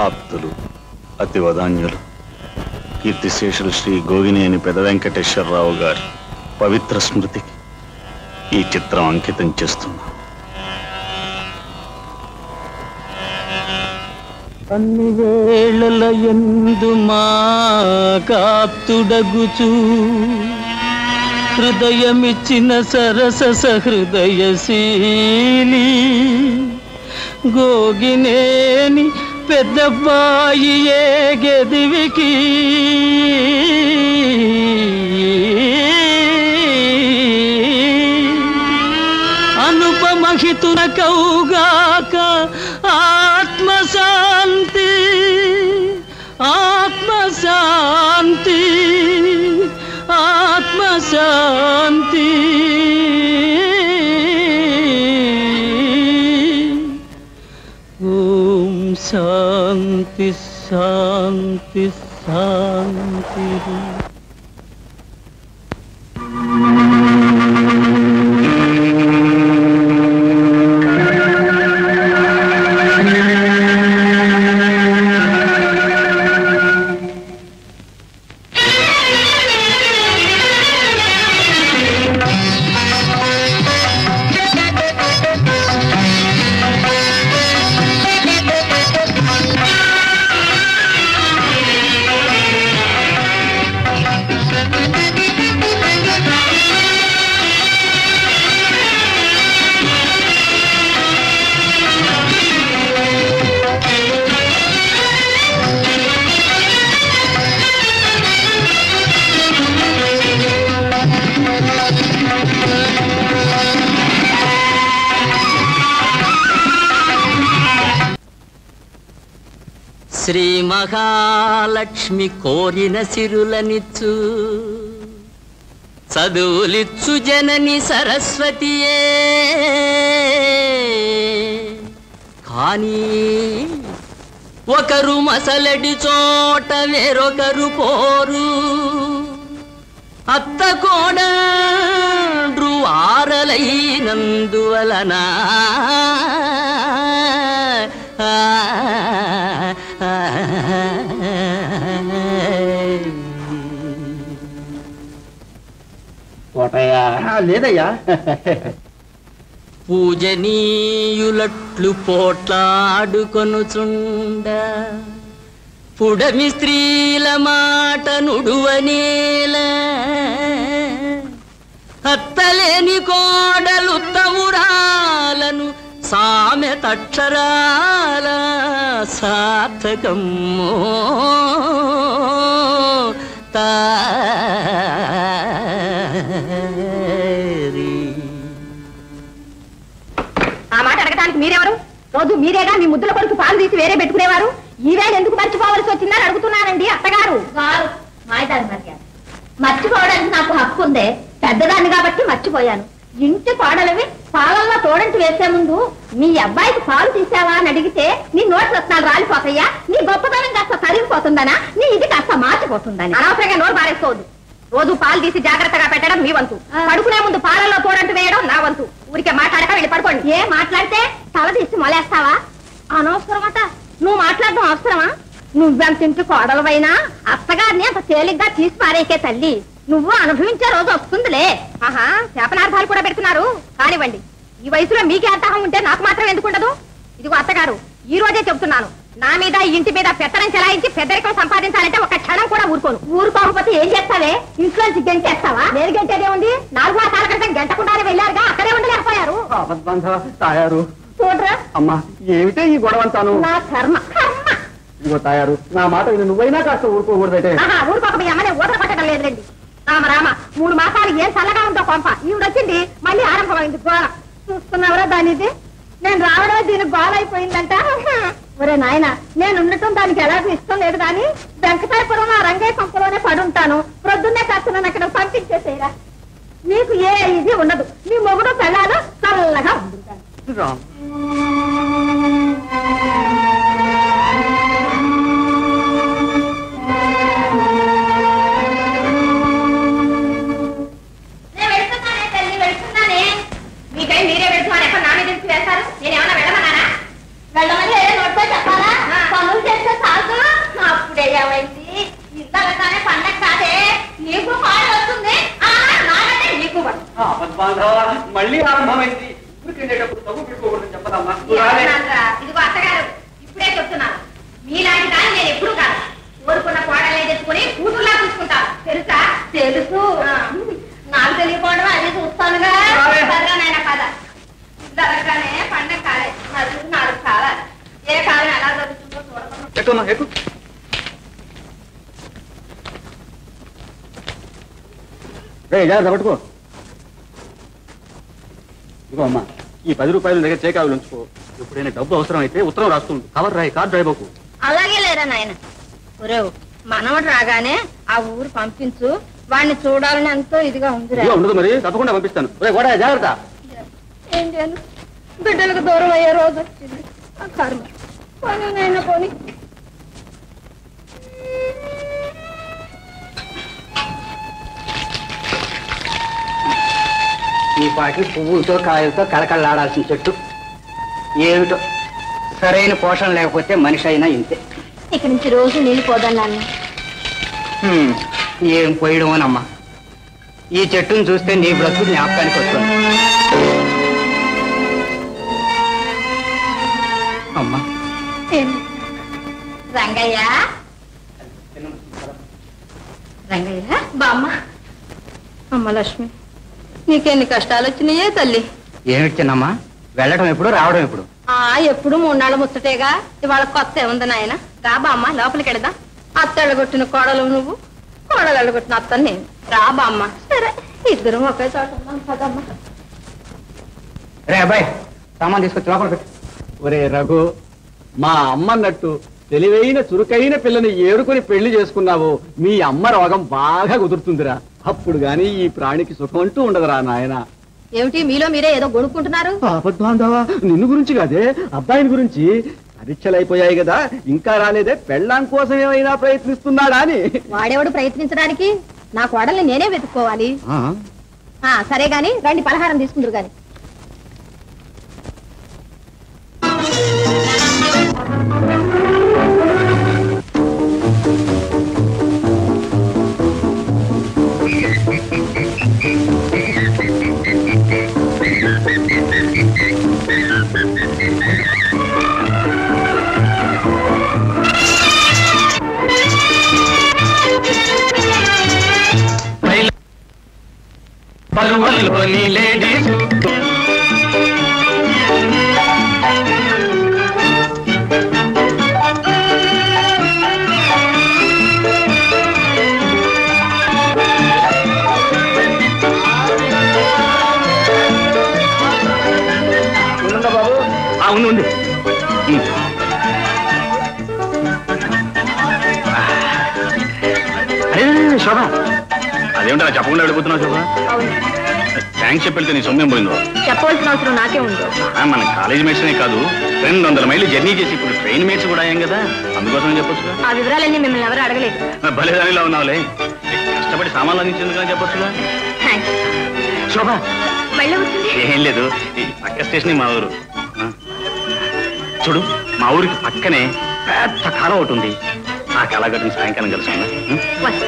ఆప్తులు అతివదాన్యులు కీర్తిశేషులు శ్రీ గోగినేని పెద వెంకటేశ్వరరావు గారి పవిత్ర స్మృతికి ఈ చిత్రం అంకితం చేస్తున్నా అన్ని వేళల ఎందు మా కాప్తుడగుచు హృదయమిచ్చిన సరస సహృదయశీలి గోగినేని పెద్దబ్బాయి ఏ గదివికి అనుపమహితున కౌగాక ఆత్మశాంతి ఆత్మశాంతి ఆత్మశాంతి ఓం శాంతి శాంతి శాంతి శ్రీ మహాలక్ష్మి కోరిన సిరులనిచ్చు చదువులిచ్చు జనని సరస్వతియే కానీ ఒకరు మసలడి చోట వేరొకరు పోరు అత్త కోడండ్రు ఆరలైనందువలన లేదయ్యా పూజనీయులట్లు పోట్లాడుకొనుచుండ పుడమి స్త్రీల మాట నుడువనేల అత్తలేని కోడలు తమురాలను సామెతక్షరాల సార్థకమ్మో తారీ ఆ మాట అడగడానికి మీరెవరు రోజు మీరేగా మీ ముద్దుల కొడుకు పాలు తీసి వేరే పెట్టుకునేవారు ఈవేళ ఎందుకు మర్చిపోవలసి వచ్చిందని అడుగుతున్నానండి అత్తగారు మాయదారి మర్యాద మర్చిపోవడానికి నాకు హక్కు ఉందే పెద్దదాన్ని కాబట్టి మర్చిపోయాను ఇంటి కోడలవి పాలల్లో తోడంటి వేసే ముందు మీ అబ్బాయికి పాలు తీసావా అని అడిగితే నీ నోటి రత్నాలు రాలిపోతాయా నీ గొప్పతనం కాస్త తరిగిపోతుందనా నీ ఇది కాస్త మార్చిపోతుందని అనవసరంగా నోరు పారేసుకోవద్దు రోజు పాలు తీసి జాగ్రత్తగా పెట్టడం మీ వంతు పడుకునే ముందు పాలల్లో తోడంటు వేయడం నా వంతు ఊరికే మాట్లాడక వెళ్ళి పడుకోండి ఏ మాట్లాడితే తల తీసి మొలేస్తావా అనవసరమట నువ్వు మాట్లాడడం అవసరమా నువ్వెంత ఇంటి కోడలవైనా అత్తగారిని అంత తేలిగ్గా తీసి పారేకే తల్లి నువ్వు అనుభవించే రోజు వస్తుందిలే ఆహా శాపనార్థాలు కూడా పెడుతున్నారు కానివ్వండి ఈ వయసులో మీకే అర్థం ఉంటే నాకు మాత్రం ఎందుకుండదు ఇదిగో అత్తగారు ఈ రోజే చెప్తున్నాను నా మీద ఈ ఇంటి మీద పెత్తనం చెలాయించి పెద్దరికం సంపాదించాలంటే ఒక క్షణం కూడా ఊరుకోను ఊరుకోకపోతే ఏం చేస్తావే ఇంట్లోంచి గంటేస్తావా నేను గంటేదే ఉంది నాలుగు మాసాల క్రితం గంటకుండానే వెళ్ళారుగా అక్కడే ఉండలేకపోయారు ఆపద్బంధ తాయారు చూడరా అమ్మా ఏమిటే ఈ గొడవంతాను నా కర్మ కర్మ ఇదిగో తాయారు నా మాట విని నువ్వైనా కాస్త ఊరుకోకూడదటే ఆహా ఊరుకోక మీ అమ్మనే ఊదర పట్టడం లేదులేండి రామ రామ మూడు మాసాలు ఏం చల్లగా ఉందో కొంప ఈవిడొచ్చింది మళ్ళీ ఆరంభమైంది గోల చూస్తున్నావురా దానిది నేను రావడమే దీనికి గోల అయిపోయిందంట ఒరే నాయన నేను ఉండటం దానికి ఎలాగో ఇష్టం లేదు కానీ వెంకటాయపురం ఆ రంగయ్య పంపలోనే పడుంటాను ప్రొద్దున్నే కాస్త నన్ను అక్కడ పంపించేసేయరా నీకు ఏ ఇది ఉండదు నీ మొగుడు పెళ్ళాలు చల్లగా ఉంటుంది రామ్ నేను వెళ్తున్నానే తల్లి వెళ్తున్నానే మీకై మీరే వెళ్తున్నారు ఎక్కడ నా మీద తెలిసి వేస్తారు నేను ఏమన్నా వెళ్ళమన్నానా వెళ్ళమని ఏ నోట్తో చెప్పాలా పనులు చేస్తే బాంధవా మళ్ళీ ఆరంభమైంది ఊరికి వెళ్ళేటప్పుడు తగ్గు పెట్టుకోకూడదని చెప్పదమ్మా నువ్వు రాలే. ఇదిగో అత్తగారు ఇప్పుడే చెప్తున్నాను మీలాంటి దాన్ని నేను ఎప్పుడు కాదు కోరుకున్న కోడలే తెచ్చుకుని కూతుర్లా చూసుకుంటాను తెలుసా తెలుసు నాకు తెలియకపోవడం అది చూస్తానుగా రావే. సరేనా నాయన పద జరగగానే పండగ కాలే నలుగురు నాలుగు కాలాలు ఏ కాలం ఎలా జరుగుతుందో చూడకుండా ఎక్కుమ్మా ఎక్కు రే జాగ్రత్త పట్టుకో ఇదిగో అమ్మా ఈ పది రూపాయలు దగ్గర చేకావులు ఉంచుకో ఎప్పుడైనా డబ్బు అవసరం అయితే ఉత్తరం రాస్తుంది కవర్ రాయి కార్ డ్రైవ్ అవ్వకు. అలాగే లేరా నాయన ఒరేవ్ మనవడు రాగానే ఆ ఊరు పంపించు వాడిని చూడాలని ఎంతో ఇదిగా ఉందిరా ఇదిగో ఉండదు మరి తప్పకుండా పంపిస్తాను రే గోడ జాగ్రత్త ఏం చేయను బిడ్డలకు దూరం అయ్యే రోజు వచ్చింది ఆ కర్మ పోనీ నాయన పోనీ ఈ పాటి పువ్వులతో కాయలతో కళకళలాడాల్సిన చెట్టు ఏమిటో సరైన పోషణ లేకపోతే మనిషి అయినా ఇంతే ఇక్కడి నుంచి రోజు నీళ్ళు పోదాం నాన్న హ్మ్, ఏం పోయడమోనమ్మా ఈ చెట్టును చూస్తే నీ బ్రతుకు జ్ఞాపకానికి వస్తుంది అమ్మా రంగయ్య రంగయ్య బామ్మ అమ్మ లక్ష్మి నీకెన్ని కష్టాలు వచ్చినాయే తల్లి ఏమిటి చిన్నమ్మా వెళ్ళడం ఎప్పుడు రావడం ఎప్పుడు ఆ ఎప్పుడు మూడు నాళ్ళు ముచ్చటేగా ఇవాళ కొత్త ఏముంది నాయన రా బామ్మ లోపలికి వెళదాం అత్త ఎళ్ళగొట్టిన కోడలు నువ్వు కోడలు ఎళ్ళగొట్టిన అత్త నేను రా బామ్మ సరే ఇద్దరం ఒకే చోట ఉన్నాం కదమ్మ రే అబ్బాయి సామాన్ తీసుకొచ్చి లోపల పెట్టు ఒరే రఘు మా అమ్మన్నట్టు తెలివైన చురుకైన పిల్లని ఏరుకొని పెళ్లి చేసుకున్నావు మీ అమ్మ రోగం బాగా కుదురుతుందిరా అప్పుడు గాని ఈ ప్రాణికి సుఖం అంటూ ఉండదురా నాయన ఏమిటి మీలో మీరే ఏదో గొడుక్కుంటున్నారు ఆపద్బాంధవా నిన్ను గురించి కాదే అబ్బాయిని గురించి పరీక్షలు అయిపోయాయి కదా ఇంకా రాలేదే పెళ్ళాం కోసం ఏమైనా ప్రయత్నిస్తున్నాడా అని వాడేవాడు ప్రయత్నించడానికి నా కోడల్ని నేనే వెతుక్కోవాలి ఆ, ఆ సరే గాని రండి పలహారం తీసుకుందరు గాని పరువల్లోని లేడీస్ బాబు ఉంది ఉంది ఉమ్. అరే శోభ అదేమిటా చెప్పకుండా వెళ్ళిపోతున్నావు శోభ థ్యాంక్స్ చెప్పి వెళ్తే నీ సొమ్మేం పోయిందో చెప్పవలసిన అవసరం నాకే ఉంది ఆ, మన కాలేజ్ మేట్స్నే కాదు రెండు వందల మైళ్ళు జర్నీ చేసి ఇప్పుడు ట్రైన్ మేట్స్ కూడా అయ్యాం కదా అందుకోసం చెప్పొచ్చుగా ఆ వివరాలన్నీ మిమ్మల్ని ఎవరు అడగలేదు భలే దానిలో ఉన్నావులే కష్టపడి సామాన్లు అందించేందుకని చెప్పొచ్చుగా థ్యాంక్స్ శోభ మళ్ళీ వచ్చింది ఏం లేదు ఈ పక్క స్టేషన్ మా ఊరు ఆ. చూడు మా ఊరికి పక్కనే పెద్ద కాలం ఒకటి ఉంది ఆ కళాగట్టుని సాయంకాలం కలుసుకుందా వస్తా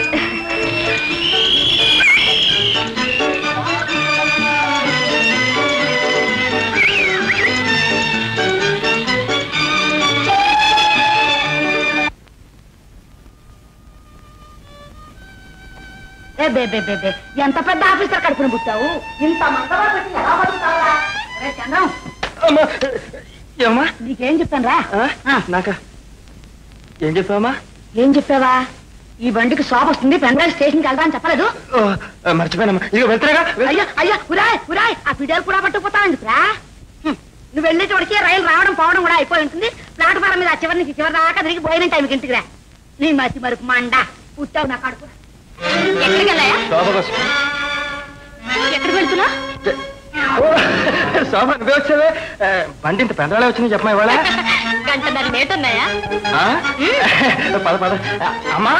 ఏ బే బే బే బే ఎంత పెద్ద ఆఫీసర్ కడుపుని పుట్టావు ఇంత మందలో పెట్టి ఎలా బతుకుతావురా రే చంద్రం ఏమ్మా నీకేం చెప్పాను రా నాక ఏం చెప్పావమ్మా ఏం చెప్పావా ఈ బండికి శోభ వస్తుంది పెండ్రైవ్ స్టేషన్కి వెళ్దా అని చెప్పలేదు మర్చిపోయానమ్మా ఇక వెళ్తారా అయ్యా అయ్యా ఉరాయ్ ఉరాయ్ ఆ పిడేలు కూడా పట్టుకుపోతా ఎందుకురా హ్మ్. నువ్వు వెళ్ళేటోడికి రైలు రావడం పోవడం కూడా అయిపోయి ఉంటుంది ప్లాట్ఫారం మీద ఆ చివరి నుంచి చివరి దాకా తిరిగి పోయిన టైంకి ఇంటికి రా నీ మతి మరుపు మండ పుట్టావు నా కడుపు ఎక్కడికి వెళ్ళాయా శోభ కోసం ఎక్కడికి వెళ్తున్నా శోభ నువ్వే వచ్చావే ఆ, బండి ఇంత పెద్దవాళ్ళే వచ్చింది చెప్పమా ఇవాళ గంటన్నర లేట్ ఉన్నాయా ఆ? పద పద ఆ, అమ్మా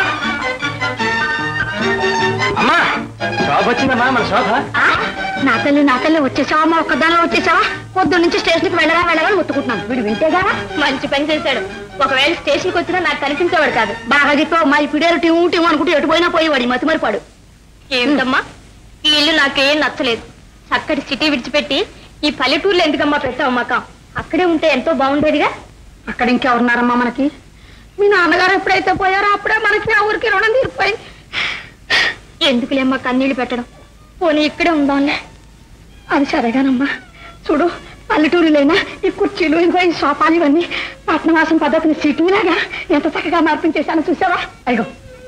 అమ్మా శోభ వచ్చిందమ్మా మన శోభ ఆ? నా తల్లి నా తల్లి వచ్చేసావా మా ఒక్కదానిలో వచ్చేసావా పొద్దు నుంచి స్టేషన్కి వెళ్ళగా వెళ్ళగా ఒత్తుకుంటున్నాను వీడు వింటేగా మంచి పని చేశాడు ఒకవేళ స్టేషన్కి వచ్చినా నాకు కనిపించేవాడు కాదు బాగా చెప్పావు మా ఈ పిడేరు టీము టీము అనుకుంటూ ఎటు పోయినా పోయేవాడు ఈ మతి మరిపాడు ఏంటమ్మా ఈ ఇల్లు నాకేం నచ్చలేదు చక్కటి సిటీ విడిచిపెట్టి ఈ పల్లెటూర్లో ఎందుకమ్మా పెట్టావు మకాం అక్కడే ఉంటే ఎంతో బాగుండేదిగా అక్కడ ఇంకెవరున్నారమ్మా మనకి మీ నాన్నగారు ఎప్పుడైతే పోయారో అప్పుడే మనకి ఆ ఊరికి రుణం తీరిపోయింది ఎందుకులేమ్మా కన్నీళ్లు పెట్టడం పోనీ ఇక్కడే ఉందాంలే అది సరేగానమ్మా చూడు పల్లెటూరులైనా ఈ కుర్చీలు ఇంకో ఈ సోఫాలు ఇవన్నీ పట్నవాసం పద్ధతిని సిటీలాగా ఎంత చక్కగా మార్పించేశాను చూసావా అయ్యో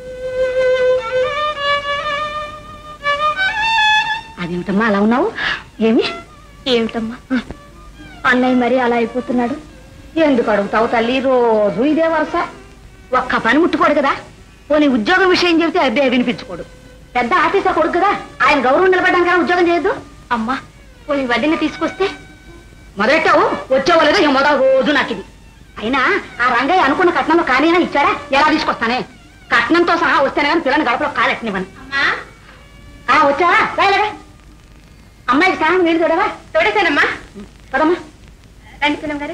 అదేమిటమ్మా అలా ఉన్నావు ఏమి ఏమిటమ్మా అన్నయ్య మరీ అలా అయిపోతున్నాడు ఎందుకు అడుగుతావు తల్లి రోజు ఇదే వరుస ఒక్క పని ముట్టుకోడు కదా పోనీ ఉద్యోగం విషయం చెబితే అబ్బే వినిపించుకోడు పెద్ద ఆఫీసర్ కొడుకు కదా ఆయన గౌరవం నిలబడ్డాం కదా ఉద్యోగం చేయొద్దు అమ్మా పోనీ వదిన తీసుకొస్తే మొదలెట్టావు వచ్చావో లేదో ఇక మొదలు రోజు నాకు ఇది అయినా ఆ రంగయ్య అనుకున్న కట్నంలో కానీనా ఇచ్చాడా ఎలా తీసుకొస్తానే కట్నంతో సహా వస్తేనే కానీ పిల్లని గడపలో కాలెట్టనివ్వను ఆ వచ్చావా రాయలేదా అమ్మాయికి స్నానం నీళ్ళు చూడవా తోడేశానమ్మా కదమ్మా రండి పిల్లం గారు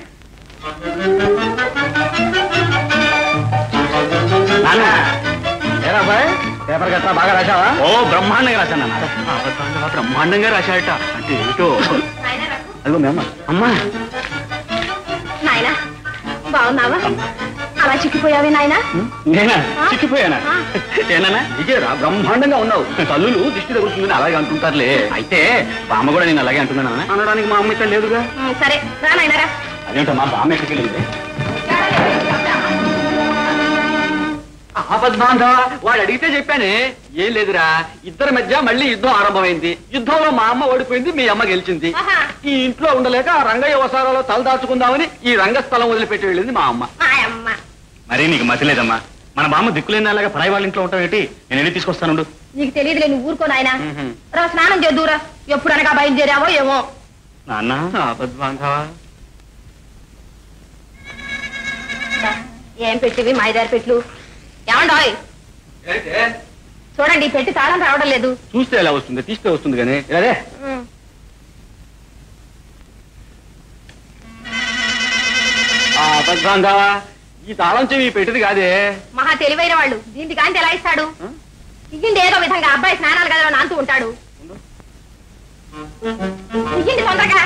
నాన్న ఏరా అబ్బాయి పేపర్ గట్రా బాగా రాశావా ఓ బ్రహ్మాండంగా రాశాను నాన్న అబద్ధాలుగా బ్రహ్మాండంగా రాశాడట అంటే ఏమిటో అదిగో మేమ్మ అమ్మా నాయనా బాగున్నావా అలా చిక్కిపోయావే నాయనా నేనా చిక్కిపోయానా ఏనా ఇదేరా బ్రహ్మాండంగా ఉన్నావు తల్లులు దిష్టి తగులుతుందని అలాగే అంటుంటారులే అయితే బామ్మ కూడా నేను అలాగే అంటున్నాను నాన్న. అనడానికి మా అమ్మ ఇక్కడ లేదుగా ఉమ్, సరే రా నాయనా రా అదేంటో మా బామ్మ ఎక్కడికి వెళ్ళింది ఆపద్బాంధవ వాడు అడిగితే చెప్పానే ఏం లేదురా ఇద్దరి మధ్య మళ్ళీ యుద్ధం ఆరంభమైంది యుద్ధంలో మా అమ్మ ఓడిపోయింది మీ అమ్మ గెలిచింది ఆహా. ఈ ఇంట్లో ఉండలేక ఆ రంగయ్య వసారాలో తలదాచుకుందామని ఈ రంగస్థలం వదిలిపెట్టి వెళ్ళింది మా అమ్మ ఆయమ్మ మరీ నీకు మతి లేదమ్మా మన బామ్మ దిక్కులేని అలాగా పరాయి వాళ్ళ ఇంట్లో ఉంటాం ఏంటి నేను వెళ్ళి తీసుకొస్తానుండు నీకు తెలియదులే నువ్వు ఊరుకో నాయనా మ్మ్. రా స్నానం చేద్దురా ఎప్పుడు అనగా బయలుదేరావో ఏమో నాన్న ఆపద్బాంధవ ఏం పెట్టివి మాయదారి పెట్లు ఏమండాయ్ చూడండి ఈ పెట్టి తాళం రావడం లేదు చూస్తే ఎలా వస్తుంది తీస్తే వస్తుంది కానీ అదే ఆపద్బాంధవ ఈ తాళం చెవి పెట్టింది కాదే మహా తెలివైన వాళ్ళు దీనికి కాంతి ఎలా ఇస్తాడు ఇయ్యండి ఏదో విధంగా అబ్బాయి స్నానాలు గదిలో నాంతూ ఉంటాడు ఇయ్యండి తొందరగా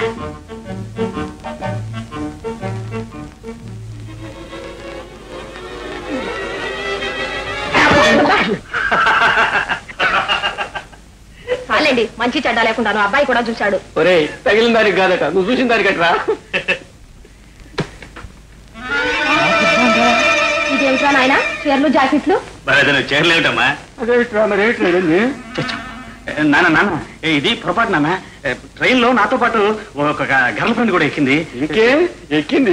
చాలండి మంచి చెడ్డ లేకుండాను అబ్బాయి కూడా చూశాడు ఒరే తగిలిన దానికి కాదట నువ్వు చూసిన దానికి అట్రా ఇదేమిట్రా నాయన చీరలు జాకెట్లు మరి చేరలేమిటమ్మా అదేమిట్రా మరి ఏమిట్రా నాన్న నాన్న ఏ, ఇది పొరపాటు నాన్న ట్రైన్ లో నాతో పాటు ఒక గర్ల్ ఫ్రెండ్ కూడా ఎక్కింది ఇంకే ఎక్కింది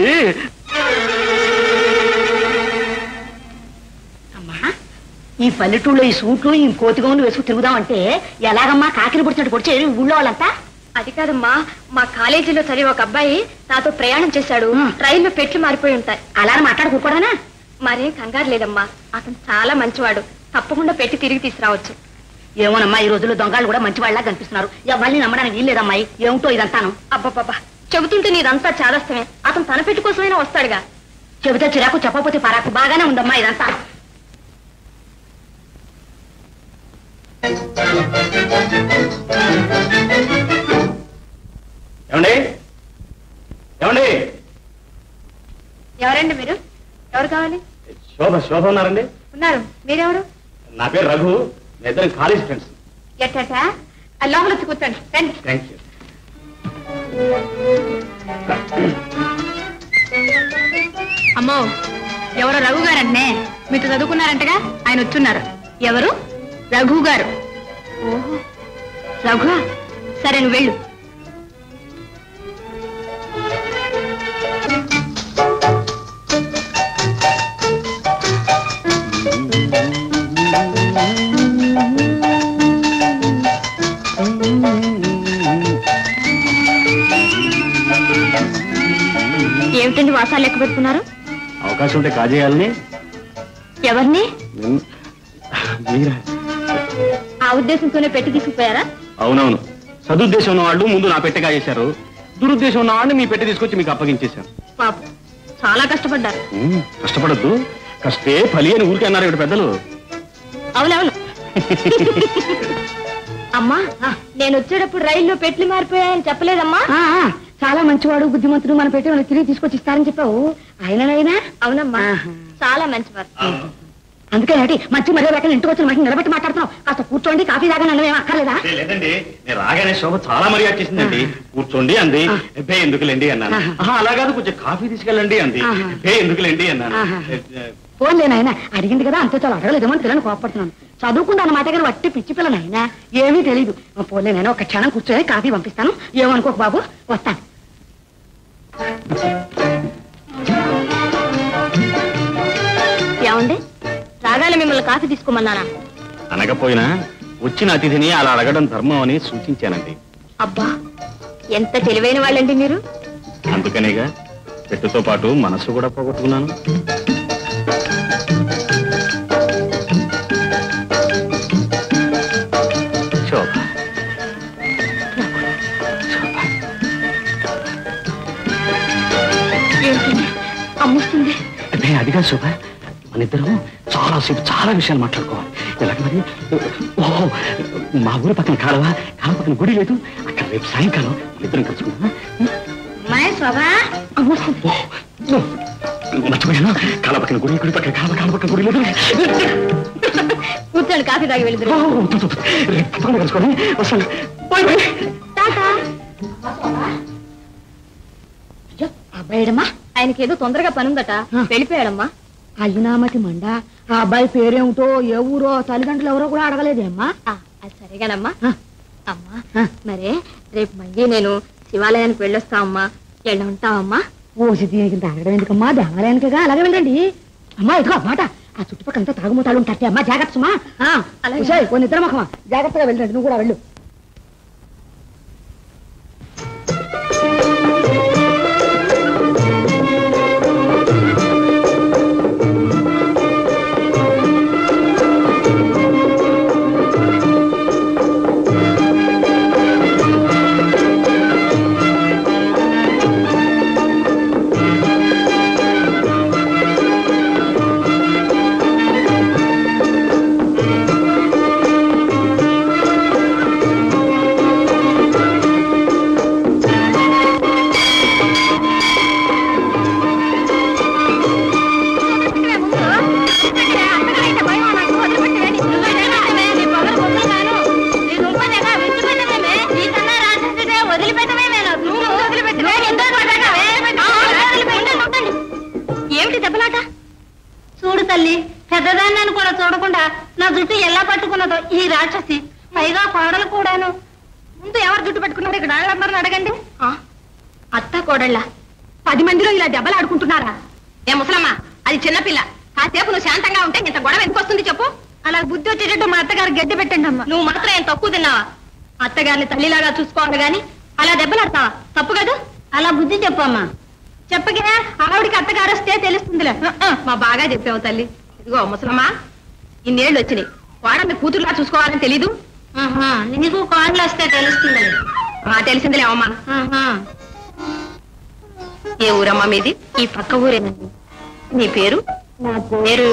అమ్మా ఈ పల్లెటూళ్ళలో ఈ సూట్లు ఈ కోతిగౌన్లు వేసుకు తిరుగుదామంటే ఎలాగమ్మా కాకిని పొడిచినట్టు పొడిచే ఊళ్ళో వాళ్ళంతా అది కాదమ్మా మా కాలేజీలో చదివే ఒక అబ్బాయి నాతో ప్రయాణం చేశాడు ఆ. ట్రైన్లో పెట్లు మారిపోయి ఉంటాయి అలా మాట్లాడుకోకూడనా మరేం కంగారు లేదమ్మా అతను చాలా మంచివాడు తప్పకుండా పెట్టి తిరిగి తీసుకురావచ్చు ఏమోనమ్మా ఈ రోజుల్లో దొంగలు కూడా మంచి వాళ్ళ కనిపిస్తున్నారు ఎవరిని నమ్మడానికి వీల్లేదమ్మాయి ఏమిటో ఇదంతాను అబ్బబ్బబ్బా చెబుతుంటే నీదంతా చాదస్తమే అతను తన పెట్టి కోసమైనా వస్తాడుగా చెబితే చిరాకు చెప్పకపోతే పరాకు బాగానే ఉందమ్మా ఇదంతా ఏమండి ఏమండి ఎవరండి మీరు ఎవరు కావాలి శోభ శోభ ఉన్నారండి ఉన్నారు మీరెవరు నా పేరు రఘు మీ ఇద్దరం కాలేజ్ ఫ్రెండ్స్ ఎట్టట ఆ లోపల వచ్చి కూర్చోండి రండి థ్యాంక్ యూ అమ్మో ఎవరో రఘు గారంటే మీతో చదువుకున్నారంటగా ఆయన వచ్చున్నారు ఎవరు రఘు గారు ఓహో రఘు సరే నువ్వు వెళ్ళు ఏమిటండి వాసాలు లెక్క పెట్టుకున్నారు అవకాశం ఉంటే కాజేయాలని ఎవరిని నేను- మీరా ఆ ఉద్దేశంతోనే పెట్టి తీసుకుపోయారా అవునవును సదుద్దేశం ఉన్న వాళ్ళు ముందు నా పెట్టె కాజేశారు దురుద్దేశం ఉన్న వాళ్ళని మీ పెట్టె తీసుకొచ్చి మీకు అప్పగించేశారు పాపం చాలా కష్టపడ్డారు ఉమ్, కష్టపడద్దు కష్టే ఫలి అని ఊరికే అన్నారు ఇక్కడ పెద్దలు అవునవును అమ్మా నేను వచ్చేటప్పుడు రైల్లో పెట్లు మారిపోయాయని చెప్పలేదమ్మా ఆ, ఆ, చాలా మంచివాడు బుద్ధిమంతుడు మన పెట్టి వాళ్ళకి తిరిగి తీసుకొచ్చి ఇస్తారని చెప్పావు ఆయననైనా అవునమ్మా ఆహా. చాలా మంచివారు అందుకే ఏంటి మంచి మర్యాద లేకుండా ఇంటికి వచ్చి మనకి నిలబెట్టి మాట్లాడుతున్నావు కాస్త కూర్చోండి కాఫీ తాగా నన్ను ఏం అక్కర్లేదా ఏ, లేదండి నేను రాగానే శోభ చాలా మర్యాద చేసిందండి కూర్చోండి అంది బే ఎందుకులేండి అన్నాను ఆహా. ఆహా, అలా కాదు కొంచెం కాఫీ తీసుకెళ్ళండి అంది ఆహా. బే ఎందుకులేండి అన్నాను ఆహా. ఏ, ఏ, ఫోన్లే నాయన అడిగింది కదా అంతే చాలా అడగలేదేమో అని పిల్లని కోపడుతున్నాను చదువుకుందా అన్నమాట కానీ వట్టి పిచ్చి పిల్ల నాయన ఏమీ తెలియదు పోలే నేను ఒక క్షణం కూర్చొని కాఫీ పంపిస్తాను ఏమనుకోకు బాబు వస్తాను ఏమండి రాగానే మిమ్మల్ని కాఫీ తీసుకోమన్నానా అనకపోయినా వచ్చిన అతిథిని అలా అడగడం ధర్మం అని సూచించానండి అబ్బా ఎంత తెలివైన వాళ్ళండి మీరు అందుకనేగా పెట్టుతో పాటు మనసు కూడా పోగొట్టుకున్నాను శోభ ఏంటి అమ్ముస్తుంది అదే అదిగా శోభ మన ఇద్దరం చాలాసేపు చాలా విషయాలు మాట్లాడుకోవాలి ఎలాగ మరి ఓహో మా ఊరి పక్కన కాలువ కాలువ పక్కన గుడి లేదు అక్కడ రేపు సాయంకాలం మన ఇద్దరం కలుసుకుంటామా శోభా అమ్ముస్తుంది ఓ, మర్చిపోయాను కాలువ పక్కన గుడి గుడి పక్కన కాలువ కాలువ పక్కన గుడి లేదు కూర్చొని కాఫీ తాగి ఓ, వెళ్తురు వద్దు, వద్దు. రేపు తప్పకుండా కలుసుకోండి వస్తాను బాయ్ బాయ్ అయ్యో అబ్బాయిడమ్మా ఆయనకి ఏదో తొందరగా పనుందట ఆ. వెళ్ళిపోయాడమ్మా అయ్యనామతి మండ ఆ అబ్బాయి పేరేమిటో ఏ ఊరో తల్లిదండ్రులు ఎవరో కూడా అడగలేదేమ్మా ఆ, అది సరేగానమ్మా ఆ. అమ్మా ఆ. మరే రేపు మళ్ళీ నేను శివాలయానికి వెళ్ళొస్తా అమ్మా వెళ్ళ ఉంటావమ్మా ఓసి దీనికి తాగడం ఎందుకమ్మా దేవాలయానికిగా అలాగే వెళ్ళండి అమ్మా ఇదిగో మాట ఆ చుట్టుపక్కలంతా తాగుమూతాలు ఉంటాయి అమ్మా జాగ్రత్త సుమా అలాగే. అలాగే కొన్ని ఇద్దరు మొహమా జాగ్రత్తగా వెళ్ళండి నువ్వు కూడా వెళ్ళు ఏమిటి దెబ్బలాట చూడు తల్లి పెద్దదాన్ని కూడా చూడకుండా నా జుట్టు ఎలా పట్టుకున్నదో ఈ రాక్షసి పైగా కోడలు కూడాను ముందు ఎవరు జుట్టు పెట్టుకున్నారు ఇక్కడ వాళ్ళందరిని అడగండి అత్త కోడళ్ళ పది మందిలో ఇలా దెబ్బలు ఆడుకుంటున్నారా ఏ ముసలమ్మ అది చిన్నపిల్ల కాసేపు నువ్వు శాంతంగా ఉంటే ఇంత గొడవ ఎందుకు వస్తుంది చెప్పు అలా బుద్ధి వచ్చేటట్టు మా అత్తగారు గడ్డి పెట్టండి అమ్మా నువ్వు మాత్రం ఏం తక్కువ తిన్నావా అత్తగారిని తల్లిలాగా చూసుకోవాలి గాని అలా దెబ్బలాడతావా తప్పు కదా అలా బుద్ధి చెప్పమ్మా చెప్పగినా ఆవిడికి అత్తగారు వస్తే తెలుస్తుందిలే ఆ, మా బాగా చెప్పావు తల్లి ఇదిగో ముసలమ్మా ఇన్నేళ్ళు వచ్చినాయి వాడని కూతురులా చూసుకోవాలని తెలీదు నీకు కోడలు వస్తే తెలుస్తుంది తెలిసిందిలే అమ్మా ఏ ఊరమ్మా మీది ఈ పక్క ఊరేనండి నీ పేరు నా పేరు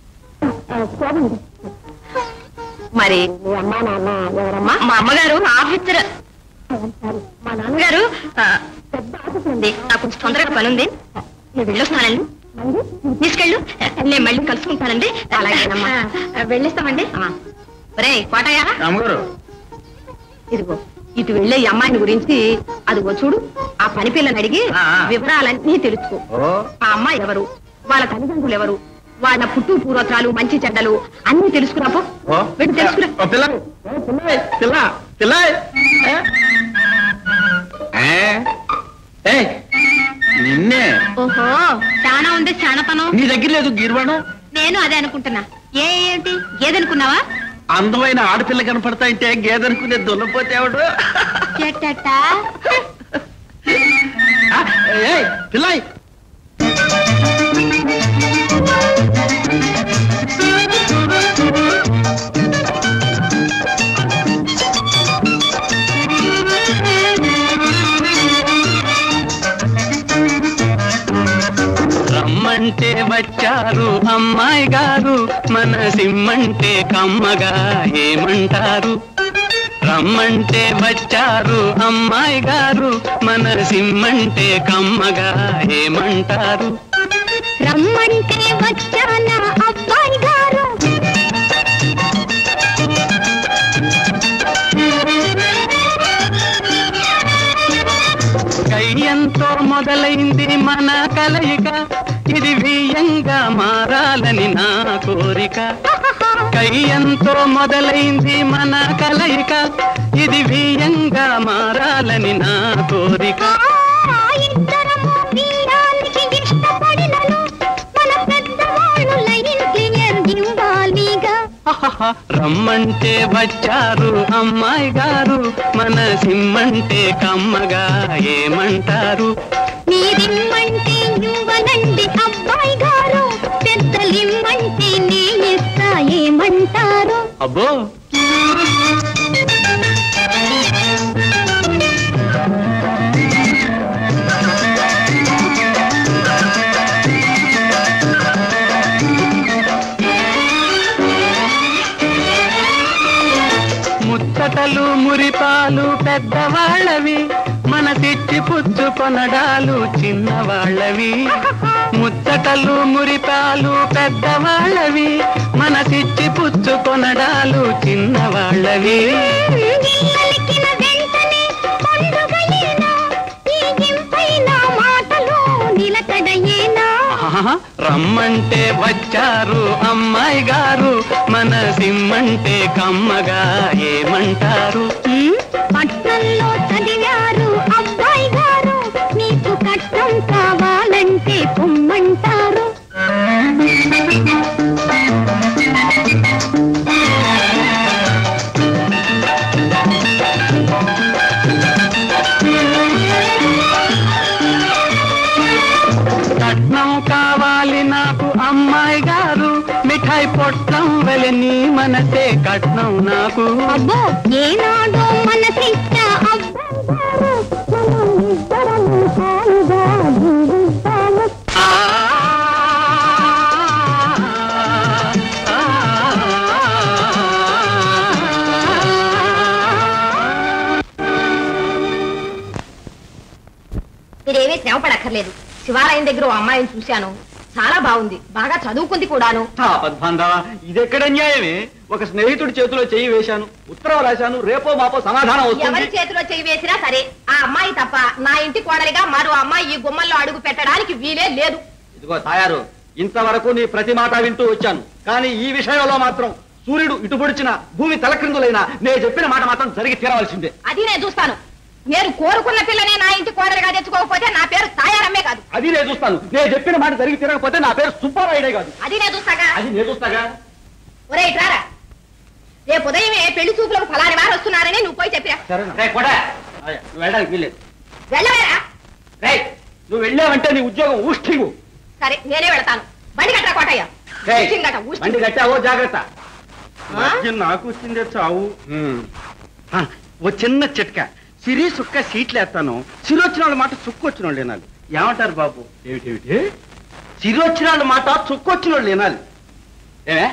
మరి మీ అమ్మా నాన్న ఎవరమ్మా మా అమ్మగారు ఆఫీసర్ మా నాన్నగారు ఆ, పెద్ద ఆఫీస్ ఉంది నాకు కొంచెం తొందరగా పని ఉంది నేను వెళ్ళొస్తానండి నువ్వు తీసుకెళ్ళు నేను మళ్ళీ కలుసుకుంటానండి అలాగేనమ్మా వెళ్ళిస్తామండి ఒరే కోటయ్య రామగారు ఇదిగో ఇటు వెళ్ళే ఈ అమ్మాయిని గురించి అదిగో చూడు ఆ పని పిల్లని అడిగి ఆ, ఆ. వివరాలన్నీ తెలుసుకో ఓ ఆ అమ్మాయి ఎవరు వాళ్ళ తల్లిదండ్రులు ఎవరు వాళ్ళ పుట్టు పూర్వత్రాలు మంచి చెడ్డలు అన్ని తెలుసుకురాపో ఓ వెళ్ళి తెలుసుకురా ఓ, పిల్ల ఓ, పిల్ల పిల్ల పిల్ల ఏ? ఏ? ఏయ్, నిన్నే ఓహో చాలా ఉంది శానతనం నీ దగ్గర లేదు గిర్వాణం నేను అదే అనుకుంటున్నా ఏ ఏంటి ఏదనుకున్నావా అందమైన ఆడపిల్ల కనపడతా అంటే గేదనుకునే దున్నపోతే ఎవడు చెట్టట ఆ, ఏయ్, పిల్లాయ్ రమ్మంటే వచ్చారు అమ్మాయి గారు మన సిమ్మంటే కమ్మగా ఏమంటారు రమ్మంటే వచ్చారు అమ్మాయి గారు మన సిమ్మంటే కమ్మగా ఏమంటారు రమ్మంటే వచ్చానా అబ్బాయి గారు కయ్యంతో మొదలైంది మన కలయిక ఇది వియ్యంగా మారాలని నా కోరిక కయ్యంతో మొదలైంది మన కలయిక ఇది వియ్యంగా మారాలని నా కోరిక ఆ ఇద్దరము వీరానికి ఇష్టపడినను మన పెద్దవాళ్ళు లైన్ క్లియర్ ఇవ్వాలిగా ఆహాహా, రమ్మంటే వచ్చారు అమ్మాయి గారు మన సిమ్మంటే కమ్మగా ఏమంటారు మీరిమ్మంటే ఇవ్వనండి అబ్బాయి గారు పెద్దలిమ్మంటే నే ఇస్తా ఏమంటారు అబ్బో ముచ్చటలు మురిపాలు పెద్దవాళ్ళవి మన తెచ్చి పుచ్చు కొనడాలు చిన్నవాళ్ళవి ముచ్చటలు మురిపాలు పెద్దవాళ్ళవి మన తెచ్చి పుచ్చు కొనడాలు చిన్నవాళ్ళవి ఇల్లలికిన వెంటనే పండుగయేనా ఈ ఇంపైన మాటలు నిలకడయేనా ఆహా, రమ్మంటే వచ్చారు అమ్మాయి గారు మన సిమ్మంటే కమ్మగా ఏమంటారు ఉమ్, పట్నంలో చదివారు అబ్బాయి గారు నీకు కట్నం కావాలంటే పొమ్మంటారు కట్నం కావాలి నాకు అమ్మాయి గారు మిఠాయి పొట్లం వెలని మనసే కట్నం నాకు అబ్బో ఏనాడో మనసిచ్చా అబ్బాయి గారు మనం ఇద్దరం హాయిగా జీవిస్తాము ఆ, ఆ, మీరేమీ శ్రమ పడక్కర్లేదు శివాలయం దగ్గర ఓ అమ్మాయిని చూశాను చాలా బాగుంది బాగా చదువుకుంది కూడాను పద్మాంధవ ఇదెక్కడ అన్యాయమే ఒక స్నేహితుడి చేతిలో చెయ్యి వేశాను ఉత్తరం రాశాను రేపో మాపో సమాధానం ఎవరి వస్తుంది చేతిలో చెయ్యి వేసినా సరే ఆ అమ్మాయి తప్ప నా ఇంటి కోడలిగా మరో అమ్మాయి ఈ గుమ్మల్లో అడుగు పెట్టడానికి వీలే లేదు ఇదిగో తాయారు ఇంతవరకు నీ ప్రతి మాట వింటూ వచ్చాను కానీ ఈ విషయంలో మాత్రం సూర్యుడు ఇటు పొడిచిన భూమి తలక్రిందులైనా నేను చెప్పిన మాట మాత్రం జరిగి తీరవలసిందే అది నేను చూస్తాను నేను కోరుకున్న పిల్లనే నా ఇంటి కోడలిగా తెచ్చుకోకపోతే నా పేరు తాయారమ్మే కాదు అది నేను చూస్తాను నేను చెప్పిన మాట జరిగి తీరకపోతే నా పేరు సుబ్బారాయుడే కాదు అది నేను చూస్తాగా అది నేను చూస్తాగా ఒరే ఇట్లారా రేపు ఉదయమే పెళ్లి చూపులకు ఫలాని వారు వస్తున్నారని నువ్వు పోయి చెప్పిరా రే కొడా అయ్య, నువ్వు వెళ్ళడానికి వీల్లేదు వెళ్ళవేరా రే నువ్వు వెళ్ళావంటే నీ ఉద్యోగం ఊష్టివు సరే నేనే వెళతాను బండి కట్టరా కోటయ్య రేయ్, ఊష్టింగట, ఊష్టి. బండి కట్టావో జాగ్రత్త ఆ? నాకు వచ్చిందే చావు ఆ, ఓ చిన్న చిట్క సిరి సుక్క సీట్లు వేస్తాను సిరి వచ్చిన వాళ్ళ మాట సుక్కు వచ్చిన వాళ్ళు వినాలి ఏమంటారు బాబు ఏమిటేమిటి సిరి వచ్చిన వాళ్ళ మాట చుక్కు వచ్చిన వాళ్ళు వినాలి ఏమే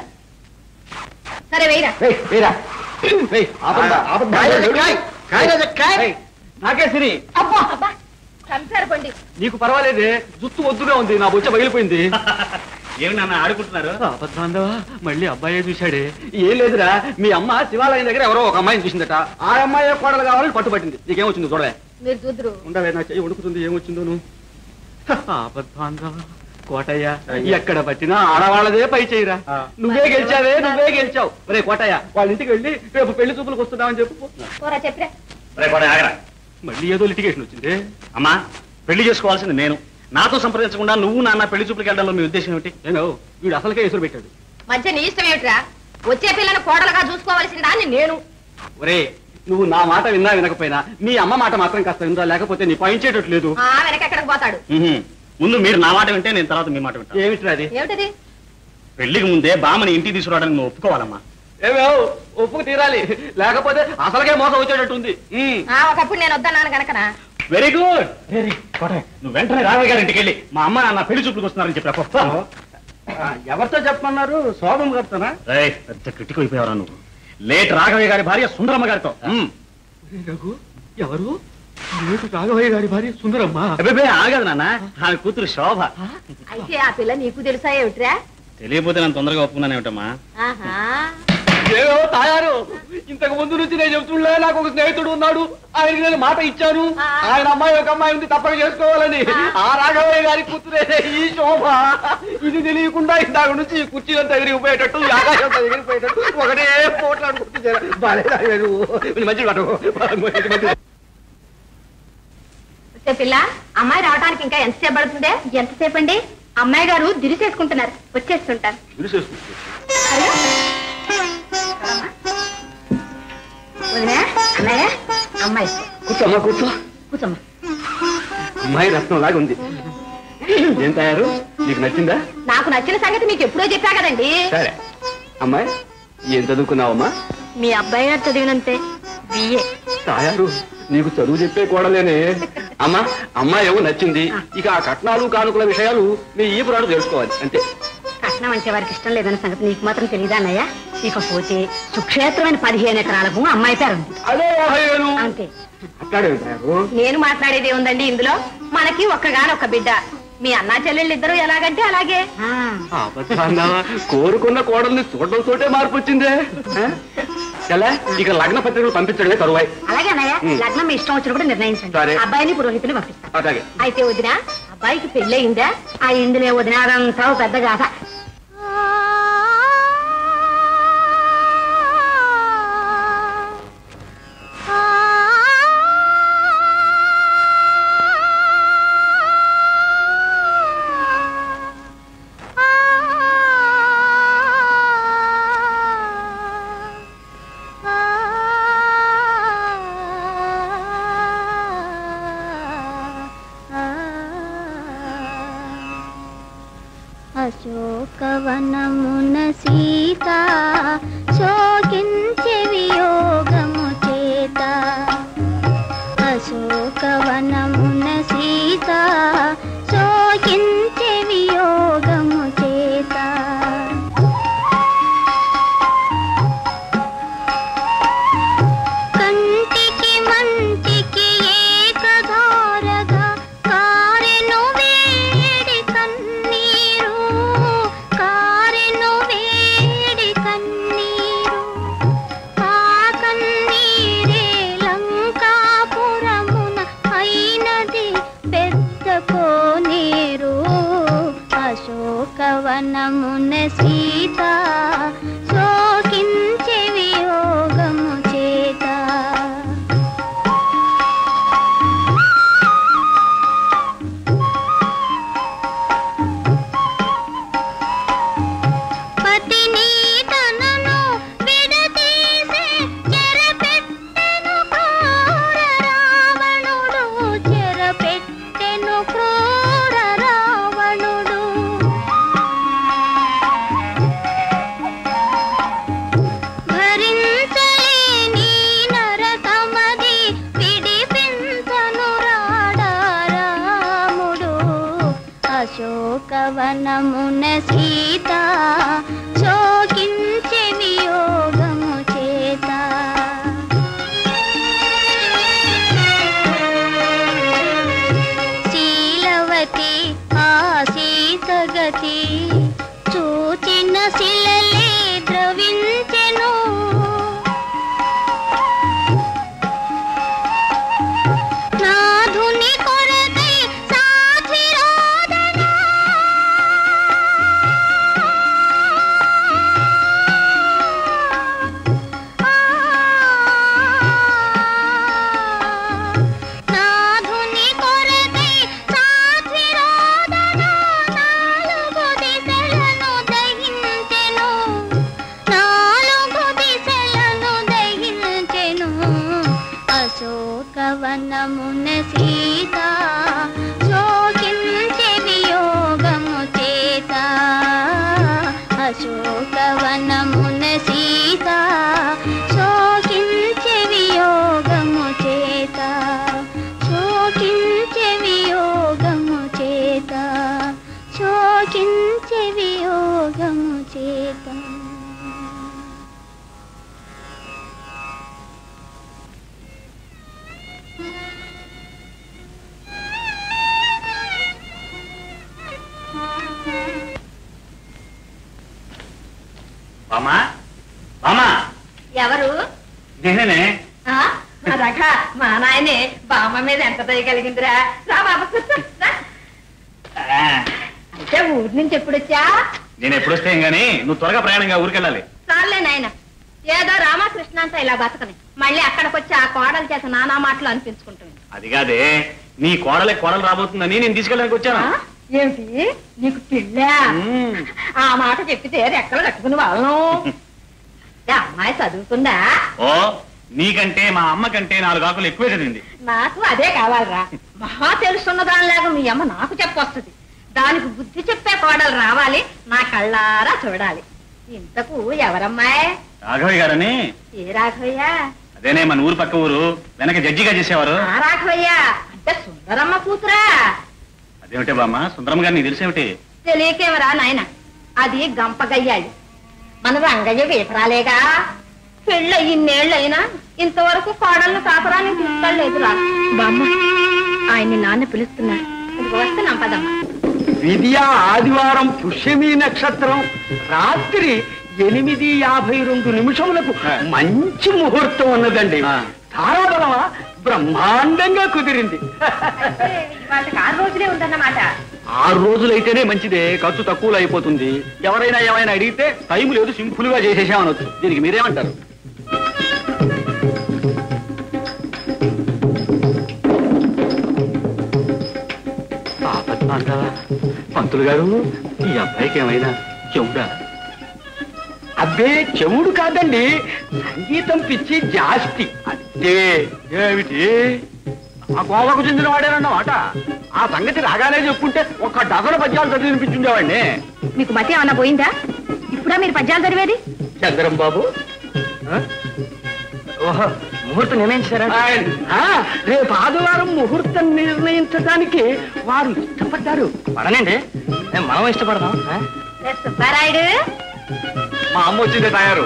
సరే వెయ్యరా రేయ్, రేయ్, రేయ్, ఆపండి, ఆపండి. కాయలేదు, కాయ్, కాయలేదు, కాయ్. రేయ్, నాకే సిరి అబ్బా అబ్బా కంసారు పండి నీకు పర్వాలేదే జుత్తు వద్దుగా ఉంది నా బొచ్చ పగిలిపోయింది ఏమి నాన్న ఆడుకుంటున్నారు అబద్ధాంధవా మళ్ళీ అబ్బాయే చూశాడే ఏం లేదురా మీ అమ్మ శివాలయం దగ్గర ఎవరో ఒక అమ్మాయిని చూసిందట ఆ అమ్మాయి కోడలు కావాలని పట్టుబట్టింది నీకేమొచ్చింది చూడవే మీరు చూద్దరు ఉండవే నా చెయ్యి ఉడుకుతుంది ఏమొచ్చిందో నువ్వు అబద్ధాంధవా కోటయ్య ఎక్కడ పట్టినా ఆడవాళ్ళదే పై చేయరా ఆ. నువ్వే గెలిచావే నువ్వే గెలిచావు రే కోటయ్య వాళ్ళ ఇంటికి వెళ్ళి రేపు పెళ్లి చూపులకు వస్తున్నామని చెప్పు పోరా చెప్పిరా ఆగరా మళ్ళీ ఏదో లిటిగేషన్ వచ్చింది అమ్మా పెళ్లి చేసుకోవాల్సింది నేను నాతో సంప్రదించకుండా నువ్వు నాన్న పెళ్లి చూపులకు వెళ్ళడంలో మీ ఉద్దేశం ఏమిటి నేను వీడు అసలుకే ఎసురు పెట్టాడు మధ్య నీ ఇష్టం ఏమిట్రా వచ్చే పిల్లను కోడలుగా చూసుకోవాల్సిన దాన్ని నేను ఒరే నువ్వు నా మాట విన్నా వినకపోయినా మీ అమ్మ మాట మాత్రం కాస్త విందా లేకపోతే నీ పయించేటట్టు లేదు ఆ వెనకెక్కడికి పోతాడు ఉహుం. ముందు మీరు నా మాట వింటే నేను తర్వాత మీ మాట వింటాను ఏమిట్రా అది ఏమిటది పెళ్లికి ముందే బామ్మని ఇంటికి తీసుకురావడానికి నువ్వు ఒప్పుకోవాలమ్మా ఏమేవ్ ఒప్పుకు తీరాలి లేకపోతే అసలుకే మోసం వచ్చేటట్టు ఉంది ఆ ఒకప్పుడు నేను వద్దన్నాను గనకనా వెరీ గుడ్ వెరీ నువ్వు వెంటనే రాఘవ గారి ఇంటికి వెళ్ళి మా అమ్మ నాన్న పెళ్లి చూపులకు వస్తున్నారని చెప్పా ఎవరితో చెప్పమన్నారు శోభం గారితోనా రేయ్, పెద్ద క్రిటిక్ అయిపోయావరా నువ్వు లేట్ రాఘవయ్య గారి భార్య సుందరమ్మ గారితో ఉమ్. రఘు ఎవరు ఏమిటి రాఘవయ్య గారి భార్య సుందరమ్మ అబ్బే ఆగదు నాన్న ఆమె కూతురు శోభ అయితే ఆ పిల్ల నీకు తెలుసా ఏమిట్రా తెలియపోతే నన్ను తొందరగా ఒప్పుకున్నానేమిటమ్మా ఆహా ఏవో తాయారు ఇంతకు ముందు నుంచి నేను చెప్తుండే నాకు ఒక స్నేహితుడు ఉన్నాడు ఆయనకి నేను మాట ఇచ్చాను ఆ. ఆయన అమ్మాయి ఒక అమ్మాయి ఉంది తప్పక చేసుకోవాలని ఆ రాఘవయ్య గారి కూతురే ఈ శోభ ఇది తెలియకుండా ఇందాక నుంచి ఈ కుర్చీలంతా ఎగిరిపోయేటట్టు ఈ ఆకాశంతా ఎగిరిపోయేటట్టు ఒకటే పోట్లాడుకుంటూ బాలేదు మంచి మాట మంచి వస్తే పిల్ల అమ్మాయి రావడానికి ఇంకా ఎంతసేపు పడుతుందే ఎంతసేపు అండి అమ్మాయి గారు దిరిసేసుకుంటున్నారు వచ్చేస్తుంటారు అయ్యో. వదినా, అన్నయ్య అమ్మాయి కూర్చోమ్మా కూర్చో కూర్చోమ్మా అమ్మాయి రత్నం లాగా ఉంది ఏం తయారు నీకు నచ్చిందా నాకు నచ్చిన సంగతి మీకు ఎప్పుడో చెప్పా కదండి సరే అమ్మాయి ఏం చదువుకున్నావమ్మా మీ అబ్బాయి గారు చదివినంతే బిఏ తాయారు నీకు చదువు చెప్పే కూడలేనే అమ్మా అమ్మాయి ఏమో నచ్చింది ఇక ఆ కట్నాలు కానుకల విషయాలు మీ ఈ పురాడు తెలుసుకోవాలి అంతే కట్నం అంటే వారికి ఇష్టం లేదన్న సంగతి నీకు మాత్రం తెలియదా అన్నయ్య ఇకపోతే సుక్షేత్రమైన పదిహేను ఎకరాల భూమి అమ్మాయి పేరు ఉంది అదే ఓహయ్యను అంతే అట్లాడే తాయారు నేను మాట్లాడేది ఏముందండి ఇందులో మనకి ఒక్కగానొక్క బిడ్డ మీ అన్నా చెల్లెళ్ళు ఇద్దరు ఎలాగంటే అలాగే ఆ, అబద్ధాన్నా కోరుకున్న కోడల్ని చూడడం తోటే మార్పు వచ్చిందే ఆ? ఎలా ఇక లగ్న పత్రికలు పంపించడమే తరువాయి అలాగే అన్నయ్య లగ్నం మీ ఇష్టం వచ్చినప్పుడు నిర్ణయించండి సరే. అబ్బాయిని పురోహితుని పంపిస్తాం అలాగే అయితే వదిన అబ్బాయికి పెళ్ళయిందా ఆ ఇందులో వదిన అదంతా ఓ పెద్ద గాథ అశోకవనమున సీత శోకించే వియోగము చేత అశోకవనమున సీత శోకించే వియోగము చేత కంటికి మంటికి ఏకధారగా కారెను వేడి కన్నీరు కారెను వేడి కన్నీరు ఆ కన్నీరే లంకాపురమున అయినది పెద్ద కోనేరు అశోకవనమున సీత శోకించే వియోగము చేత పతిని తనను విడదీసి చెరపెట్టెను క్రూర రావణుడు చెరపెట్టెను క్రూర రావణుడు భరించలేని నరకమది విడిపించను రాడా రాముడు అశోకవనమున సీత శోకించే వియోగము చేత శీలవతి ఆ సీతగతి చూచిన శిలలే ద్రవించెను నాధుని కొరకై సాధిరోదన నాధుని కొరకై సాధిరోదన నాలుగు దిశలను దహించెను నాలుగు దిశలను దహించెను అశోకవనమున సీత శోకించే వియోగము చేత అశోకవనమున సీత శోకించే వియోగము చేత శోకించే వియోగము చేత శోకించే వియోగము చేత బామా బామా ఎవరు నేనే ఆ? అదక మా నాయనే బామ్మ మీద ఎంత దయగలిగిందిరా రా బాబా కూర్చో రా. అయితే ఊరి నుంచి ఎప్పుడొచ్చా నేను ఎప్పుడు వస్తే గానీ నువ్వు త్వరగా ప్రయాణంగా ఊరికెళ్ళాలి చాలే నాయన ఏదో రామకృష్ణ అంతా ఇలా బతకని మళ్ళీ అక్కడికి వచ్చి ఆ కోడలు చేత నానా మాటలు అనిపించుకుంటుంది అది కాదే నీ కోడలే కోడలు రాబోతుందని నేను తీసుకెళ్ళడానికి వచ్చాను ఆ? ఏమిటి నీకు పిల్ల మ్మ్. ఆ మాట చెప్పితే రెక్కలు కట్టుకుని వాళ్ళను ఏ అమ్మాయి చదువుకుందా ఓ నీకంటే మా అమ్మ కంటే నాలుగు ఆకులు ఎక్కువే చదివింది నాకు అదే కావాలరా మహా తెలుసున్న దానిలాగా మీ అమ్మ నాకు చెప్పొస్తుంది దానికి బుద్ధి చెప్పే కోడలు రావాలి నా కళ్ళారా చూడాలి ఇంతకు ఎవరమ్మాయి రాఘవయ్య గారని ఏ రాఘవయ్య అదేనే మన ఊరు పక్క ఊరు వెనక జడ్జిగా చేసేవారు ఆ రాఘవయ్య అంటే సుందరమ్మ కూతురా అదేమిటే బామ్మ సుందరమ్మ గారు నీకు తెలిసేమిటి తెలియకేమరా నాయన అది గంపగయ్యాలి మన రంగయ్య వీపరాలేగా పెళ్ళి ఇన్నేళ్ళైనా ఇంతవరకు కోడలను కాపురాన్ని తీసుకెళ్ళలేదురా బామ్మ ఆయన్ని నాన్న పిలుస్తున్నారు ఇదిగో వస్తున్నాం పదమ్మా విద్య ఆదివారం పుష్యమి నక్షత్రం రాత్రి ఎనిమిది యాభై రెండు నిమిషములకు మంచి ముహూర్తం ఉన్నదండి తారాబలమా బ్రహ్మాండంగా కుదిరింది వాళ్ళకి ఆరు రోజులే ఉందన్నమాట ఆరు రోజులైతేనే మంచిదే ఖర్చు తక్కువలో అయిపోతుంది ఎవరైనా ఏమైనా అడిగితే టైం లేదు సింపుల్ గా చేసేసామనొచ్చు దీనికి మీరేమంటారు ఆపత్మాంతవా పంతులు గారు ఈ అబ్బాయికి ఏమైనా చెవుడా అబ్బే చెవుడు కాదండి సంగీతం పిచ్చి జాస్తి అదే ఏమిటి ఆ కోవకు చెందిన వాడేనన్నమాట ఆ సంగతి రాగానే చెప్పుంటే ఒక్క డజన పద్యాలు చదివి వినిపించుండేవాడిని మీకు మతి ఏమన్నా పోయిందా ఇప్పుడా మీరు పద్యాలు చదివేది చంద్రం బాబు ఆ? ఓహో ముహూర్తం నిర్ణయించారా రేపు ఆదివారం ముహూర్తం నిర్ణయించడానికి వారు ఇష్టపడ్డారు పడనండి మనం ఇష్టపడదాం రే సుబ్బారాయుడు మా అమ్మ వచ్చిందే తయారు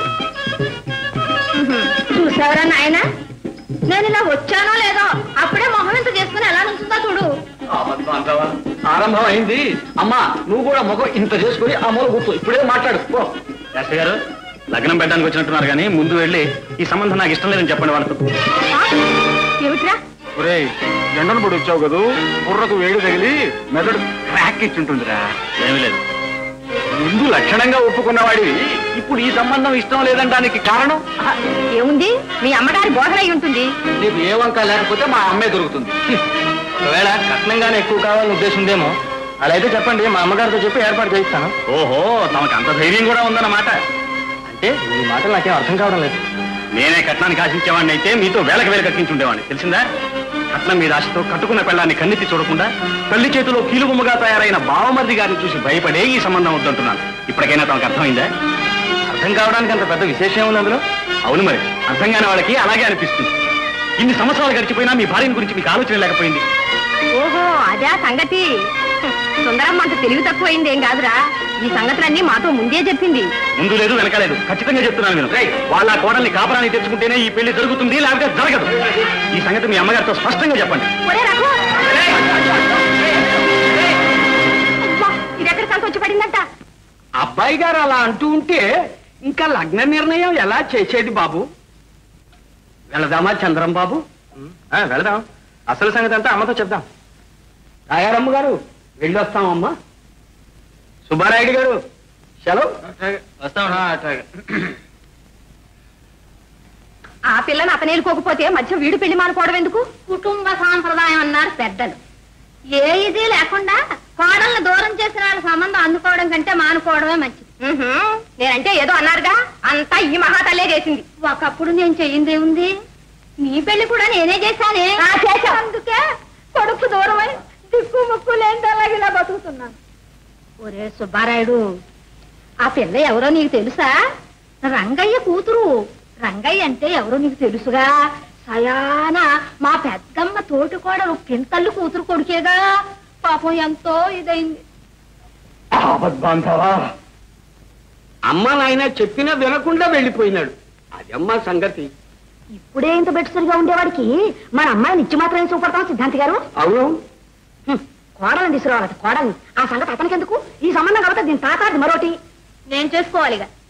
చూసావరా నాయన నేను ఇలా వచ్చానో లేదో అప్పుడే మొహం ఇంత చేసుకుని ఎలా నుంచుందో చూడు ఆరంభం అయింది అమ్మా నువ్వు కూడా ముఖం ఇంత చేసుకుని ఆ మూల కూర్చో ఇప్పుడే మాట్లాడు పో శాస్త్రి గారు లగ్నం పెట్టడానికి వచ్చినట్టున్నారు కానీ ముందు వెళ్ళి ఈ సంబంధం నాకు ఇష్టం లేదని చెప్పండి వాళ్ళతో ఆ? ఏమిట్రా ఒరే ఎండను పడి వచ్చావు కదూ బుర్రకు వేడి తగిలి మెదడు క్రాక్ ఇచ్చుంటుందిరా ఏమీ లేదు ముందు లక్షణంగా ఒప్పుకున్నవాడివి ఇప్పుడు ఈ సంబంధం ఇష్టం లేదనడానికి కారణం ఆ, ఏముంది మీ అమ్మగారి బోధన అయి ఉంటుంది నీకు ఏ వంక లేకపోతే మా అమ్మే దొరుకుతుంది ఒకవేళ కట్నంగానే ఎక్కువ కావాలని ఉద్దేశం ఉందేమో అలా అయితే చెప్పండి మా అమ్మగారితో చెప్పి ఏర్పాటు చేయిస్తాను ఓహో తమకు అంత ధైర్యం కూడా ఉందన్నమాట అంటే ఈ మాటలు నాకేం అర్థం కావడం లేదు నేనే కట్నానికి ఆశించేవాడిని అయితే మీతో వేలకు వేలు కట్టించుండేవాడిని తెలిసిందా కట్నం మీద ఆశతో కట్టుకున్న పెళ్ళాన్ని కన్నెత్తి చూడకుండా తల్లి చేతిలో కీలుబొమ్మగా తయారైన బావమర్ది గారిని చూసి భయపడే ఈ సంబంధం వద్దంటున్నాను ఇప్పటికైనా తమకు అర్థమైందా అర్థం కావడానికి అంత పెద్ద విశేషం ఏముంది అందులో అవును మరి అర్థం కాని వాళ్ళకి అలాగే అనిపిస్తుంది ఇన్ని సంవత్సరాలు గడిచిపోయినా మీ భార్యని గురించి మీకు ఆలోచన లేకపోయింది ఓహో అదే ఆ సంగతి హ్మ్, సుందరమ్మ అంత తెలివి తక్కువైంది ఏం కాదురా ఈ సంగతులన్నీ మాతో ముందే చెప్పింది ముందు లేదు వెనక లేదు ఖచ్చితంగా చెప్తున్నాను నేను వాళ్ళ ఆ కోడల్ని కాపురాన్ని తెచ్చుకుంటేనే ఈ పెళ్లి జరుగుతుంది లేకపోతే జరగదు ఈ సంగతి మీ అమ్మగారితో స్పష్టంగా చెప్పండి ఒరే రఘు అబ్బా, ఇది ఎక్కడ కలిసి వచ్చి పడిందంట అబ్బాయి గారు అలా అంటూ ఉంటే ఇంకా లగ్న నిర్ణయం ఎలా చేసేది బాబు వెళదామా చంద్రం బాబు ఆ, వెళదాం అసలు సంగతి అంతా అమ్మతో చెప్దాం తాయారమ్మ గారు వెళ్ళొస్తామమ్మా సుబ్బారాయుడు గారు సెలవు వస్తాం ఆ పిల్లని అతనేలుకోకపోతే మధ్య వీడు పెళ్లి మానుకోవడం ఎందుకు కుటుంబ సాంప్రదాయం అన్నారు పెద్దలు ఏ ఇది లేకుండా కోడల్ని దూరం చేసిన వాళ్ళ సంబంధం అందుకోవడం కంటే మానుకోవడమే మంచిది ఉహుం, నేనంటే ఏదో అన్నారుగా అంతా ఈ మహాతల్లే చేసింది ఒకప్పుడు నేను చెయ్యింది ఉంది నీ పెళ్లి కూడా నేనే చేశానే అందుకే కొడుకు దూరమై దిక్కు ముక్కు లేని అలాగే ఇలా బతుకుతున్నాను ఒరే సుబ్బారాయుడు ఆ పిల్ల ఎవరో నీకు తెలుసా రంగయ్య కూతురు రంగయ్య అంటే ఎవరో నీకు తెలుసుగా సయాన మా పెద్దమ్మ తోటి కోడలు పింతల్లు కూతురు కొడుకేగా పాపం ఎంతో ఇదైంది ఆపద్బాంధవా అమ్మ నాయన చెప్పినా వినకుండా వెళ్ళిపోయినాడు అదమ్మ సంగతి ఇప్పుడే ఇంత బెట్టుసరిగా ఉండేవాడికి మన అమ్మాయిని ఇచ్చి మాత్రమే చూపడతాం సిద్ధాంతి గారు అవును హ్మ్, కోడలను తీసుకురావాలట కోడల్ని ఆ సంగతి అతనికి ఎందుకు ఈ సంబంధం కాబట్టి దీని తాతాది మరోటి నేను చేసుకోవాలిగా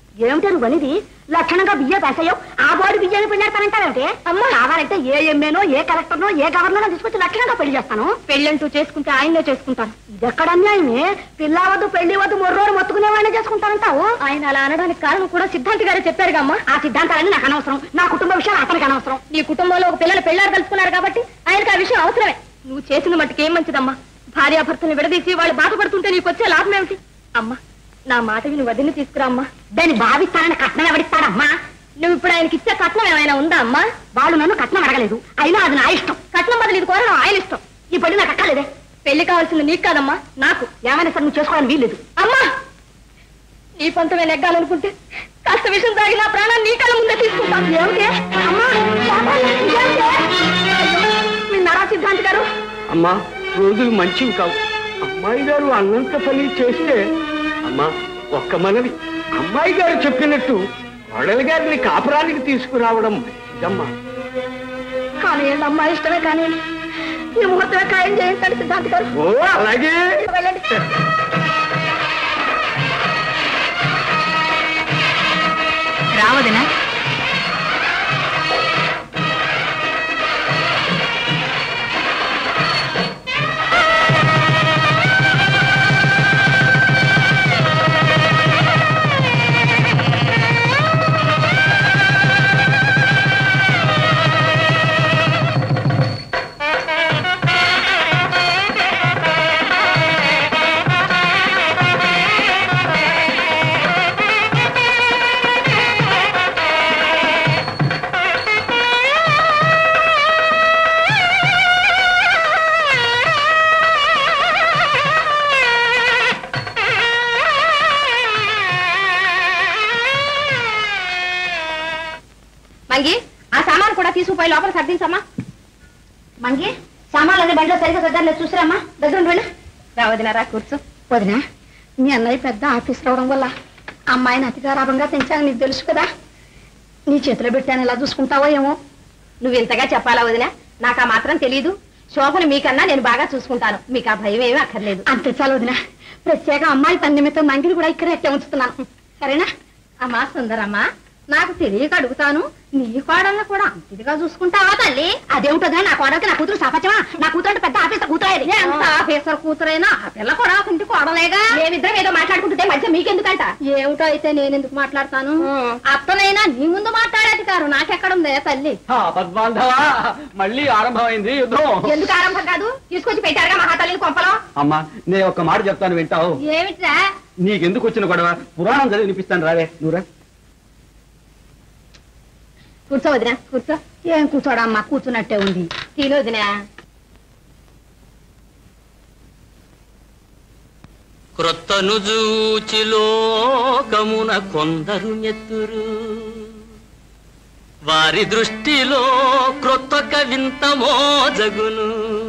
ఏమిటో నువ్వు అనేది లక్షణంగా బియ్యం వేసాయో ఆ బోర్డు బియ్యాన్ని పెళ్ళాడతానంటావేమిటి అమ్మ కావాలంటే ఏ ఎమ్మెనో ఏ కలెక్టర్నో ఏ గవర్నర్నో తీసుకొచ్చి లక్షణంగా పెళ్లి చేస్తాను పెళ్ళంటూ చేసుకుంటే ఆయనే చేసుకుంటాను ఇది ఎక్కడ అన్యాయమే పిల్ల వద్దు పెళ్లి వద్దు మొర్రోడు మొత్తుకునే వాడిని చేసుకుంటానంటావు ఆయన అలా అనడానికి కారణం కూడా సిద్ధాంతి గారే చెప్పారుగా అమ్మా ఆ సిద్ధాంతాలన్నీ నాకు అనవసరం నా కుటుంబ విషయాలు అతనికి అనవసరం నీ కుటుంబంలో ఒక పిల్లలు పెళ్ళారు కలుసుకున్నారు కాబట్టి ఆయనకు ఆ విషయం అవసరమే నువ్వు చేసిన మట్టుకు ఏం మంచిదమ్మా భార్యాభర్తల్ని విడదీసి వాళ్ళు బాధపడుతుంటే నీకు వచ్చే లాభం ఏమిటి అమ్మా నా మాట విని వదిలి తీసుకురా అమ్మా దాన్ని భావిస్తానని కట్నం ఎవడిస్తాడమ్మా నువ్వు ఇప్పుడు ఆయనకి ఇచ్చే కట్నం ఏమైనా ఉందా అమ్మా వాళ్ళు నన్ను కట్నం అడగలేదు అయినా అది నా ఇష్టం కట్నం బదులు ఇది కోరడం ఆయన ఇష్టం ఈ పెళ్లి నాకు అక్కర్లేదే పెళ్లి కావాల్సింది నీకు కాదమ్మా నాకు ఏమైనా సరే నువ్వు చేసుకోవాలని వీల్లేదు అమ్మా నీ పంతమే నెగ్గాలనుకుంటే కాస్త విషయం తాగి నా ప్రాణాన్ని నీ కళ్ళ ముందే తీసుకుంటాను ఏమిటి అమ్మా ఏమిటి? మీ నరా సిద్ధాంతి గారు అమ్మా రోజులు మంచివి కావు అమ్మాయి గారు అన్నంత పని చేస్తే అమ్మా ఒక్క మనవి అమ్మాయి గారు చెప్పినట్టు కోడలి గారిని కాపురానికి తీసుకురావడం ఇదమ్మా కానీ అమ్మా ఇష్టమే కానీ ఈ ముహూర్తమే ఖాయం చేయించండి సిద్ధాంతి గారు ఓ అలాగే వెళ్ళండి రావదనా మంగి ఆ సామాన్ కూడా తీసుకుపోయి లోపల సర్దించమ్మా మంగి సామాన్లన్నీ బండిలో సరిగ్గా సర్దారులేదు చూసిరామ్మా దగ్గర ఉండి వెళ్ళు రావదినారా కూర్చో వదినా మీ అన్నయ్య పెద్ద ఆఫీస్ రావడం వల్ల అమ్మాయిని అతిగారాభంగా పెంచాను నీకు తెలుసు కదా నీ చేతిలో పెట్టాను ఎలా చూసుకుంటావో ఏమో నువ్వు ఇంతగా చెప్పాలా వదినా నాకు ఆ మాత్రం తెలీదు శోభను మీకన్నా నేను బాగా చూసుకుంటాను మీకు ఆ భయం ఏమీ అక్కర్లేదు అంతే చాలు వదినా ప్రత్యేక అమ్మాయి పని నిమిత్తం మంగిని కూడా ఇక్కడే ఎట్లా ఉంచుతున్నాను సరేనా అమ్మా సుందరమ్మా నాకు తెలియక అడుగుతాను నీ కోడల్ని కూడా అంతదిగా చూసుకుంటావా తల్లి అదేమిటో నా కోడలికి నా కూతురు సపచమా నా కూతురు అంటే పెద్ద ఆఫీసర్ కూతురు ఎంత ఆఫీసర్ కూతురైనా ఆ పిల్ల కూడా ఒక ఇంటి కోడలేగా మేమిద్దరం ఏదో మాట్లాడుకుంటుంటే మధ్య మీకెందుకంట ఏమిటో అయితే నేను ఎందుకు మాట్లాడతాను అత్తనైనా నీ ముందు మాట్లాడేది కారు నాకెక్కడుందే తల్లి పద్మాంధవా మళ్ళీ ఆరంభమైంది యుద్ధం ఎందుకు ఆరంభం కాదు తీసుకొచ్చి పెట్టారుగా మహాతల్లిని కొంపలో అమ్మా నేను ఒక్క మాట చెప్తాను వింటావు ఏమిట్రా నీకెందుకు వచ్చిన గొడవ పురాణం చదివి వినిపిస్తాను రావే నువ్వురా కూర్చో వదినా కూర్చో ఏం కూర్చోడమ్మా కూర్చున్నట్టే ఉంది తిను వదినా క్రొత్తను జూచి లోకమున కొందరు నెత్తురు వారి దృష్టిలో క్రొత్తొక వింత మోజగును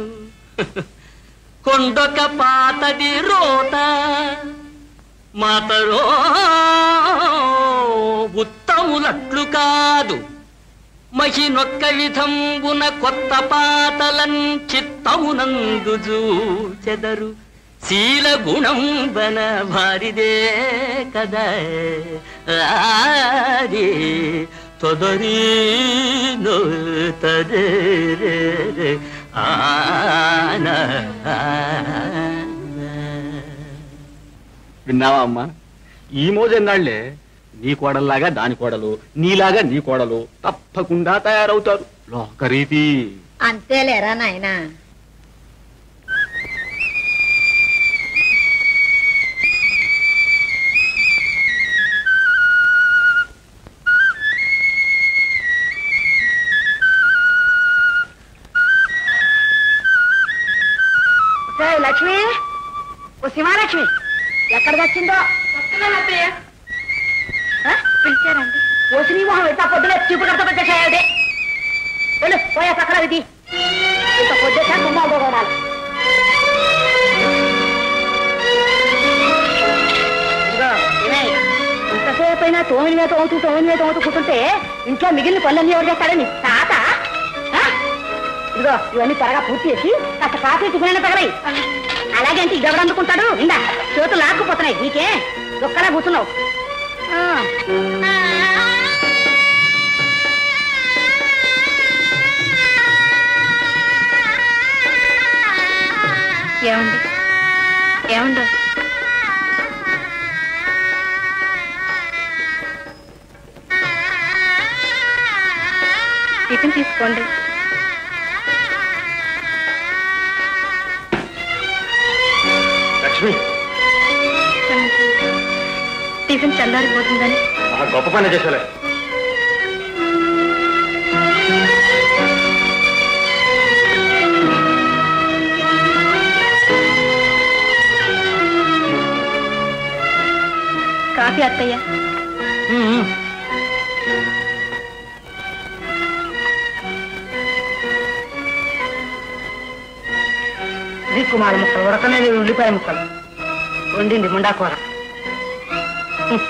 కొండొక పాతది రోత మాతరో ఉత్తములట్లు కాదు మహినొక్క విధంబున కొత్త పాతలన్ చిత్తమునందు చెదరు శీల గుణం బన భారిదే కదా ఆది తొదరి తదే ఆన విన్నావా అమ్మా ఈ మోజెన్నాళ్లే నీ కోడల్లాగా దాని కోడలు నీలాగా నీ కోడలు తప్పకుండా తయారవుతారు లోకరీతి అంతేలేరా నాయనా ఏయ్, లక్ష్మి ఓ శివాలక్ష్మి ఎక్కడ వచ్చిందో పిలిచారండి ఓ శ్రీమోహం ఎంత పొద్దున చూపు కడత పెట్టేసాయి వెళ్ళు పోయా సక్కర ఇది ఇంత పొద్దున తుమ్మ పోగొడాలి ఇంతసేపు అయినా తోమిని మీద తోముతూ తోమిని మీద తోముతూ కూర్చుంటే ఇంట్లో మిగిలిన పనులన్నీ ఎవరు చేస్తాడని తాత ఆ? ఇదిగో ఇవన్నీ త్వరగా పూర్తి చేసి కాస్త కాఫీ టిఫిన్ తగలయి అలాగే అంటే ఇది ఎవరు అందుకుంటాడు ఇందా చేతులు లాక్కుపోతున్నాయి నీకే ఒక్కలా కూర్చున్నావు ఏమండి ఏమండి టిఫిన్ తీసుకోండి లక్ష్మి టిఫిన్ చల్లారిపోతుందని ఆ గొప్ప పని చేసేలే కాఫీ అత్తయ్య దిక్కుమాల ముక్కలు ఉడకనేది ఉల్లిపాయ ముక్కలు వండింది ముండా కూర హ్మ్.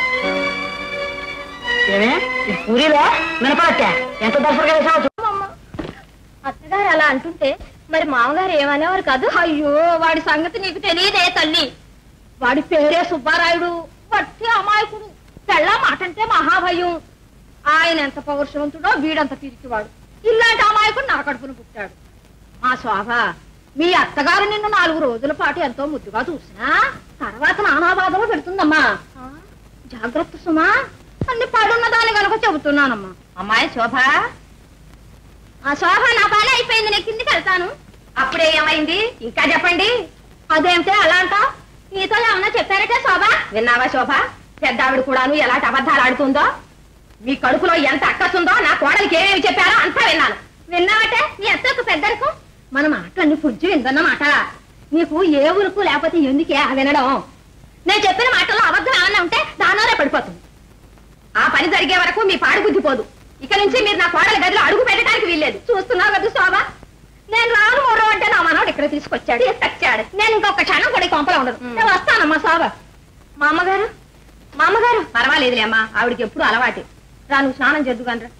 ఏమే ఇది పూరీలో మినపడట్టా ఎంత దసరగా వేసావు అత్తగారు అలా అంటుంటే మరి మామగారు ఏమనేవారు కాదు అయ్యో వాడి సంగతి నీకు తెలియదే తల్లి వాడి పేరే సుబ్బారాయుడు వట్టి అమాయకుడు పెళ్ళ మాటంటే మహాభయం ఆయన ఎంత పౌరుషవంతుడో వీడంత పిరికివాడు ఇలాంటి అమాయకుడు నా కడుపున పుట్టాడు మా శోభ మీ అత్తగారు నిన్ను నాలుగు రోజుల పాటు ఎంతో ముద్దుగా చూసినా తర్వాత నానా బాధలు పెడుతుందమ్మా జాగ్రత్త సుమా అన్ని పడున్న దాని కనుక చెబుతున్నానమ్మా అమ్మాయి శోభ ఆ శోభ నా పని అయిపోయింది నేను కిందికి వెళ్తాను అప్పుడే ఏమైంది ఇంకా చెప్పండి అదేమిటే అలా అంటావు నీతో ఏమన్నా చెప్పారటే శోభ విన్నావా శోభ పెద్దావిడ కూడాను ఎలాంటి అబద్ధాలు ఆడుతుందో మీ కడుపులో ఎంత అక్కసుందో నా కోడలికి ఏమేమి చెప్పారో అంతా విన్నాను విన్నావటే నీ అత్తకు పెద్దలకు మన మాటలన్నీ పుజ్జు విందన్నమాట నీకు ఏ ఉరుకు లేకపోతే ఎందుకే ఆ వినడం నేను చెప్పిన మాటల్లో అబద్ధం ఏమన్నా ఉంటే దానిలోనే పడిపోతుంది ఆ పని జరిగే వరకు మీ పాడు బుద్ధి పోదు ఇక నుంచి మీరు నా కోడల గదిలో అడుగు పెట్టడానికి వీల్లేదు చూస్తున్నావు కదా శోభ నేను రాను మొర్రో అంటే నా మనోడు ఇక్కడ తీసుకొచ్చాడు తీసుకొచ్చాడు నేను ఇంకొక క్షణం కూడా ఈ కొంపలో ఉండదు నేను వస్తానమ్మా శోభ మా అమ్మగారు మా అమ్మగారు పర్వాలేదులే అమ్మా ఆవిడకి ఎప్పుడు అలవాటే రా నువ్వు స్నానం చేద్దు కనరా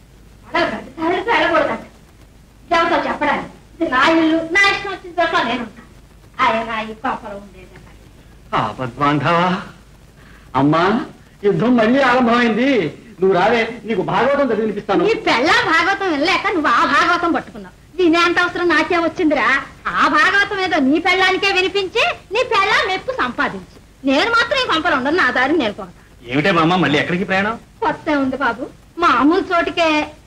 చెబుతా చెప్పడానికి ఇది నా ఇల్లు నా ఇష్టం వచ్చిన చోట్ల నేను ఉంటాను ఆయన ఈ కొంపలో ఉండేది ఆపద్బాంధవా అమ్మా యుద్ధం మళ్ళీ ఆరంభమైంది నువ్వు రావే నీకు భాగవతం చదివినిపిస్తాను నీ పెళ్ళ భాగవతం వెళ్ళలేక నువ్వు ఆ భాగవతం పట్టుకున్నావు వినేంత అవసరం నాకే వచ్చిందిరా ఆ భాగవతం ఏదో నీ పెళ్ళానికే వినిపించి నీ పెళ్ళ మెప్పు సంపాదించు నేను మాత్రం ఈ కొంపలు ఉండను నా దారి నేను కొడతా ఏమిటే బామ్మ మళ్ళీ ఎక్కడికి ప్రయాణం కొత్త ఉంది బాబు మామూలు చోటుకే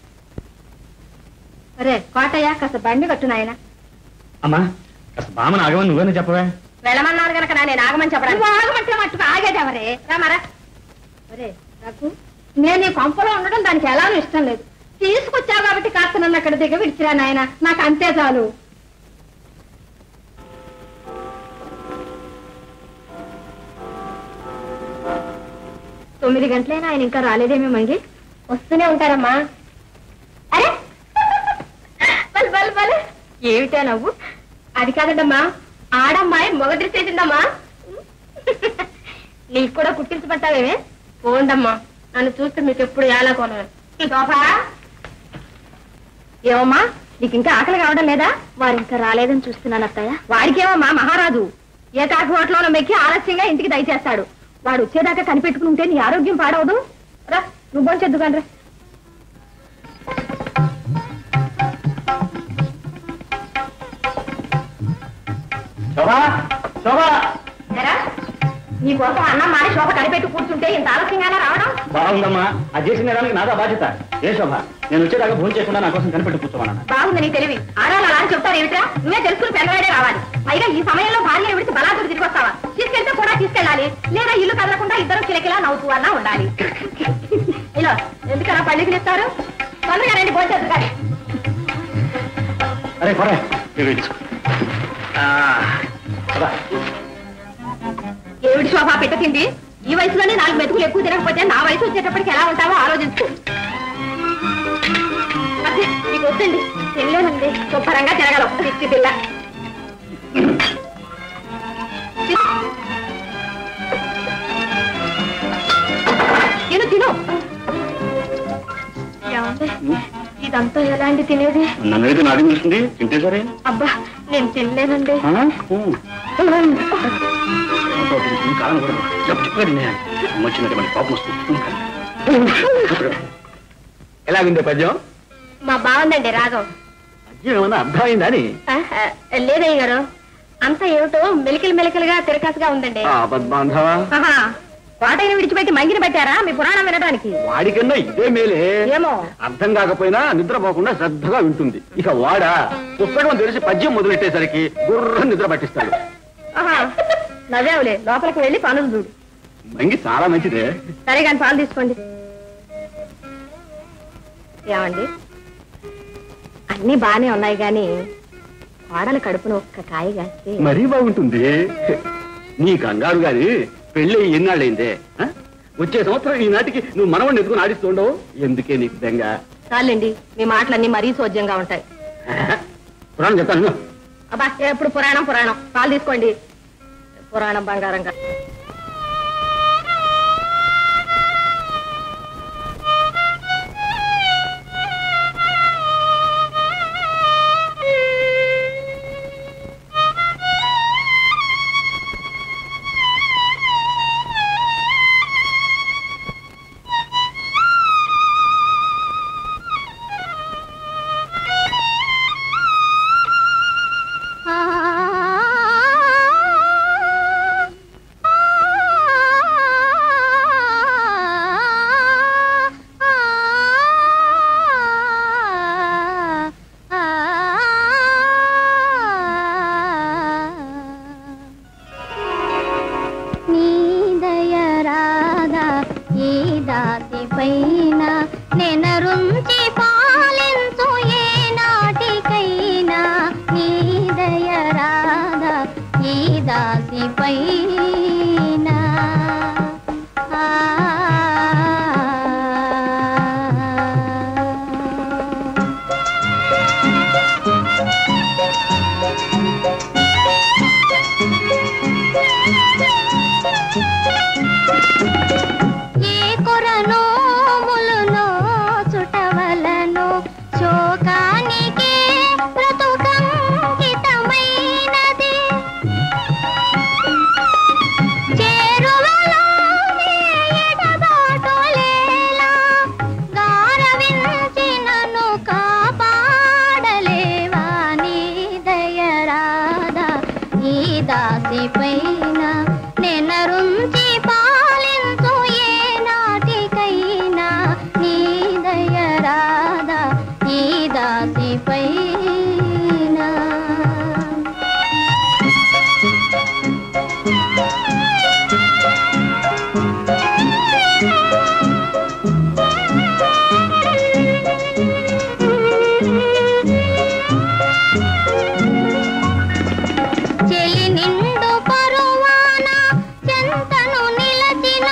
అరే కోటయ్య కాస్త బండి కట్టు నాయన అమ్మా కాస్త బామ్మను ఆగమని నువ్వేనా చెప్పవే వెళ్ళమన్నారు గనక నేను ఆగమని చెప్పడానికి ఆగమంటే మట్టుకు ఆగేదెవరే రామారా అరే రఘు నేను ఈ కొంపలో ఉండడం దానికి ఎలానూ ఇష్టం లేదు తీసుకొచ్చావు కాబట్టి కాస్త నన్ను అక్కడ దిగ విడిచిరా నాయన నాకు అంతే చాలు తొమ్మిది గంటలైనా ఆయన ఇంకా రాలేదేమో మంగి వస్తూనే ఉంటారమ్మా అరే బల్ బల్ బల్ ఏమిటా నవ్వు అది కాదండమ్మా ఆడమ్మాయి మొగ డ్రెస్ వేసిందమ్మా నీకు కూడా కుట్టించబట్టావేమే పోండమ్మా నన్ను చూస్తే మీకు ఎప్పుడు ఎలా కొనరు శోభా ఏమమ్మా నీకు ఇంకా ఆకలి కావడం లేదా వారు ఇంకా రాలేదని చూస్తున్నాను అత్తయ్య వాడికేమమ్మా మహారాజు ఏ కాకి హోటల్లో మెక్కి ఆలస్యంగా ఇంటికి దయచేస్తాడు వాడు వచ్చేదాకా కనిపెట్టుకుని ఉంటే నీ ఆరోగ్యం పాడవదు రా నువ్వు బొంచెద్దు కానీ రా శోభా శోభా ఎరా, నీ కోసం అన్నం మారి శోభ కనిపెట్టి కూర్చుంటే ఇంత ఆలస్యంగానే రావడం బాగుందమ్మా అది చేసిన నేరానికి నాదా బాధ్యత ఏ శోభ నేను వచ్చేదాకా భోజనం చేయకుండా నా కోసం కనిపెట్టి కూర్చోమన్నా బాగుంది నీ తెలివి ఆడాలి అలా అని చెప్తారు ఏమిట్రా నువ్వే తెలుసుకుని పెద్దవాడే రావాలి పైగా ఈ సమయంలో భార్య విడిచి బలాదుడు తిరిగి వస్తావా తీసుకెళ్తే కూడా తీసుకెళ్ళాలి లేదా ఇల్లు కదలకుండా ఇద్దరు కిలకిలా నవ్వుతూ అన్నా ఉండాలి ఇలా ఎందుకలా పళ్ళికి ఇస్తారు తొందరగా రండి భోజనం కానీ అరే పరే ఇవి తీసుకో. ఆ, పద. ఏమిటి శోభ పెట్టింది ఈ వయసులోనే నాలుగు మెతుకులు ఎక్కువ తినకపోతే నా వయసు వచ్చేటప్పటికి ఎలా ఉంటావో ఆలోచించుకో అదే నీకు వద్దండి తినలేనండి శుభ్రంగా తినగలవు పిచ్చి పిల్ల తిను తిను ఏమండి ఇదంతా ఎలాంటి తినేది నన్ను అయితే నాది చూస్తుంది తింటే సరే అబ్బా నేను తినలేనండి ఆ? ఊ. ఈ కాలం కూడా చెప్పగా తినేయాలి వచ్చినట్టు మన కోపం వస్తుంది ఎలాగుంది పద్యం మా బాగుందండి రాగం పద్యం ఏమన్నా అర్థమైందా అని ఆహా, లేదయ్య గారు అంతా ఏమిటో మెలికలు మెలికలుగా తిరకాసుగా ఉందండి బాంధవా ఆహా, కోటైన విడిచిపెట్టి మంగిని పెట్టారా మీ పురాణం వినడానికి వాడికన్నా ఇదే మేలే ఏమో అర్థం కాకపోయినా నిద్రపోకుండా శ్రద్ధగా వింటుంది ఇక వాడా పుస్తకం తెలిసి పద్యం మొదలెట్టేసరికి గుర్ర నిద్ర పట్టిస్తాడు ఆహా, నవ్వేవులే లోపలికి వెళ్ళి పనులు చూడు మంగి చాలా మంచిదే సరే కానీ పాలు తీసుకోండి ఏమండి అన్నీ బానే ఉన్నాయి గాని కోడల కడుపున ఒక్క కాయ కాస్తే మరీ బాగుంటుంది నీ కంగారు గాని పెళ్ళి ఎన్నాళ్ళైందే ఆ? వచ్చే సంవత్సరం ఈనాటికి నువ్వు మనవడిని ఎత్తుకుని ఆడిస్తుండవు ఎందుకే నీకు బెంగ చాలండి మీ మాటలన్నీ మరీ సోజ్యంగా ఉంటాయి పురాణం చెప్తాను విను. అబ్బా ఎప్పుడు పురాణం పురాణం పాలు తీసుకోండి పురాణం బంగారంగా నీదయరాదా ఈ దాసి పైన నెనరుంచి పాలించు ఏ నాటికైనా నీదయరాదా ఈ దాసి పైన ఆ ఏ కొరనో ములునో చుటవలను శోకానికి బ్రతుకంకితమైనది చేరువలోనే ఎడబాటులేలా గారవించినను కాపాడలేవా నీ దయరాదా ఈ దాసి పైన నెనరుంచి పాలించు ఏ నాటికైనా నీ దయరాదా ఈ దాసి పైన చెలి నిండు పరువాన చెంతను నిలచిన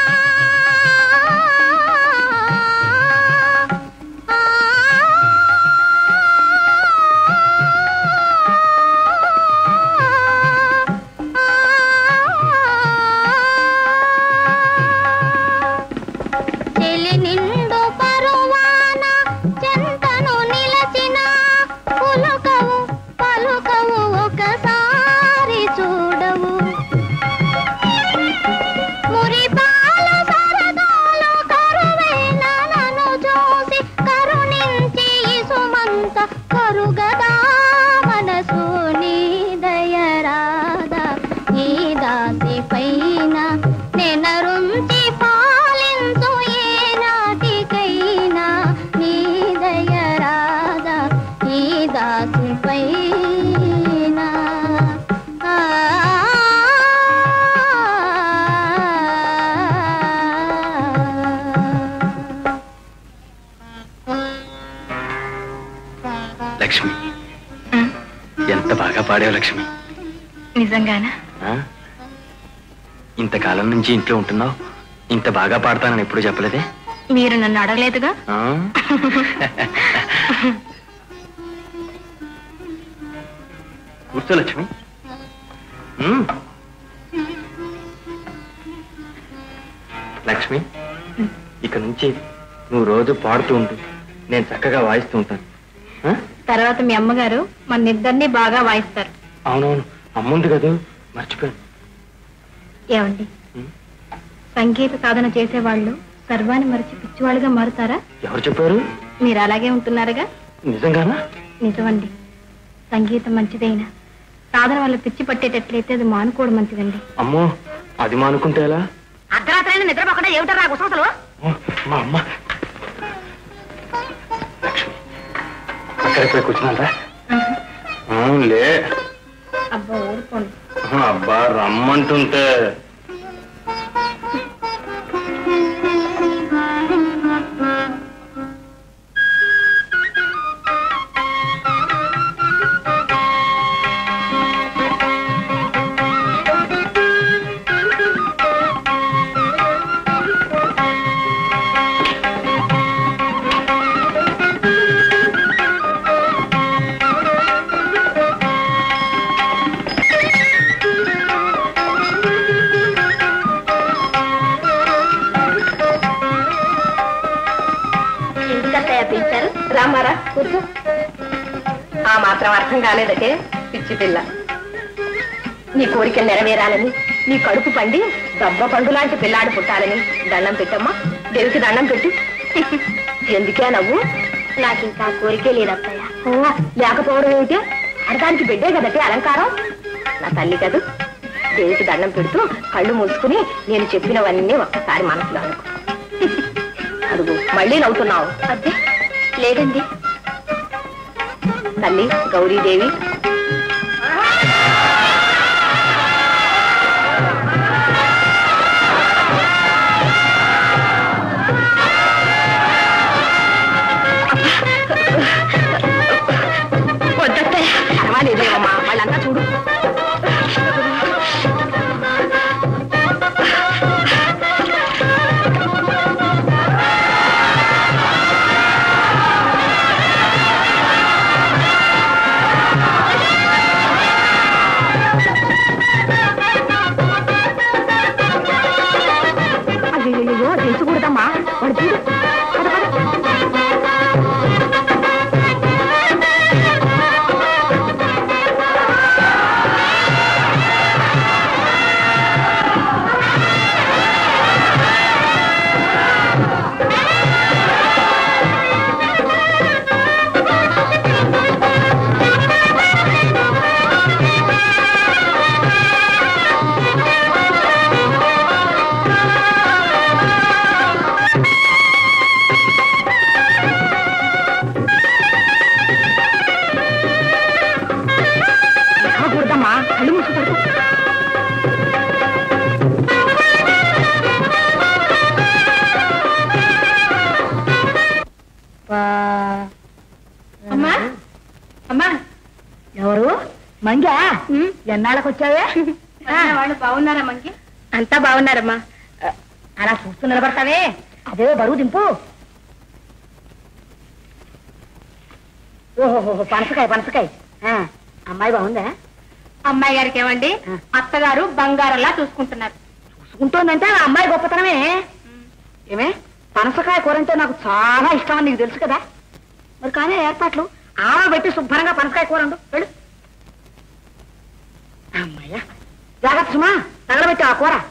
చెలి నిండు పరువాన చెంతను నిలచిన పులకవు పలుకవు ఒకసారి చూడవు మురిపాల సరదాలు కరువైన నన్ను చూసి కరుణించి సుమంత కరుగదా మనసు నీ దయరాదా ఈ దాసి పైన నెనరుంచి పాలించు ఏ నాటికైనా నీ దయరాదా ఈ దాసి పైన ఆ లక్ష్మి ఎంత బాగా పాడావు లక్ష్మి నిజంగానా ఆ? ఇంతకాలం నుంచి ఇంట్లో ఉంటున్నావు ఇంత బాగా పాడతానని ఎప్పుడు చెప్పలేదే మీరు నన్ను అడగలేదుగా ఆ? కూర్చో లక్ష్మి ఉమ్. లక్ష్మి ఇక నుంచి నువ్వు రోజు పాడుతూ ఉంటు నేను చక్కగా వాయిస్తూ ఉంటాను ఆ? తర్వాత మీ అమ్మగారు మన ఇద్దరిని బాగా వాయిస్తారు అవునవును అమ్ముంది కదా మర్చిపోయాను ఏమండి సంగీత సాధన చేసేవాళ్ళు సర్వాన్ని మరిచి పిచ్చివాళ్ళుగా మారుతారా ఎవరు చెప్పారు మీరు అలాగే ఉంటున్నారుగా నిజంగానా నిజమండి సంగీతం మంచిదైనా సాధన వల్ల పిచ్చి పట్టేటట్లయితే అది మానుకోవడం మంచిదండి అమ్మో అది మానుకుంటే ఎలా అర్ధరాత్రైనా నిద్రపోకుండా ఏమిటారా గుసగుసలు ఓ, మా అమ్మ లక్ష్మి అక్కడికి కూర్చున్నారా లే అబ్బా ఊరుకోండి అబ్బా రమ్మంటుంటే ఎందుకత్తయ్య పిలిచారు రామారా కూర్చో ఆ మాత్రం అర్థం కాలేదటే పిచ్చి పిల్ల నీ కోరికలు నెరవేరాలని నీ కడుపు పండి దబ్బ పండు లాంటి పిల్లాడు పుట్టాలని దండం పెట్టమ్మా దేవుడికి దండం పెట్టు ఎందుకే నవ్వు నాకు ఇంకా కోరికే లేదత్తయ్య ఓ లేకపోవడం ఏమిటి అడగానికి బిడ్డే కదటే అలంకారం నా తల్లి కదూ దేవుడికి దండం పెడుతూ కళ్ళు మూసుకుని నేను చెప్పినవన్నీ ఒక్కసారి మనసులో అనుకో అడుగు మళ్ళీ నవ్వుతున్నావు అదే లేదండి తల్లి గౌరీదేవి వద్దత్తే పర్వాలేదేమమ్మా వాళ్ళంతా చూడు అయ్యో తెలుసుకూడదమ్మా వాడు చూడు పద, పద. రాకూడదమ్మా కళ్ళు మూసుకుంటూ అమ్మా అమ్మా ఎవరు మంగా ఎన్నాళ్ళకి వచ్చావే వాళ్ళు బాగున్నారా మంకి అంతా బాగున్నారమ్మా అలా చూస్తూ నిలబడతావే అదే బరువు దింపు ఓహో పనసకాయ పనసకాయ ఆ, అమ్మాయి బాగుందా అమ్మాయి గారికి ఏమండి అత్తగారు బంగారంలా చూసుకుంటున్నారు చూసుకుంటోందంటే ఆ అమ్మాయి గొప్పతనమే ఏమే పనసకాయ కూర అంటే నాకు చాలా ఇష్టం అని నీకు తెలుసు కదా మరి కానీ ఏర్పాట్లు ఆవ పెట్టి శుభ్రంగా పనసకాయ కూర వండు వెళ్ళు అమ్మాయ్యా జాగ్రత్త సుమా తగలబెట్టి ఆ కూర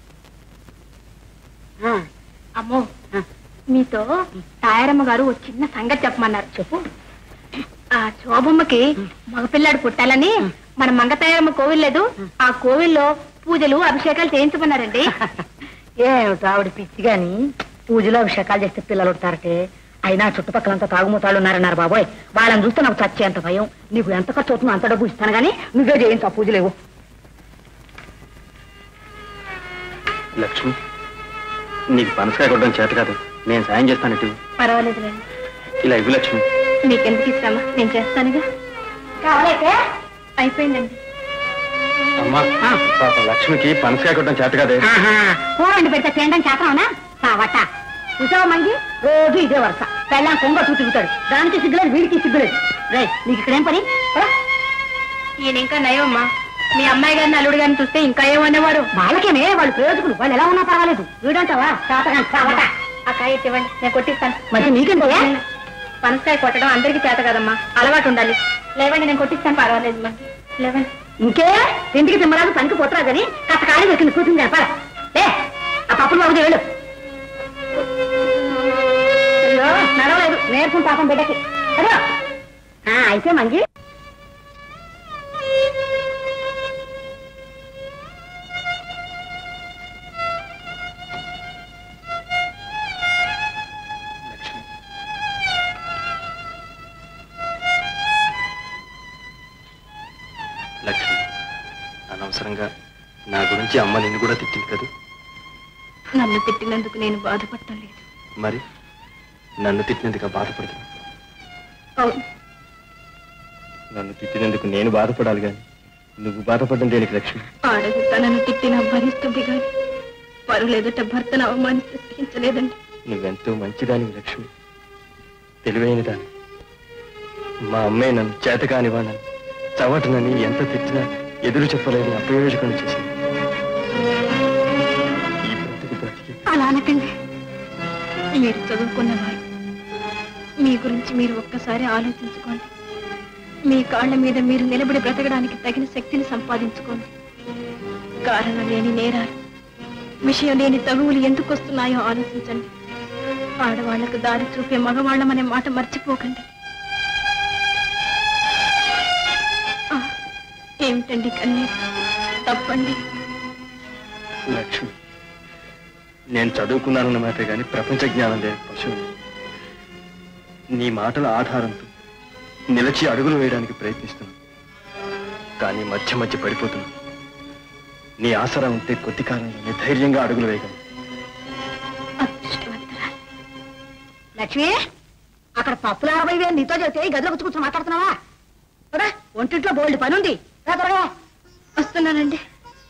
ఆ, అమ్మో ఆ. మీతో తాయారమ్మ గారు ఒక చిన్న సంగతి చెప్పమన్నారు చెప్పు ఆ శోభమ్మకి మగపిల్లాడు పుట్టాలని మన మంగతాయారమ్మ కోవిల్ లేదు ఆ కోవిల్లో పూజలు అభిషేకాలు చేయించమన్నారండి ఏమిటో ఆవిడ పిచ్చి గాని పూజలో అభిషేకాలు చేస్తే పిల్లలు ఉంటారటే అయినా చుట్టుపక్కలంతా తాగుమూతాళ్ళు ఉన్నారన్నారు బాబోయ్ వాళ్ళని చూస్తే నాకు చచ్చేంత భయం నీకు ఎంత ఖర్చు అవుతుందో అంత డబ్బు ఇస్తాను గానీ నువ్వే చేయించు ఆ పూజలేవు లక్ష్మి నీకు పనసకాయ కొట్టడం చేత కాదు నేను సాయం చేస్తాను ఇటు పర్వాలేదులేండి ఇలా ఇవ్వు లక్ష్మి మీకెందుకు ఇస్తామా నేను చేస్తానుగా కావాలైతే అయిపోయిందండి అమ్మా పాపం లక్ష్మికి పనసకాయ కొట్టడం చేత కాదే కూర వండి పెడితే తినడం చేతనా వట్ట చూసావా మంగి రోజు ఇదే వరుస పెళ్ళాం కొంగ తూతుకుతాడు దానికి సిగ్గులేదు వీడికి సిగ్గులేదు రే నీకు ఇక్కడేం పని పద. ఈయన ఇంకా నయమమ్మా మీ అమ్మాయి గారిని అల్లుడు గారిని చూస్తే ఇంకా ఏమనేవారు వాళ్ళకేమే వాళ్ళు ప్రయోజకులు వాళ్ళు ఎలా ఉన్నా పర్వాలేదు వీడంటావా చాతగా చావట ఆ కాయ ఇటు ఇవ్వండి నేను కొట్టిస్తాను మరి నీకేంటయ్యా పనసకాయ కొట్టడం అందరికీ చేత కదమ్మా అలవాటు ఉండాలి లేవండి నేను కొట్టిస్తాను పర్వాలేదు మా లేవండి ఇంకే ఇంటికి తిమ్మరాదు పనికి పోతురా కానీ కాస్త ఖాళీ దొరికింది కూర్చుంది పద లే ఆ పప్పులు బాబు వెళ్ళు అయ్యో నడవలేదు నేర్పుని పాపం బిడ్డకి అదో ఆ, అయితే మంచి లక్ష్మి లక్ష్మి అనవసరంగా నా గురించి అమ్మ నిన్ను కూడా తిట్టింది కదా నన్ను తిట్టినందుకు నేను బాధపడటం లేదు మరి నన్ను తిట్టినందుకు బాధపడుతున్నా అవును నన్ను తిట్టినందుకు నేను బాధపడాలి కానీ నువ్వు బాధపడడం దేనికి లక్ష్మి ఆడది తనను తిట్టినా భరిస్తుంది కానీ పరులెదుట భర్తను అవమానిస్తే సహించలేదండి నువ్వెంతో మంచిదానివి లక్ష్మి తెలివైన దాని మా అమ్మాయి నన్ను చేతకానివానని చవటనని ఎంత తిట్టినా ఎదురు చెప్పలేని అప్రయోజకం చేసింది ఈ బ్రతుకు బ్రతికి అలా అనకండి మీరు చదువుకున్నవారు మీ గురించి మీరు ఒక్కసారి ఆలోచించుకోండి మీ కాళ్ళ మీద మీరు నిలబడి బ్రతకడానికి తగిన శక్తిని సంపాదించుకోండి కారణం లేని నేరాలు విషయం లేని తగువులు ఎందుకు వస్తున్నాయో ఆలోచించండి ఆడవాళ్లకు దారి చూపే మగవాళ్ళమనే మాట మర్చిపోకండి ఆ, ఏమిటండి కన్నీరు తప్పండి లక్ష్మి నేను చదువుకున్నానన్న మాట కానీ ప్రపంచ జ్ఞానం లేని పశువు నీ మాటల ఆధారంతో నిలిచి అడుగులు వేయడానికి ప్రయత్నిస్తున్నాను కానీ మధ్య మధ్య పడిపోతున్నాను నీ ఆసరా ఉంటే కొద్ది కాలంలోనే ధైర్యంగా అడుగులు వేయగలను అదృష్టవంతురాలు లక్ష్మి అక్కడ పప్పులు అరవై వేలు నీతో చెబితే ఈ గదిలో కూర్చొని మాట్లాడుతున్నావా కదా ఒంటింట్లో బోల్డ్ పని ఉంది రా త్వరగా వస్తున్నానండి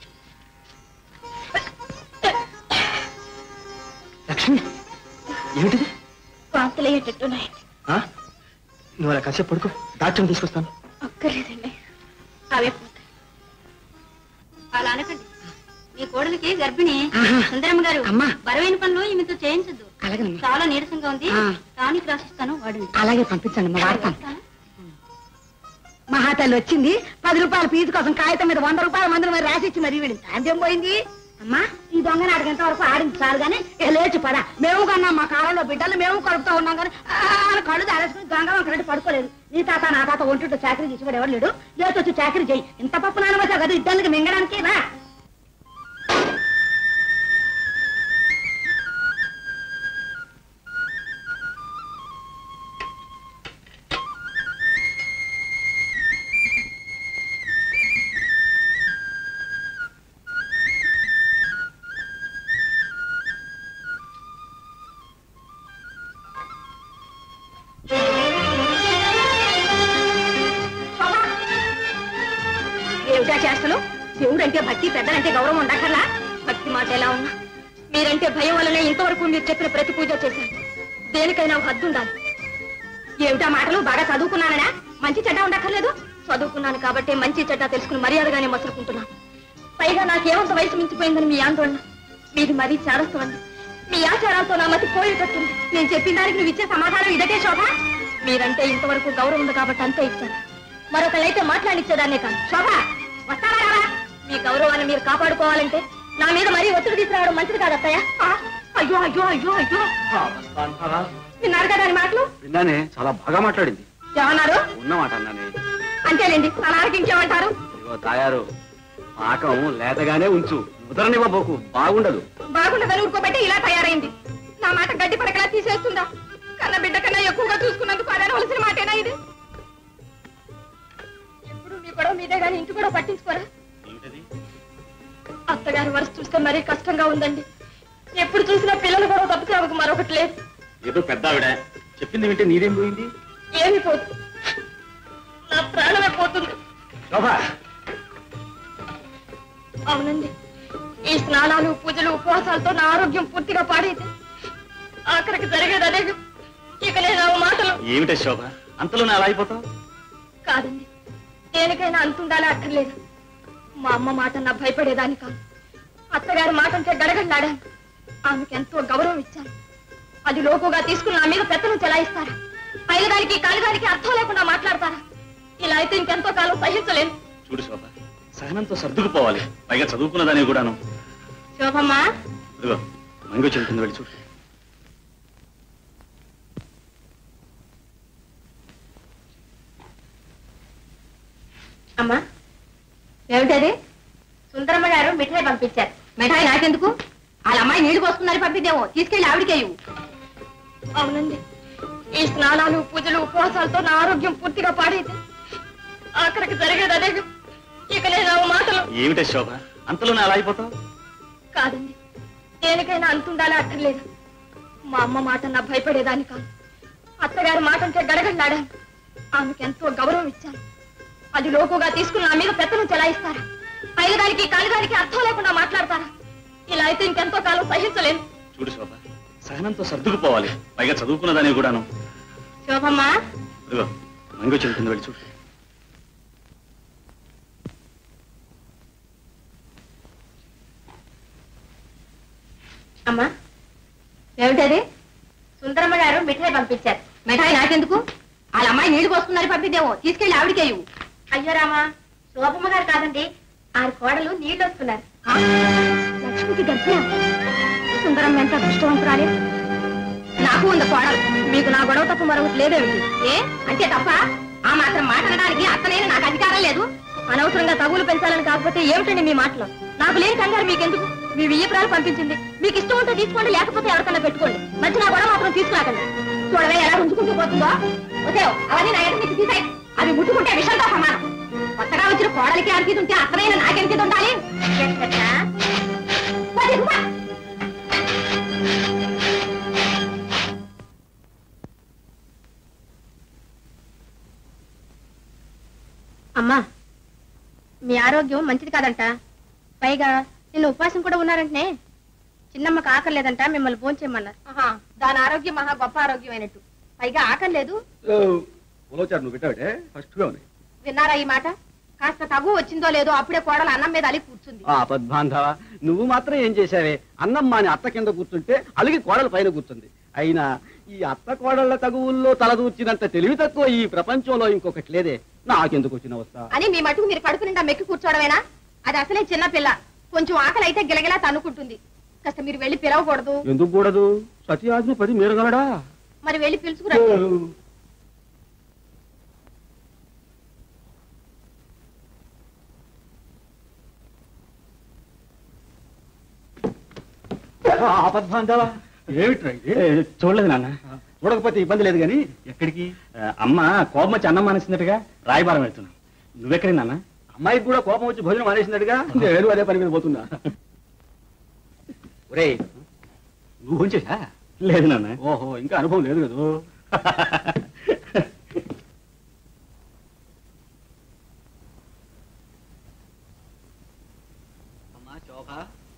లక్ష్మి ఏమిటిది వాంతలయ్యేటట్టున్నాయండి ఆ? నువ్వు అలా కాసేపు పడుకో డాక్టర్ని తీసుకొస్తాను అక్కర్లేదండి అవే పోతాయి అలా అనకండి మీ కోడలికి గర్భిణి ఆహా. సుందరమ్మ గారు అమ్మా. బరువైన పనులు ఈమెతో చేయించద్దు అలాగేనమ్మా చాలా నీరసంగా ఉంది ఆ. టానిక్ రాసిస్తాను వాడండి అలాగే పంపించండి మా వాడతాను మహాతల్లి వచ్చింది పది రూపాయల ఫీజు కోసం కాగితం మీద వంద రూపాయల మందుల మీద రాసి ఇచ్చి మరి వీడి అంతేం పోయింది అమ్మా ఈ దొంగ నాటకంత వరకు ఆడింది చాలు కానీ ఇక లేచి పడా మేము కన్నా మా కాలంలో బిడ్డలు మేము కడుపుతూ ఉన్నాం కానీ ఆ, అని కళ్ళు దారేసుకుని గంగ ఒకటి పడుకోలేదు నీ తాత నా తాత ఒంటితో చాకరీ చేసి ఎవరు లేడు లేచి వచ్చి చాకరీ చేయి ఇంత పప్పు నానవచ్చా కదా ఇద్దరికి మింగడానికి రా ఏమిటా చేస్తలు శివుడంటే భక్తి పెద్దలంటే గౌరవం ఉండక్కర్లా భక్తి మాట ఎలా ఉన్నా మీరంటే భయం వల్లనే ఇంతవరకు మీరు చెప్పిన ప్రతి పూజ చేశాను దేనికైనా ఒక హద్దు ఉండాలి ఏమిటా మాటలు బాగా చదువుకున్నాననా మంచి చెడ్డ ఉండక్కర్లేదు చదువుకున్నాను కాబట్టి మంచి చెడ్డ తెలుసుకుని మర్యాదగానే మసులుకుంటున్నాను పైగా నాకేమంత వయసు మించిపోయిందని మీ ఆందోళన మీది మరీ చేరస్తమండి మీ ఆచారాలతో నా మతి పోయేటట్టుంది నేను చెప్పిన దానికి నువ్వు ఇచ్చే సమాధానం ఇదటే శోభ మీరంటే ఇంతవరకు గౌరవం ఉంది కాబట్టి అంతే ఇచ్చాను మరొకళ్ళైతే మాట్లాడిచ్చేదాన్నే కాదు శోభ వస్తావా రావా? మీ గౌరవాన్ని మీరు కాపాడుకోవాలంటే నా మీద మరీ ఒత్తిడి తీసుకురావడం మంచిది కాదు అత్తయ్య ఆ, అయ్యో అయ్యో అయ్యో అయ్యో విన్నారు కదా ఆయన మాటలు విన్నానే చాలా బాగా మాట్లాడింది ఏమన్నారు ఉన్నమాట అన్నానే అంతేలేండి అలాగే ఇంకేమంటారు ఇదిగో తాయారు పాకం లేతగానే ఉంచు ముదరనివ్వబోకు బాగుండదు బాగుండదని ఊరుకోబెట్టి ఇలా తయారైంది నా మాట గడ్డి పడకలా తీసేస్తుందా కన్న బిడ్డ కన్నా ఎక్కువగా చూసుకున్నందుకు అదే వలసిన మాటేనా ఇది ఎప్పుడు మీ గొడవ మీదే గాని ఇంటి కూడా పట్టించుకోరా అత్తగారి వరుస చూస్తే మరీ కష్టంగా ఉందండి ఎప్పుడు చూసినా పిల్లలు కూడా తప్పితే ఆమెకు మరొకటి లేదు ఏదో పెద్ద ఆవిడ చెప్పింది వింటే నీదేం పోయింది ఏమి పోదు నా ప్రాణమే పోతుంది శోభా అవునండి ఈ స్నానాలు పూజలు ఉపవాసాలతో నా ఆరోగ్యం పూర్తిగా పాడైతే ఆఖరికి జరిగేది అదే ఇక నేను ఆ మాటలు ఏమిటే శోభ అంతలోనే అలా అయిపోతావు కాదండి దేనికైనా అంతుండాలి అక్కర్లేదు మా అమ్మ మాట నా భయపడేదాన్ని కాదు అత్తగారి మాట అంటే గడగడలాడాను ఆమెకు ఎంతో గౌరవం ఇచ్చాను అది లోకుగా తీసుకుని నా మీద పెత్తనం చెలాయిస్తారా అయినదానికి కాలిదానికి అర్థం లేకుండా మాట్లాడతారా ఇలా అయితే ఇంకెంతో కాలం సహించలేను చూడు శోభ సహనంతో సర్దుకుపోవాలి పైగా చదువుకున్నదాని కూడాను శోభమ్మా ఇదిగో మంగు చెబుతుంది వెళ్ళి చూడు అమ్మా ఏమిటది సుందరమ్మ గారు మిఠాయి పంపించారు మిఠాయి నాకెందుకు వాళ్ళ అమ్మాయి నీళ్లు పోసుకున్నది పంపిద్దేమో తీసుకెళ్లి ఆవిడకేయు అవునండి ఈ స్నానాలు పూజలు ఉపవాసాలతో నా ఆరోగ్యం పూర్తిగా పాడైంది ఆఖరికి జరిగేది అదే ఇక నేను ఆ మాటలు ఏమిటే శోభ అంతలోనే అలా అయిపోతావు కాదండి దేనికైనా అంతుండాలి అక్కర్లేదు మా అమ్మ మాట నా భయపడేదాన్ని కాదు అత్తగారి మాట అంటే గడగడలాడాను ఆమెకు ఎంతో గౌరవం ఇచ్చాను అది లోకుగా తీసుకుని నా మీద పెత్తనం చెలాయిస్తారా పైలదానికి కాలిదానికి అర్థం లేకుండా మాట్లాడతారా ఇలా అయితే ఇంకెంతో కాలం సహించలేను చూడు శోభ సహనంతో సర్దుకుపోవాలి పైగా చదువుకున్నదాని కూడాను శోభమ్మా ఇదిగో మంగు చెబుతుంది వెళ్ళి చూడు అమ్మా ఏమిటది సుందరమ్మ గారు మిఠాయి పంపించారు మిఠాయి నాకెందుకు వాళ్ళ అమ్మాయి నీళ్లు పోసుకున్నది పంపిద్దేమో తీసుకెళ్లి ఆవిడకేయు అయ్యో రామా శోభమ్మ గారు కాదండి ఆరు కోడలు నీళ్లు వస్తున్నారు లక్ష్మికి గర్భ సుందరమ్మ ఎంత అదృష్టవంతురాలే నాకు ఉంది కోడలు మీకు నా గొడవ తప్ప మరొకటి లేదేమిటి ఏ అంటే తప్ప ఆ మాత్రం మాట్లాడడానికి అత్తనైనా నాకు అధికారం లేదు అనవసరంగా తగులు పెంచాలని కాకపోతే ఏమిటండి మీ మాటలు నాకు లేని కంగారు మీకెందుకు మీ వియ్యపురాలు పంపించింది మీకు ఇష్టం ఉంటే తీసుకోండి లేకపోతే ఎవరికన్నా పెట్టుకోండి మంచి నా గొడవ మాత్రం తీసుకురాకండి చూడవే ఎలా ఉంచుకుంటూ పోతుందో వస్తే అవన్నీ నా ఎదురు నుంచి తీసాయి అవి ముట్టుకుంటే విషంతో సమానం కొత్తగా వచ్చిన కోడలికి అనిపిది ఉంటే అత్తనైనా నాకెంత ఉండాలి ఎక్కడా? పోతే ఉమ్మా. అమ్మా మీ ఆరోగ్యం మంచిది కాదంట పైగా నిన్న ఉపవాసం కూడా ఉన్నారంటనే చిన్నమ్మకి ఆకలి లేదంట మిమ్మల్ని భోంచేయమన్నారు దాని ఆరోగ్యం మహా గొప్ప ఆరోగ్యం అయినట్టు పైగా ఆకలి లేదు ఉలవచారు నువ్వు పెట్టావటే ఫస్ట్ గా ఉన్నాయి విన్నారా ఈ మాట కాస్త తగు వచ్చిందో లేదో అప్పుడే కోడలు అన్నం మీద అలిగి కూర్చుంది ఆ పద్మాంధవ నువ్వు మాత్రం ఏం చేశావే అన్నం మాని అత్త కింద కూర్చుంటే అలిగి కోడల పైన కూర్చుంది అయినా ఈ అత్త కోడళ్ల తగువుల్లో తలదూర్చినంత తెలివి తక్కువ ఈ ప్రపంచంలో ఇంకొకటి లేదే నాకెందుకు వచ్చిన వస్తా అని మీ మటుకు మీరు కడుపు నిండా మెక్కి కూర్చోవడమేనా అది అసలే చిన్న పిల్ల కొంచెం ఆకలి అయితే గిలగిలా తన్నుకుంటుంది కాస్త మీరు వెళ్ళి పిలవకూడదు ఎందుకు కూడదు సతి ఆజ్ఞ పది మీరగలడా మరి వెళ్ళి పిలుచుకురండి ఆపద్బాంధవ ఏమిట్రా ఇది? చూడలేదు నాన్న చూడకపోతే ఇబ్బంది లేదు కానీ ఎక్కడికి ఆ, అమ్మ కోపం వచ్చి అన్నం మానేసినట్టుగా రాయబారం వెళ్తున్నా నువ్వెక్కడి నాన్న అమ్మాయికి కూడా కోపం వచ్చి భోజనం మానేసినట్టుగా నేను అదే పని మీద పోతున్నా ఒరేయ్ నువ్వు ఉంచేసా లేదు నాన్న ఓహో ఇంకా అనుభవం లేదు కదా అమ్మా శోభ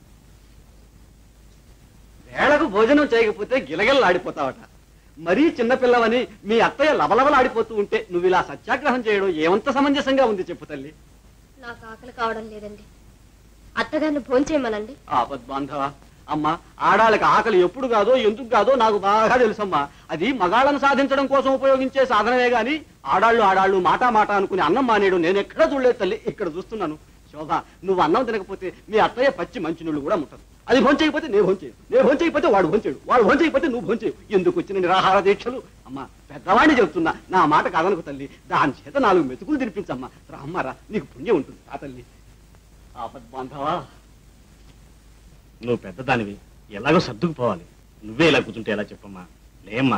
వేళకు భోజనం చేయకపోతే గిలగిలలు ఆడిపోతావట మరీ చిన్నపిల్లవని మీ అత్తయ్య లబలబలాడిపోతూ ఉంటే నువ్వు ఇలా సత్యాగ్రహం చేయడం ఏమంత సమంజసంగా ఉంది చెప్పు తల్లి నాకు ఆకలి కావడం లేదండి అత్తగారిని భోంచేయమనండి ఆపద్బాంధవ అమ్మా ఆడాళ్ళకి ఆకలి ఎప్పుడు కాదో ఎందుకు కాదో నాకు బాగా తెలుసమ్మా అది మగాళ్ళను సాధించడం కోసం ఉపయోగించే సాధనమే గాని ఆడాళ్ళు ఆడాళ్ళు మాట మాట అనుకుని అన్నం మానేయడం నేను ఎక్కడ చూడలేదు తల్లి ఇక్కడ చూస్తున్నాను శోభ నువ్వు అన్నం తినకపోతే మీ అత్తయ్య పచ్చి మంచినీళ్ళు కూడా ముట్టదు అది భోంచేయకపోతే నేను భోంచేయు నేను భోంచేయకపోతే వాడు భోంచేయడు వాడు భోంచేయకపోతే నువ్వు భోంచేయు ఎందుకు వచ్చిన నిరాహార దీక్షలు అమ్మా పెద్దవాడిని చెబుతున్నా నా మాట కాదనుకు తల్లి దాని చేత నాలుగు మెతుకులు తినిపించమ్మా రామ్మారా నీకు పుణ్యం ఉంటుంది ఆ తల్లి ఆపద్బాంధవా నువ్వు పెద్దదానివి ఎలాగో సర్దుకుపోవాలి నువ్వే ఇలా కూర్చుంటే ఎలా చెప్పమ్మా లేమ్మా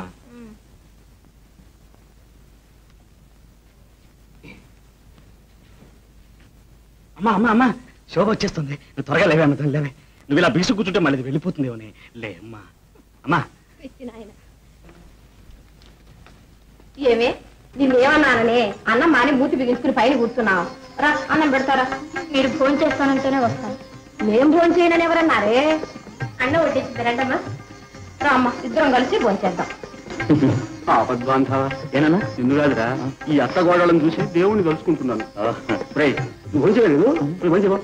అమ్మా అమ్మా అమ్మా శోభ వచ్చేస్తుంది నువ్వు త్వరగా లేవే అమ్మ తల్లి, లేవే నువ్వు ఇలా బీసు కూర్చుంటే మళ్ళీ ఇది వెళ్ళిపోతుందేమోనే లే అమ్మా అమ్మా ఏమే నిన్నేమన్నాననే అన్నం మాని మూతి బిగించుకుని పైన కూర్చున్నావు రా అన్నం పెడతారా మీరు ఫోన్ చేస్తానంటేనే వస్తాను మేం ఫోన్ చేయనని ఎవరన్నారే అన్నం వడ్డించింది రండమ్మా రా అమ్మ ఇద్దరం కలిసి ఫోన్ చేద్దాం ఆపద్బాంధవ ఏనన్నా నిన్ను కాదురా ఈ అత్త గోడలను చూసి దేవుణ్ణి తలుచుకుంటున్నాను రే నువ్వు భోంచేయలేదు నువ్వు భోంచేవా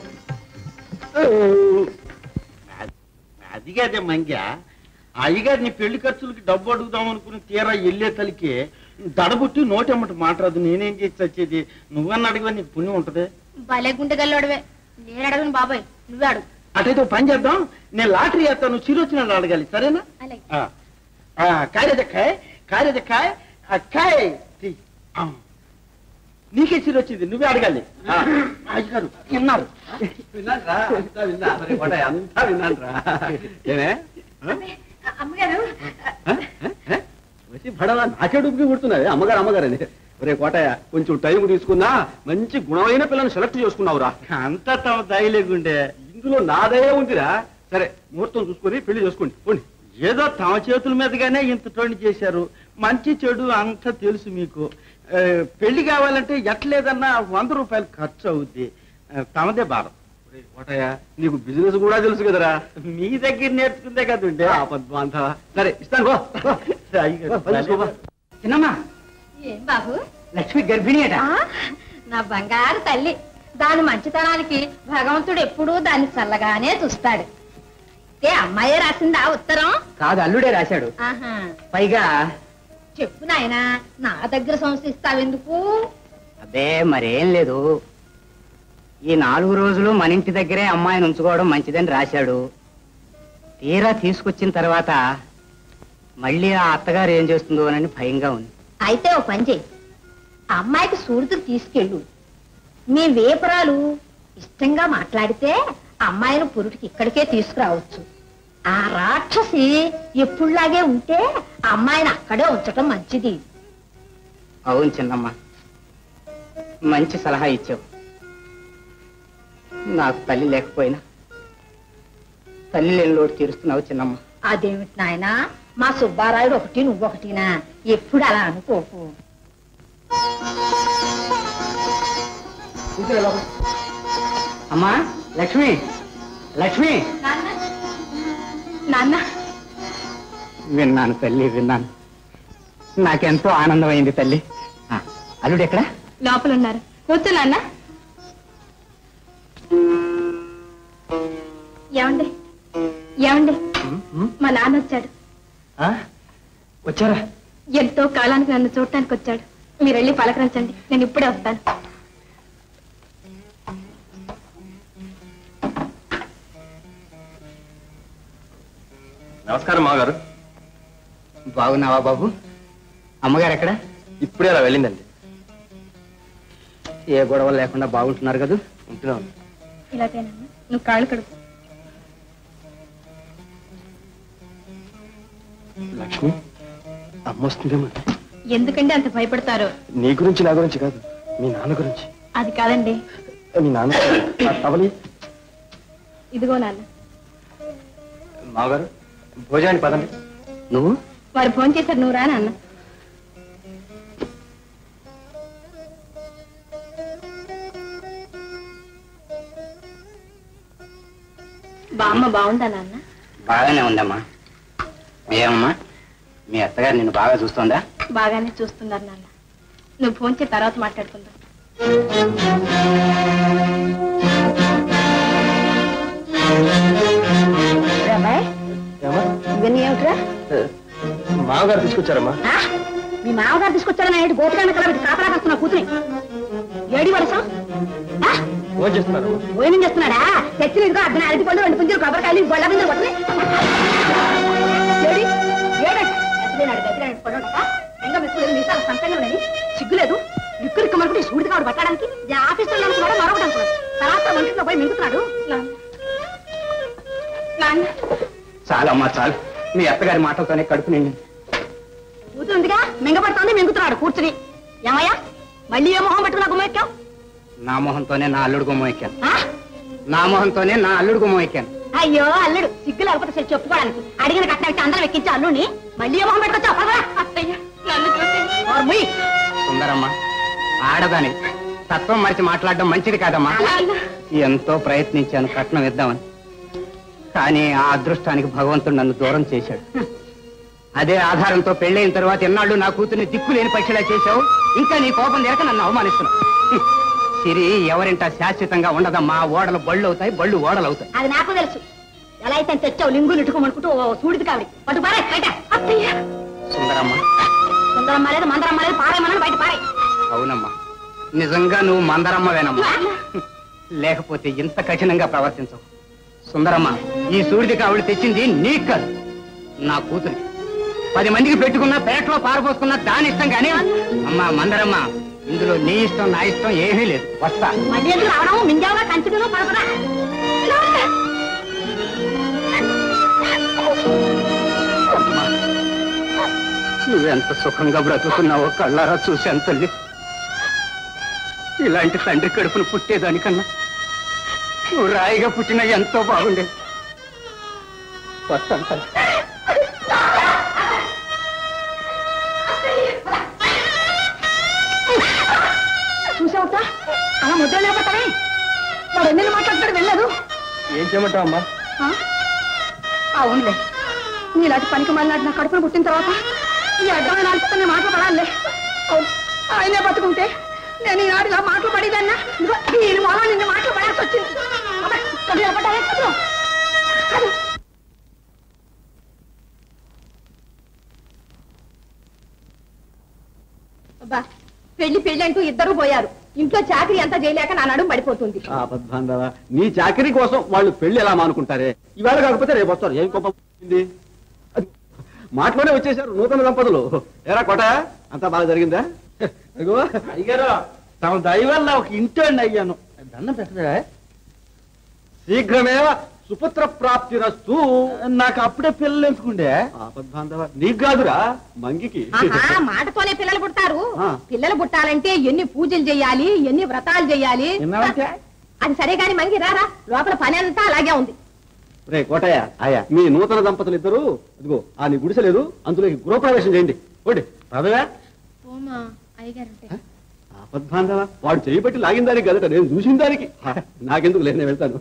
అది కాదే మంగ్య అయ్యగారు నీ పెళ్లి ఖర్చులకి డబ్బు అడుగుదాం అనుకుని తీరా వెళ్ళే తలికి దడబుట్టి నోటెమ్మట మాట్లాడదు నేనేం చేసి వచ్చేది నువ్వన్న అడిగిన నీకు పుణ్యం ఉంటది భలే గుండెగల్లోడవే నేను అడగను బాబాయ్ నువ్వే అడుగు అటైతే ఓ పని చేద్దాం నేను లాటరీ వేస్తాను చిరొచ్చిన అడగాలి సరేనా అలాగే ఆ. ఆ, కాయదక్కాయ్ కాయదక్కాయ్ అక్కాయ్ తీ. ఆ. నీకే చిరొచ్చింది నువ్వే అడగాలి ఆ, అయ్యగారు విన్నారు విన్నాన్రా అంతా విన్నా మరి కోటయ్య అంతా విన్నాన్రా ఏమే అమ్మగారు ఆ? ఆ? వచ్చి భడవా నాకే డుబ్బుకి కుడుతున్నది అమ్మగారు అమ్మగారు అని ఒరే కోటయ్య కొంచెం టైం తీసుకున్నా మంచి గుణమైన పిల్లని సెలెక్ట్ చేసుకున్నావురా అంతా తమ దయలేకుండే ఇందులో నాదయే ఉందిరా సరే ముహూర్తం చూసుకొని పెళ్లి చేసుకోండి పోండి ఏదో తమ చేతుల మీదుగానే ఇంత టోని చేశారు మంచి చెడు అంతా తెలుసు మీకు ఆ, పెళ్లి కావాలంటే ఎట్లేదన్నా వంద రూపాయలు ఖర్చు అవుద్ది ఆ, తమదే భారం ఒరే కోటయ్య నీకు బిజినెస్ కూడా తెలుసు కదరా మీ దగ్గర నేర్చుకుందే కదండి ఆ పద్మాంతా సరే ఇస్తాను గో అయ్యగారు, పని చేసుకో, బా. చిన్నమ్మా ఏం బాబు లక్ష్మి గర్భిణి అట ఆ, నా బంగారు తల్లి దాని మంచితనానికి భగవంతుడు ఎప్పుడూ దాన్ని చల్లగానే చూస్తాడు ఏ అమ్మాయే రాసిందా ఉత్తరం కాదు అల్లుడే రాశాడు ఆహా పైగా చెప్పు నాయనా నా దగ్గర సంస్థిస్తావెందుకు అదే మరేం లేదు ఈ నాలుగు రోజులు మన ఇంటి దగ్గరే అమ్మాయిని ఉంచుకోవడం మంచిదని రాశాడు తీరా తీసుకొచ్చిన తర్వాత మళ్ళీ ఆ అత్తగారు ఏం చేస్తుందో అని భయంగా ఉంది అయితే ఓ పని చెయ్యి ఆ అమ్మాయికి సూరతుకు తీసుకెళ్ళు మీ వేపురాలు ఇష్టంగా మాట్లాడితే అమ్మాయిని పురుటికి ఇక్కడికే తీసుకురావచ్చు ఆ రాక్షసి ఎప్పుడులాగే ఉంటే ఆ అమ్మాయిని అక్కడే ఉంచటం మంచిది అవును చిన్నమ్మ మంచి సలహా ఇచ్చావు నాకు తల్లి లేకపోయినా తల్లి లేని లోటు తీరుస్తున్నావు చిన్నమ్మ అదేమిటి నాయనా మా సుబ్బారాయుడు ఒకటి నువ్వొకటినా ఎప్పుడు అలా అనుకోకు అమ్మా లక్ష్మి లక్ష్మి నాన్న విన్నాను తల్లి విన్నాను నాకెంతో ఆనందమైంది తల్లి ఆ, అల్లుడు ఎక్కడ లోపల ఉన్నారు కూర్చో నాన్న ఏమండి ఏమండి మా నాన్న వచ్చాడు వచ్చారా ఎంతో కాలానికి నన్ను చూడటానికి వచ్చాడు మీరు వెళ్ళి పలకరించండి నేను ఇప్పుడే వస్తాను నమస్కారం మామగారు బాగున్నావా బాబు అమ్మగారు ఎక్కడ ఇప్పుడే అలా వెళ్ళిందండి ఏ గొడవ లేకుండా బాగుంటున్నారు కదా ఉంటున్నాను ఇలాగేనమ్మా నువ్వు కాళ్ళు కడుపు లక్ష్మి అమ్మ వస్తుందేమో ఎందుకండి అంత భయపడతారు నీ గురించి నా గురించి కాదు మీ నాన్న గురించి అది కాదండి మీ నాన్న ఆ తవలి ఇదిగో నాన్న మామగారు భోజనానికి పదండి నువ్వు వారు ఫోన్ చేశారు నువ్వు రా నాన్న బామ్మ బాగుందా నాన్న బాగానే ఉందమ్మా ఏమమ్మా మీ అత్తగారు నిన్ను బాగా చూస్తోందా బాగానే చూస్తున్నారు నాన్న నువ్వు ఫోన్ చేసి తర్వాత మాట్లాడుకుందాం అబ్బాయి ఇవన్నీ ఏమిట్రా మామగారు తీసుకొచ్చారమ్మా ఆ? మీ మామగారు తీసుకొచ్చారని ఏంటి గోపికాన్ని కలబెట్టి కాపలా కాస్తున్నా కూతురి ఏడి వలసం ఫోన్ చేస్తున్నారు భోజనం చేస్తున్నాడా తెచ్చిన ఇదిగో అర్ధన అరటి పళ్ళు రెండు పుంజులు కొబ్బరికాయలు గొల్ల పుంజులు కొట్టని ఏడి ఏడంట ఎత్తినాడు గతిరాడు పడక ఇంకా మీకు మీసాలు సంతంగా ఉన్నాయి సిగ్గులేదు లిక్కు రిక్కు మనుకుంటే సూడిగా వాడు పట్టడానికి ఈ ఆఫీసులో అనుకున్నాడు మరొకటి అనుకున్నాడు తర్వాత వంటిలో పోయి మింగుతున్నాడు నాన్న చాలమ్మా చాలు మీ అత్తగారి మాటలతోనే కడుపు నిండి కూతురుందిగా మింగపడుతోంది మింగుతున్నాడు కూర్చుని ఏమయ్యా మళ్ళీ ఏ మొహం పెట్టుకున్నా గుమ్మెక్కావు నా మొహంతోనే నా అల్లుడు గుమ్మం ఎక్కాను నా మొహంతోనే నా అల్లుడు గుమ్మం ఎక్కాను అయ్యో అల్లుడు సిగ్గు లేకపోతే సరే చెప్పుకోవడానికి అడిగిన కట్నం ఇచ్చి అందరం ఎక్కించి అల్లుడిని మళ్ళీ ఏ మొహం పెట్టుకొచ్చావు అత్తయ్య నన్ను చూసి ముయ్ సుందరమ్మ ఆడదాని తత్వం మరిచి మాట్లాడడం మంచిది కాదమ్మా ఎంతో ప్రయత్నించాను కట్నం ఇద్దామని కానీ ఆ అదృష్టానికి భగవంతుడు నన్ను దూరం చేశాడు అదే ఆధారంతో పెళ్ళైన తర్వాత ఎన్నాళ్ళు నా కూతుర్ని దిక్కు లేని పక్షిలా చేశావు ఇంకా నీ కోపం తీరక నన్ను అవమానిస్తున్నావు హ్మ్. సిరి ఎవరింట శాశ్వతంగా ఉండదమ్మా ఓడలు బళ్ళు అవుతాయి బళ్ళు ఓడలు అవుతాయి అది నాకు తెలుసు ఎలా అయితే తెచ్చావు లింగులు ఇట్టుకోమనుకుంటూ ఓ సూడిది కావిడి పట్టు పారే బయట అత్తయ్య సుందరమ్మ సుందరం లేదు మందరం లేదు పారేమన్నాను బయట పారే అవునమ్మా నిజంగా నువ్వు మందరమ్మవేనమ్మా లేకపోతే ఇంత కఠినంగా ప్రవర్తించవు సుందరమ్మ ఈ సూర్యుడి కావుడు తెచ్చింది నీకు కాదు నా కూతురికి పది మందికి పెట్టుకున్న పేటలో పారపోసుకున్న దాని ఇష్టం కానీ అమ్మా మందరమ్మ ఇందులో నీ ఇష్టం నా ఇష్టం ఏమీ లేదు వస్తా మళ్ళీ ఎందుకు రావడం మింగావా కంచుడును పడపడా నువ్వెంత సుఖంగా బ్రతుకుతున్నావో కళ్ళారా చూశాను తల్లి ఇలాంటి తండ్రి కడుపును పుట్టేదానికన్నా నువ్వు రాయిగా పుట్టిన ఎంతో బాగుండేది వస్తాను తల్లి చూసావుతా అలా ముద్ర లేకపోతానే వాడు ఎన్నెన్ని మాట్లాడతాడు వెళ్ళదు ఏం చేయమంటావు అమ్మా ఆ? అవునులే నీలాంటి పనికి మళ్ళీ నా కడుపును పుట్టిన తర్వాత ఈ అడ్డమైన నాటితో నేను మాటలు పడాలే అవును ఆయనే బతుకుంటే నేను ఈనాడు ఇలా మాటలు పడేదన్నా ఇదిగో దీని మూలం నిన్ను మాటలు పడాల్సి వచ్చింది అబ్బా, కళ్ళు నిలబడ్డాయా? కళ్ళు. కళ్ళు. అబ్బా పెళ్లి పెళ్లి అంటూ ఇద్దరు పోయారు ఇంట్లో చాకరీ అంతా చేయలేక నా నడుము పడిపోతుంది ఆపద్బాంధవ నీ చాకరీ కోసం వాళ్ళు పెళ్లి ఎలా మానుకుంటారే ఇవాళ కాకపోతే రేపు వస్తారు ఏం కోపం వచ్చింది? అది మాటలోనే వచ్చేసారు నూతన దంపతులు ఎరా కోట అంతా బాగా జరిగిందా అయ్యో అయ్యారు తమ దయ వల్ల ఒక ఇంటోండి అయ్యాను దండం పెట్టదా శీఘ్రమేవ సుపుత్ర ప్రాప్తి రస్తు నాకు అప్పుడే పిల్లలు ఎందుకుండే ఆపద్బాంధవ నీకు కాదురా మంగికి ఆహా మాటతోనే పిల్లలు పుడతారు ఆ. పిల్లలు పుట్టాలంటే ఎన్ని పూజలు చేయాలి ఎన్ని వ్రతాలు చేయాలి విన్నావంటే? అది సరే గాని మంగి రారా లోపల పని అంతా అలాగే ఉంది రే కోటయ్య ఆయా మీ నూతన దంపతులు ఇద్దరు అదిగో ఆ నీ గుడిసెలేదు అందులోకి గృహప్రవేశం చేయండి ఓడి పదవే ఆపద్బాంధవ వాడు చేయబట్టి లాగిన దానికి కదట నేను చూసిన దానికి హ, నాకెందుకు లేదు నేను వెళ్తాను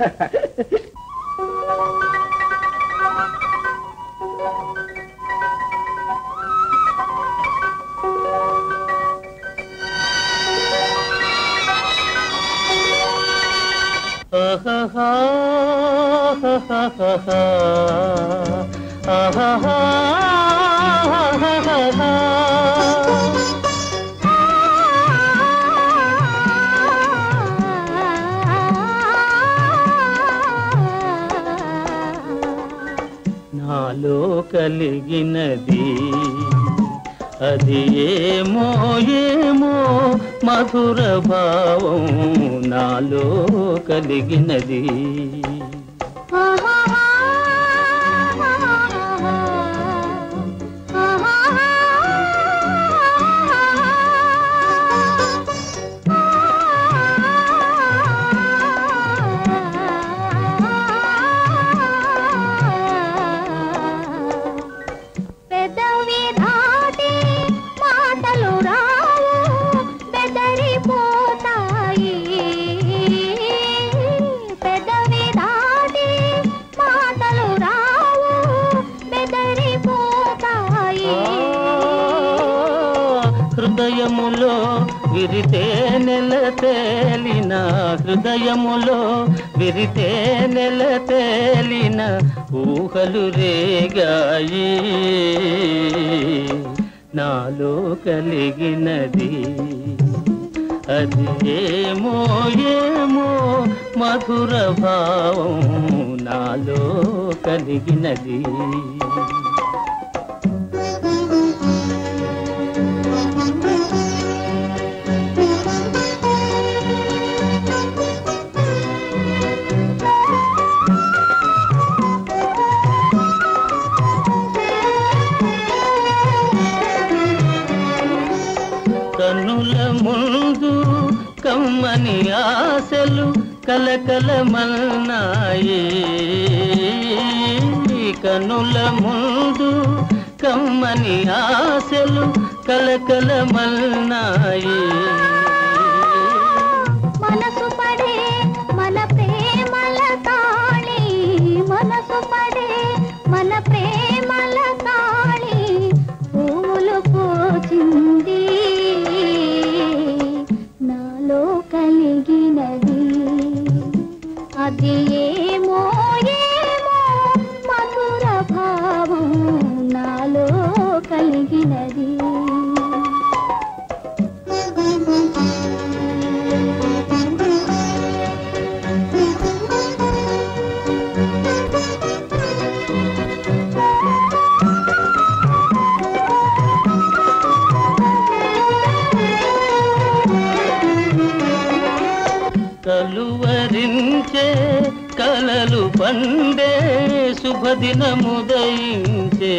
నాలో కలిగినది అది ఏమో ఏమో మధుర భావం నాలో కలిగినది పెదవి దాటి మాటలు రావు బెదరిపోతాయి పెదవి దాటి మాటలు రావు బెదరిపోతాయి హృదయములో విరితే నెల తేలిన హృదయములో విరితే నెల తేలిన ఊహలు రేగాయి నాలో కలిగినది అది ఏమో ఏమో మధుర భావం నాలో కలిగినది కన్నుల ముందు కమ్మని ఆశలు కలకలమన్నాయి కన్నుల ముందు కమ్మని ఆశలు కలకలమన్నాయి మనసు పడే మన ప్రేమల తాళి మనసు పడే మన ప్రేమల తాళి పూలు పోచింది నాలో కలిగినది అది ఏమో ఏమో మధుర భావం నాలో కలిగినది కలువరించే కలలు పండే శుభదినముదయించే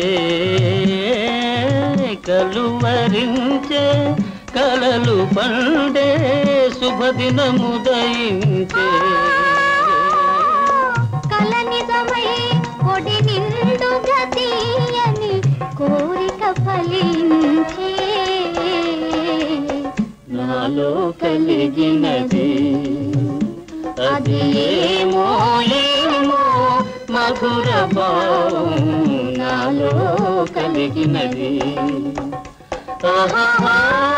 కలువరించే కలలు పండే శుభదినముదయించే కల నిజమై ఒడి నిండుగా తీయని కోరిక ఫలించే నాలో కలిగినది అది ఏమో ఏమో మధుర భావం నాలో కలిగినది ఆహాహా.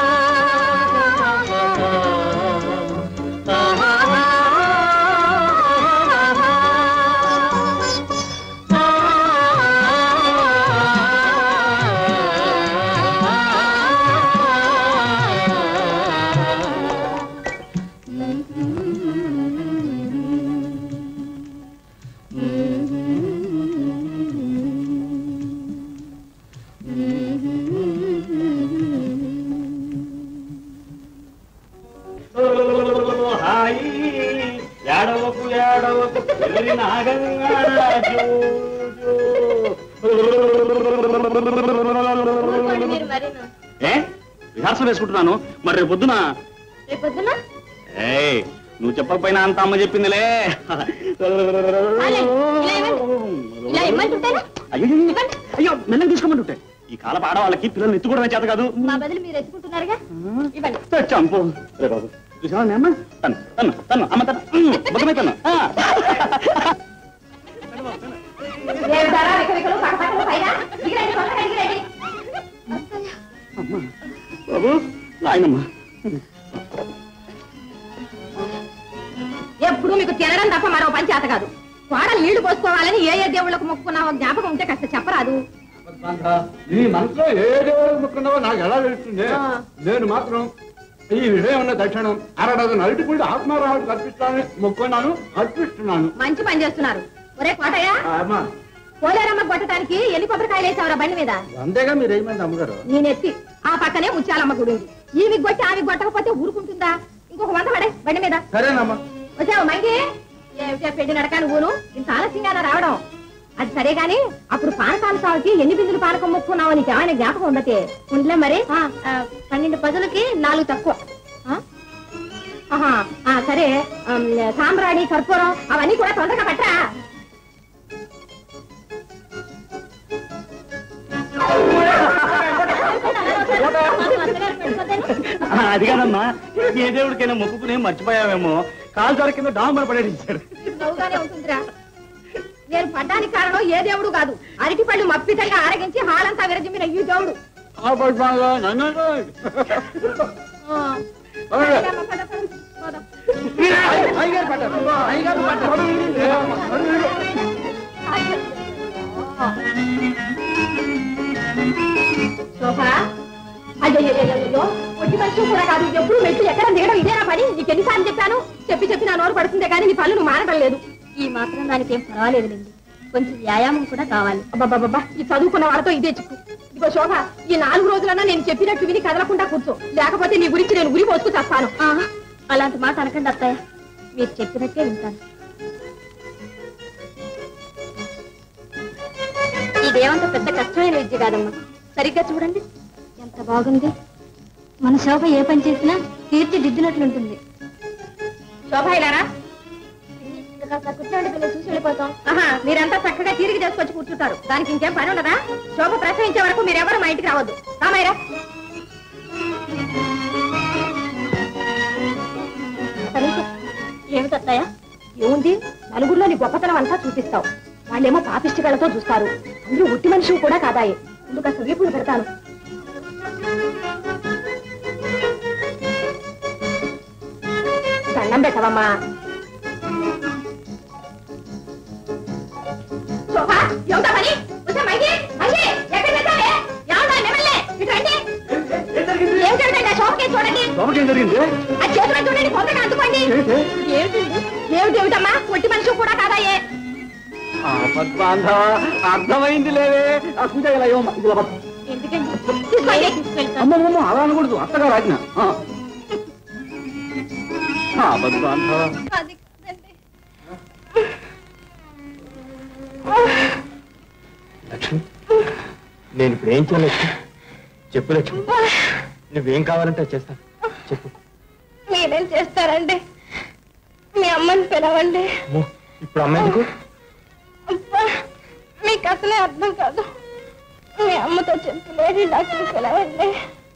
హాయి ఏడవకు ఏడవకు పిల్లి నాగంగారాజు ఏ రిహార్సల్ వేసుకుంటున్నాను మరి రేపు పొద్దున రేపు పొద్దున ఏయ్ నువ్వు చెప్పకపోయినా అంత అమ్మ చెప్పిందిలే చాలే, ఇలా ఇవ్వండి. ఇలా ఇమ్మంటుంటేనా అయ్యో అయ్యో మెల్లగా తీసుకోమంటుంటే ఈ కాల ఆడవాళ్ళకి పిల్లల్ని ఎత్తుకోవడమే చేత కాదు మా బదులు మీరు ఎత్తుకుంటున్నారుగా ఇవ్వండి చంపు రే బాబు చూసావా మీ అమ్మ తను తను తను అమ్మ తను మొత్తమే తను ఆ. ఏమిటారా వికవికలు పక్కపక్కలు పైన దిగిరండి తొందరగా దిగిరండి అమ్మ బాబు నాయనమ్మ ఎప్పుడు మీకు తినడం తప్ప మరో పని చేత కాదు కోడలు నీళ్లు పోసుకోవాలని ఏ ఏ దేవుళ్ళకు మొక్కుకున్నావో జ్ఞాపకం ఉంటే కాస్త చెప్పరాదు నీ మనసులో ఏ దేవుడు ముక్కున్నావో నాకు ఎలా తెలుస్తుంది ఆ. నేను మాత్రం ఈ విషయం ఉన్న దక్షిణం అరడదు నైట్ కూడా ఆత్మారావుడు కల్పిస్తానని మొక్కున్నాను కల్పిస్తున్నాను మంచి పని చేస్తున్నారు ఒరే కోటయ్య ఆ, అమ్మా పోలేరమ్మ కొట్టడానికి ఎన్ని కొబ్బరికాయలు వేసావురా బండి మీద అంతేగా మీరు ఏమైంది అమ్మగారు నేనెత్తి ఆ పక్కనే ముత్యాలమ్మ గుడి ఉంది ఈమెకి కొట్టి ఆమెకి కొట్టకపోతే ఊరుకుంటుందా ఇంకొక వంద పడే బండి మీద సరేనమ్మా వచ్చావు మంగి ఏమిటో పెళ్లి నడక నువ్వును ఇంత ఆలస్యంగా రావడం అది సరే గాని అప్పుడు పానకాల సాగుకి ఎన్ని బిందులు పానకం మొక్కున్నావు నీకు ఏమైనా జ్ఞాపకం ఉండతే ఉండలే మరి ఆ, ఆ, పన్నెండు పదులకి నాలుగు తక్కువ ఆ? ఆహా, ఆ, సరే ఆమ్, సాంబ్రాణి కర్పూరం అవన్నీ కూడా తొందరగా పట్టరా ఆ, అది కాదమ్మా ఏ దేవుడికైనా మొక్కుకుని మర్చిపోయావేమో కాలు జారి కింద డాంబర్ పడేది ఇచ్చాడు నవ్వుగానే ఉంటుందిరా నేను పడ్డానికి కారణం ఏ దేవుడు కాదు అరటి పళ్ళు మప్పితంగా ఆరగించి హాలంతా విరజిమ్మిన ఈ దేవుడు ఆ పట్టుకోగా నన్ను ఆ. అవును. పద, పద, పద, పద. అయ్యగారు పట్టారు అయ్యగారు పట్టారు శోభా అయ్యో ఒట్టి మనిషి కూడా కాదు ఎప్పుడు మెట్లు ఎక్కడ దిగడం ఇదేనా పని నీకు ఎన్నిసార్లు చెప్పాను చెప్పి చెప్పి నా నోరు పడుతుందే కానీ నీ పళ్ళు నువ్వు మానడం లేదు ఈ మాత్రం దానికి ఏం పర్వాలేదులేండి కొంచెం వ్యాయామం కూడా కావాలి అబ్బాబాబా ఈ చదువుకున్న వాళ్ళతో ఇదే చిక్కు ఇదిగో శోభ ఈ నాలుగు రోజులన్నా నేను చెప్పినట్టు విని కదలకుండా కూర్చో లేకపోతే నీ గురించి నేను ఉరి పోసుకు చేస్తాను ఆ, అలాంటి మాట అనకండి అత్తయ్య మీరు చెప్పినట్టే వింటాను ఇదేమంత పెద్ద కష్టమైన విద్య కాదమ్మా సరిగ్గా చూడండి ఎంత బాగుంది మన శోభ ఏ పని చేసినా తీర్చిదిద్దినట్లుంటుంది శోభ ఇలారా కూర్చోండి పిల్లలు చూసి వెళ్ళిపోతాం ఆహా మీరంతా చక్కగా తీరిక చేసుకొచ్చి కూర్చుంటారు దానికి ఇంకేం పని ఉండదా శోభ ప్రసవించే వరకు మీరెవరు మా ఇంటికి రావద్దు రామాయరా ఏమిటి అత్తయ్య ఏముంది నలుగురిలో నీ గొప్పతనం అంతా చూపిస్తావు వాళ్ళేమో పాపిష్టికలతో చూస్తారు అందరూ ఉట్టి మనిషి కూడా కాదాయి ముందు కాస్త వీపులు పెడతాను దండం పెట్టవమ్మా శోభా, ఏమిటా పని? వచ్చా మైకి? మైకి, ఎక్కడికి వెళ్తావే? ఏమంటా మిమ్మల్ని? ఇటు రండి. ఏం జరుగుతుందా? శోభకే చూడండి బాబుకేం జరిగింది ఆ చేతులు చూడండి తొందరగా అందుకోండి ఏంటి? ఏమిటండి ఏమిటేమిటమ్మా ఒట్టి మనిషి కూడా కాదాయే ఆపద్బాంధవ అర్థమైంది లేవే ఆ పూజ ఇలా ఇవ్వమ్మా, ఇది ఇలా పట్టు. ఎందుకండి తీసుకోండి అమ్మమ్మమ్మ అలా అనకూడదు అత్తగా రాజ్ఞ ఆ. ఆపద్బాంధవ అది కాదండి లక్ష్మి నేను ఇప్పుడు ఏం చేయాలి లక్ష్మి చెప్పు లక్ష్మి నువ్వేం కావాలంటే అది చేస్తాను చెప్పు మీరేం చేస్తారండి మీ అమ్మని పిలవండి అమ్మో, ఇప్పుడు అమ్మ ఎందుకు అబ్బా, మీకు అసలే అర్థం కాదు మీ అమ్మతో చెప్పి లేడీ డాక్టర్ పిలవండి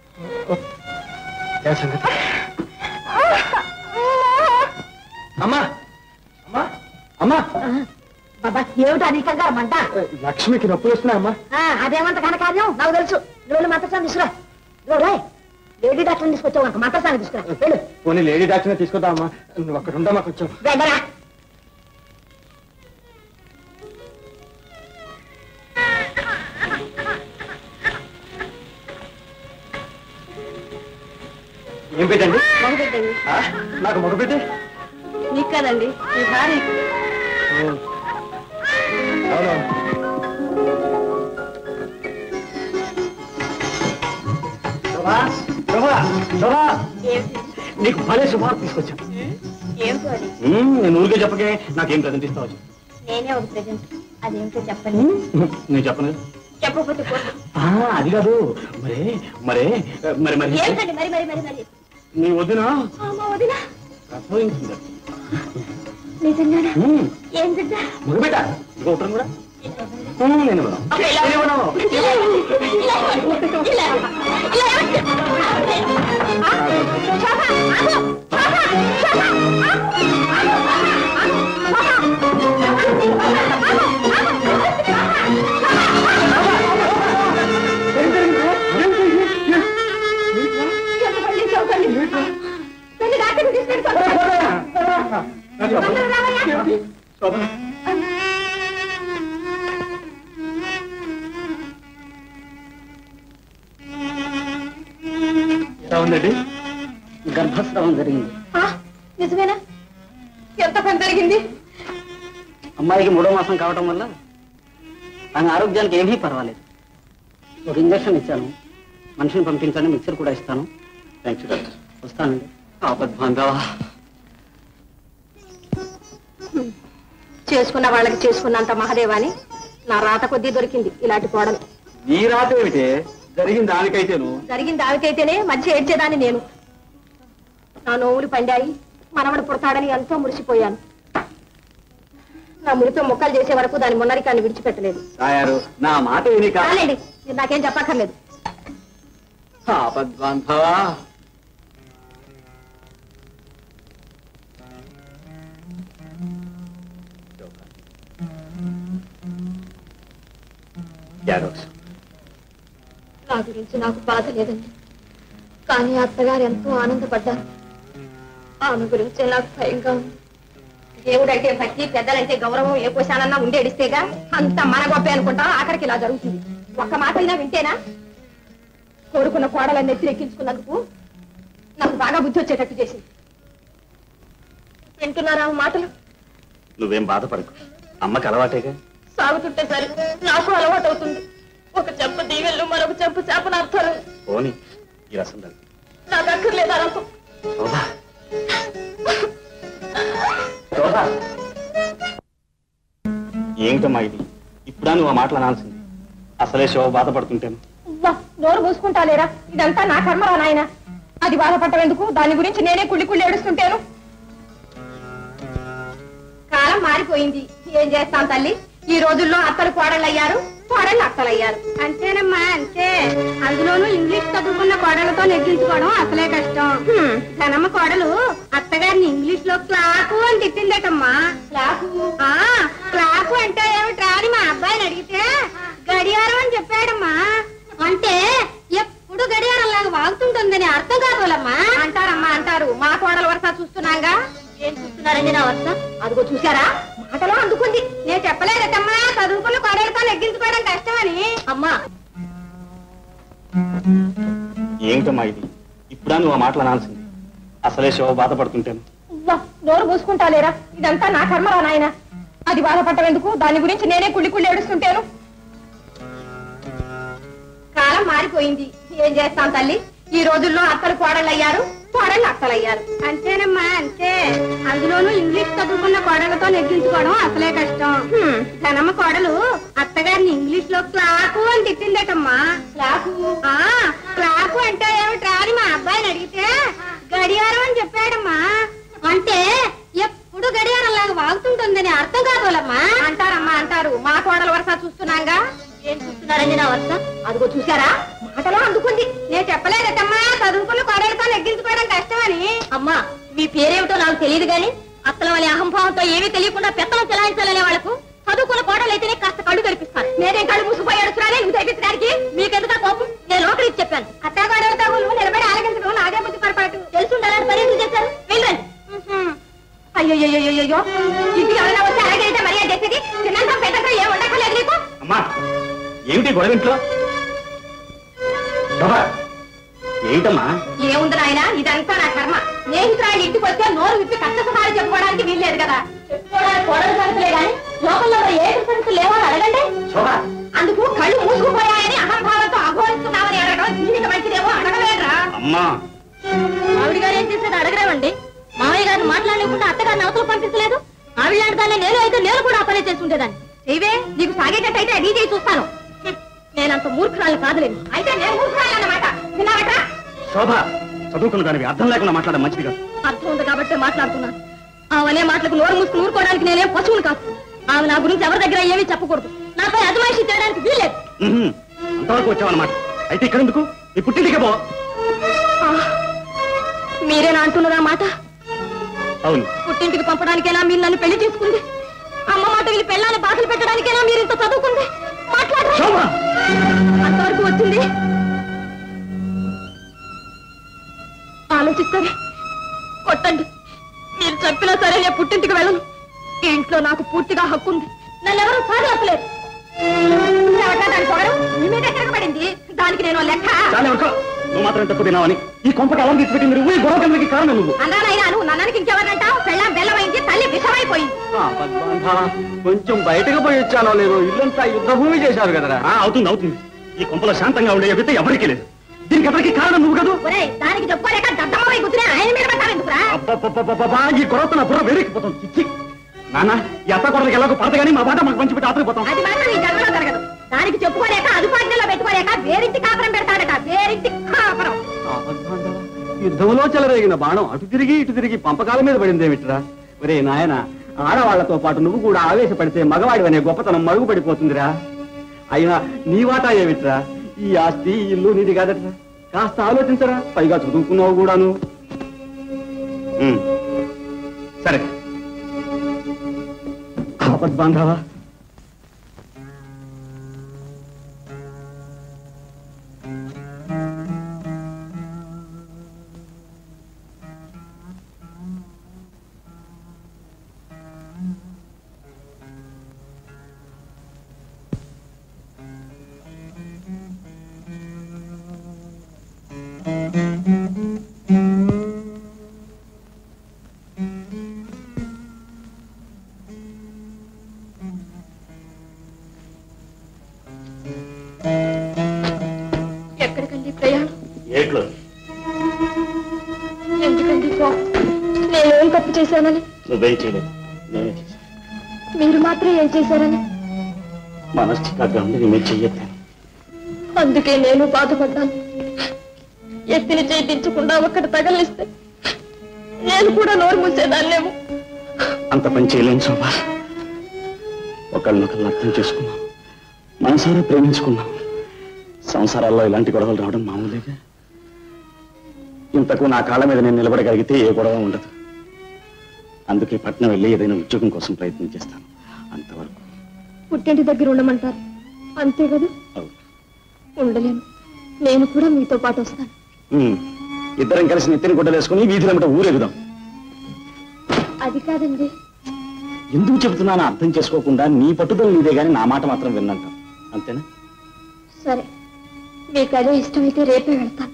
ఏ సంగతి అమ్మా అమ్మా అమ్మా బాబా ఏమిటా నీ కంగారు మంట లక్ష్మికి నొప్పులు వస్తున్నాయమ్మా ఆ, అదేమంత కనకార్యం నాకు తెలుసు నువ్వు మంత్రసాన్ని తీసుకురా ఇదిగో రే లేడీ డాక్టర్ని తీసుకొచ్చావు కనుక మంత్రసాన్ని తీసుకురా వెళ్ళు పోనీ లేడీ డాక్టర్ తీసుకొద్దామమ్మా నువ్వు అక్కడ ఉండమ్మా కొంచెం వెళ్ళరా ఏం పెట్టండి మగబిడ్డండి నాకు మగ పెట్టే మీకు కదండి మీ భార్య అవును శోభా శోభా శోభా నీకు భలే శుభార్త తీసుకొచ్చాను ఏమిటో అది మ్మ్, నేను ఊరికే చెప్పకే నాకేం ప్రజెంట్ ఇస్తావు నేనే ఒక ప్రజెంట్ అదేమిటో చెప్పండి నేను చెప్పను చెప్పకపోతే పోతా. ఆ, అది కాదు మరే మరే మరి మరి ఏమిటండి మరి మరి మరి మరి నీ వదిన అమ్మ వదిన ప్రసవించింది నిజంగానే మ్మ్, ఏం బిడ్డ మగబిడ్డ ఇంకో ఉత్తరం కూడా మ్మ్, నేను ఇవ్వను. నేను ఇవ్వను. చెప్పండి చెప్పండి వెళ్ళి డాక్టర్ని తీసుకెళ్ళి శోభా ఎలా ఉందండి గర్భస్రావం జరిగింది ఆ, నిజమేనా ఎంత పని జరిగింది అమ్మాయికి మూడో మాసం కావటం వల్ల ఆమె ఆరోగ్యానికి ఏమీ పర్వాలేదు ఒక ఇంజక్షన్ ఇచ్చాను మనిషిని పంపించండి మిక్సర్ కూడా ఇస్తాను థ్యాంక్స్ డాక్టర్ వస్తానండి ఆపద్బాంధవ చేసుకున్న వాళ్ళకి చేసుకున్నంత మహదేవాని నా రాత కొద్దీ దొరికింది ఇలాంటి కోడలు నీ రాత ఏమిటే జరిగిన దానికైతేను జరిగింది ఆవికైతేనే మధ్య ఏడ్చేదాన్ని నేను నా నోవులు పండాయి మనవడు పుడతాడని ఎంతో మురిసిపోయాను నా మురితో మొక్కలు చేసే వరకు దాని మొన్నరికాన్ని విడిచిపెట్టలేదు రాయారు నా మాట విని కా కాలేండి మీరు నాకేం చెప్పక్కర్లేదు ఆపద్బాంధవ జాగ్రత్త నా గురించి నాకు బాధ లేదండి కానీ అత్తగారు ఎంతో ఆనందపడ్డారు ఆమె గురించే నాకు భయంగా ఉంది దేవుడంటే భక్తి పెద్దలంటే గౌరవం ఏ కోశానన్నా ఉండేడిస్తేగా అంత మన గొప్పే అనుకుంటా ఆఖరికి ఇలా జరుగుతుంది ఒక్క మాట అయినా వింటేనా కోరుకున్న కోడలను నెత్తిరెక్కించుకున్నందుకు నాకు బాగా బుద్ధి వచ్చేటట్టు చేసింది వింటున్నారా ఆ మాటలు నువ్వేం బాధపడకు అమ్మకి అలవాటేగా సాగుతుంటే సరే నాకు అలవాటు అవుతుంది ఒక చెంప దీవెళ్ళు మరొక చెంప చేపల అర్థాలు పోని ఈ రసం తాగు. నాకు అక్కర్లేదు అనంతం శోభా శోభా ఏమిటమ్మా ఇది ఇప్పుడా నువ్వు ఆ మాటలు అనాల్సింది అసలే శోభ బాధపడుతుంటాను అబ్బా, నోరు మూసుకుంటా లేరా ఇదంతా నా కర్మరా నాయన అది బాధపడటం ఎందుకు దాని గురించి నేనే కుళ్ళి కుళ్ళి ఏడుస్తుంటాను కాలం మారిపోయింది ఏం చేస్తాం తల్లి ఈ రోజుల్లో అత్తలు కోడళ్ళు అయ్యారు కోడళ్ళు అత్తలు అయ్యారు అంతేనమ్మా అంతే అందులోనూ ఇంగ్లీష్ చదువుకున్న కోడలతో నెగ్గించుకోవడం అసలే కష్టం ధనమ్మ కోడలు అత్తగారిని ఇంగ్లీష్ లో క్లాకు అని తిట్టిందటమ్మా క్లాకు క్లాకు అంటే ఏమిట్రా అని మా అబ్బాయిని అడిగితే గడియారం అని చెప్పాడమ్మా అంటే ఎప్పుడు గడియారం లాగా వాగుతుంటుందని అర్థం కావాలమ్మా అంటారమ్మా అంటారు మా కోడల వరుస చూస్తున్నాగా ఏం చూస్తున్నారండి నా వరుస అదిగో చూసారా మాటలో అందుకుంది నేను చెప్పలేదమ్మా చదువుకున్న కోడలతో నెగ్గించుకోవడం కష్టమని అమ్మా ఏమిటమ్మా ఇది ఇప్పుడా నువ్వు ఆ మాటలు అనాల్సింది అసలే శోభ బాధపడుతుంటాను ఉవ్వ, నోరు మూసుకుంటా లేరా ఇదంతా నా కర్మరా నాయన అది బాధపడటం ఎందుకు దాని గురించి నేనే కుళ్ళి కుళ్ళి ఏడుస్తుంటాను కాలం మారిపోయింది ఏం చేస్తాం తల్లి ఈ రోజుల్లో అత్తలు కోడళ్ళు అయ్యారు కోడళ్ళు అత్తలయ్యారు అంతేనమ్మా అంతే అందులోనూ ఇంగ్లీష్ చదువుకున్న కోడలతో నెగ్గించుకోవడం అసలే కష్టం ధనమ్మ కోడలు అత్తగారిని ఇంగ్లీష్ లో క్లాకు అని తిట్టిందటమ్మా క్లాకు ఆ క్లాకు అంటే ఏమిట్రా అని మా అబ్బాయిని అడిగితే గడియారం అని చెప్పాడమ్మా అంటే ఎప్పుడు గడియారం లాగా వాగుతుంటుందని అర్థం కాదోలమ్మా అంటారమ్మా అంటారు మా కోడల వరుస చూస్తున్నాగా ఏం చూస్తున్నారండి నా వరుస అదిగో చూసారా మాటలో అందుకుంది నేను చెప్పలేదటమ్మా చదువుకున్న కోడలతో నెగ్గించుకోవడం కష్టమని అమ్మా మీ పేరేమిటో నాకు తెలియదు గాని అసలు వాళ్ళ అహంభావంతో ఏమీ తెలియకుండా పెత్తనం చెలాయించాలనే వాళ్ళకు చదువుకున్న కోడలు అయితేనే కాస్త కళ్ళు తెరిపిస్తాను నేనేం కళ్ళు మూసిపోయి అడుచురాలే నువ్వు తెరిపించడానికి మీకెందుకు ఆ కోపం నేను లోకలికి చెప్పాను అత్తా కోడలతో నువ్వు నిలబడి ఆలకించడం నాదే బుద్ధి పొరపాటు తెలుసుండాలని పని ఎందుకు చేశారు వెళ్ళండి అయ్యో ఇంటికి ఎవరైనా వస్తే అలాగైతే మర్యాద చేసేది చిన్నంత పెద్దగా ఏం ఉండక్కర్లేదు నీకు అమ్మా ఏమిటి గొడవ ఇంట్లో శోభా, ఏంటమ్మా ఏముంది నాయన ఇదంతా నా కర్మ స్నేహితురాలు ఇంటికి వస్తే నోరు విప్పి కష్ట సుఖాలు చెప్పుకోవడానికి వీల్లేదు కదా చెప్పుకోవడానికి కోడలు సంగతులే గాని లోకంలో మరి ఏ సంగతులు లేవో అని అడగండి శోభా అందుకు కళ్ళు మూసుకుపోయాయని అహంభావంతో అఘోరిస్తున్నామని అడగడం దీనికి మంచిదేమో అడగలేదురా అమ్మా ఆవిడ గారు ఏం చేసేది అడగరేమండి మామయ్య గారిని మాట్లాడలేకుండా అత్తగారిని అవతల పంపించలేదు ఆవిడ దాన్ని నేను అయితే నేను కూడా అపనే చేసి ఉండేదాన్ని చెయ్యవే నీకు సాగేటట్టయితే అది చేయి చూస్తాను హ్మ్. నేనంత మూర్ఖురాలు కాదులేదు అయితే నేను మూర్ఖురాలు అన్నమాట విన్నావట శోభ చదువుకున్న దానివి అర్థం లేకుండా మాట్లాడడం మంచిది కాదు అర్థం ఉంది కాబట్టి మాట్లాడుతున్నాను ఆమెనే మాటలకు నోరు మూసుకుని ఊరుకోవడానికి నేనేం పశువులు కాదు ఆమె నా గురించి ఎవరి దగ్గర ఏమీ చెప్పకూడదు నాపై అజమాయిషి చేయడానికి వీల్లేదు ఉహుం. అంతవరకు వచ్చావన్నమాట అయితే ఇక్కడ ఎందుకు నీ పుట్టింటికే పో ఆ, మీరేనా అంటున్నదా మాట అవును పుట్టింటికి పంపడానికైనా మీరు నన్ను పెళ్లి చేసుకుంది అమ్మ మాట వీళ్ళు పెళ్ళాన్ని బాధలు పెట్టడానికైనా మీరు ఇంత చదువుకుంది మాట్లాడరా శోభ అంతవరకు వచ్చింది ఆలోచిస్తారే కొట్టండి మీరు చెప్పినా సరే నేను పుట్టింటికి వెళ్ళను ఈ ఇంట్లో నాకు పూర్తిగా హక్కు ఉంది నన్ను ఎవరు సాగలేపలేరు దాని పొగరు మీ మీద ఎక్కడికి పడింది దానికి నేను లెక్క చాలా ఊరుకో. నువ్వు మాత్రం తప్పు తిన్నావని ఈ కొంపకి ఎవరు తెచ్చిపెట్టింది నువ్వు ఈ గొడవ కిందకి కారణం నువ్వు అన్నానైనా నువ్వు నన్ననికి ఇంకెవరినంటావు పెళ్ళం బెల్లమైంది తల్లి విషమైపోయింది ఆ, పద్మాంధ, కొంచెం బయటకు పోయి వచ్చానో లేదో ఇల్లంతా యుద్ధ భూమి చేశారు కదరా ఆ, అవుతుంది అవుతుంది ఈ కొంపలో శాంతంగా ఉండే యువత ఎవరికీ లేదు దీనికి ఎవరికి కారణం నువ్వు కాదు ఒరేయ్ దానికి చెప్పుకోలేక దద్దమ్మై కూర్చుని ఆయన మీద పడ్డావు ఎందుకురా అబ్బబ్బబ్బబ్బబ్బా, ఈ గొడవతో నా బుర్ర వేరెక్కిపోతుంది చిచ్చి నాన్న ఈ అత్త కొడలకి ఎలాగో పడత కానీ మా బాట మాకు పంచిపెట్టి ఆపరిపోతాం అది మాత్రం ఈ జన్మలో జరగదు దానికి చెప్పుకోలేక అదుపాజ్ఞలో పెట్టుకోలేక వేరింటి కాపురం పెడతాడట వేరింటి కాపురం ఆ, పద్మాంధ, యుద్ధంలో చెలరేగిన బాణం అటు తిరిగి ఇటు తిరిగి పంపకాల మీద పడిందేమిట్రా ఒరే నాయన ఆడవాళ్లతో పాటు నువ్వు కూడా ఆవేశపడితే మగవాడివనే గొప్పతనం మరుగుపడిపోతుందిరా అయినా నీ వాటా ఏమిట్రా ఈ ఆస్తి ఈ ఇల్లు నీది కాదట్రా కాస్త ఆలోచించరా పైగా చదువుకున్నావు కూడాను ఉమ్. సరే ఆపద్బాంధవా ఎక్కడికండి ప్రయాణం ఏట్లో ఎందుకండి పో నేనేం తప్పు చేశానని నువ్వేం చేయలేదు నేనే చేశాను మీరు మాత్రం ఏం చేశారని మనశ్చికాగ్గా ఉండి నేనే చెయ్యొద్దాను అందుకే నేను బాధపడ్డాను ఎత్తిని చేయించకుండా ఒక్కటి తగలిస్తే నేను కూడా నోరు మూసేదాన్నేమో అంత పని చేయలేను శోభా ఒకళ్ళనొకళ్ళు అర్థం చేసుకున్నాం మనసారా ప్రేమించుకున్నాం సంసారాల్లో ఇలాంటి గొడవలు రావడం మామూలేగా ఇంతకు నా కాళ్ళ మీద నేను నిలబడగలిగితే ఏ గొడవ ఉండదు అందుకే పట్నం వెళ్ళి ఏదైనా ఉద్యోగం కోసం ప్రయత్నం చేస్తాను అంతవరకు పుట్టింటి దగ్గర ఉండమంటారు అంతే కదా అవును ఉండలేను నేను కూడా మీతో పాటు వస్తాను ఉమ్. ఇద్దరం కలిసి నెత్తిని గుడ్డలేసుకుని వీధిలో ఊరెగుదాం అది కాదండి ఎందుకు చెబుతున్నానో అర్థం చేసుకోకుండా నీ పట్టుదల నీదే గాని నా మాట మాత్రం విన్నంటాం అంతేనా సరే మీకు అదే ఇష్టమైతే రేపే వెళ్తాను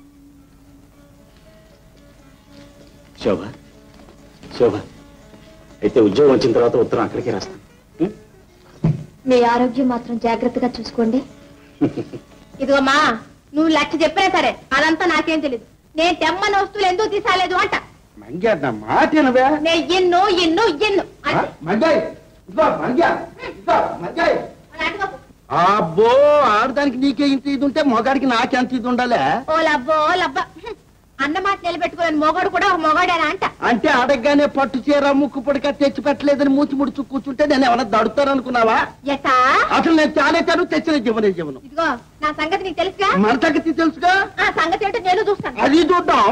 శోభ శోభ అయితే ఉద్యోగం వచ్చిన తర్వాత ఉత్తరం అక్కడికే రాస్తాను ఉం? మీ ఆరోగ్యం మాత్రం జాగ్రత్తగా చూసుకోండి ఇదిగోమ్మా నువ్వు లక్ష చెప్పినా సరే అదంతా నాకేం తెలియదు నేను తెమ్మని వస్తువులు ఎందుకు తీసాలేదు అంట మంగ్యా నా మాట వినవే నేను ఇన్ను ఇన్ను ఇన్ను ఆ, మంగాయ్ ఇదిగో మంగ్యా ఇదిగో మంగాయ్ అటుగా అబ్బో ఆడదానికి నీకే ఇంత ఇది ఉంటే మొగాడికి నాకెంత ఇది ఉండాలే ఓ లబ్బో ఓ లబ్బ హ్మ్. అన్నమాట నిలబెట్టుకోలేని మొగడు కూడా ఒక మొగాడేనా అంట అంటే అడగగానే పట్టు చీర ముక్కు పొడిక తెచ్చి పెట్టలేదని మూచి ముడుచు కూర్చుంటే నేను ఏమైనా దడుతారనుకున్నావా ఎట్టా అసలు నేను చాలేచాను తెచ్చిన జీవనే జీవనం ఇదిగో నా సంగతి నీకు తెలుసుగా మన సంగతి తెలుసుగా ఆ సంగతి ఏంటో నేను చూస్తాను అది చూద్దాం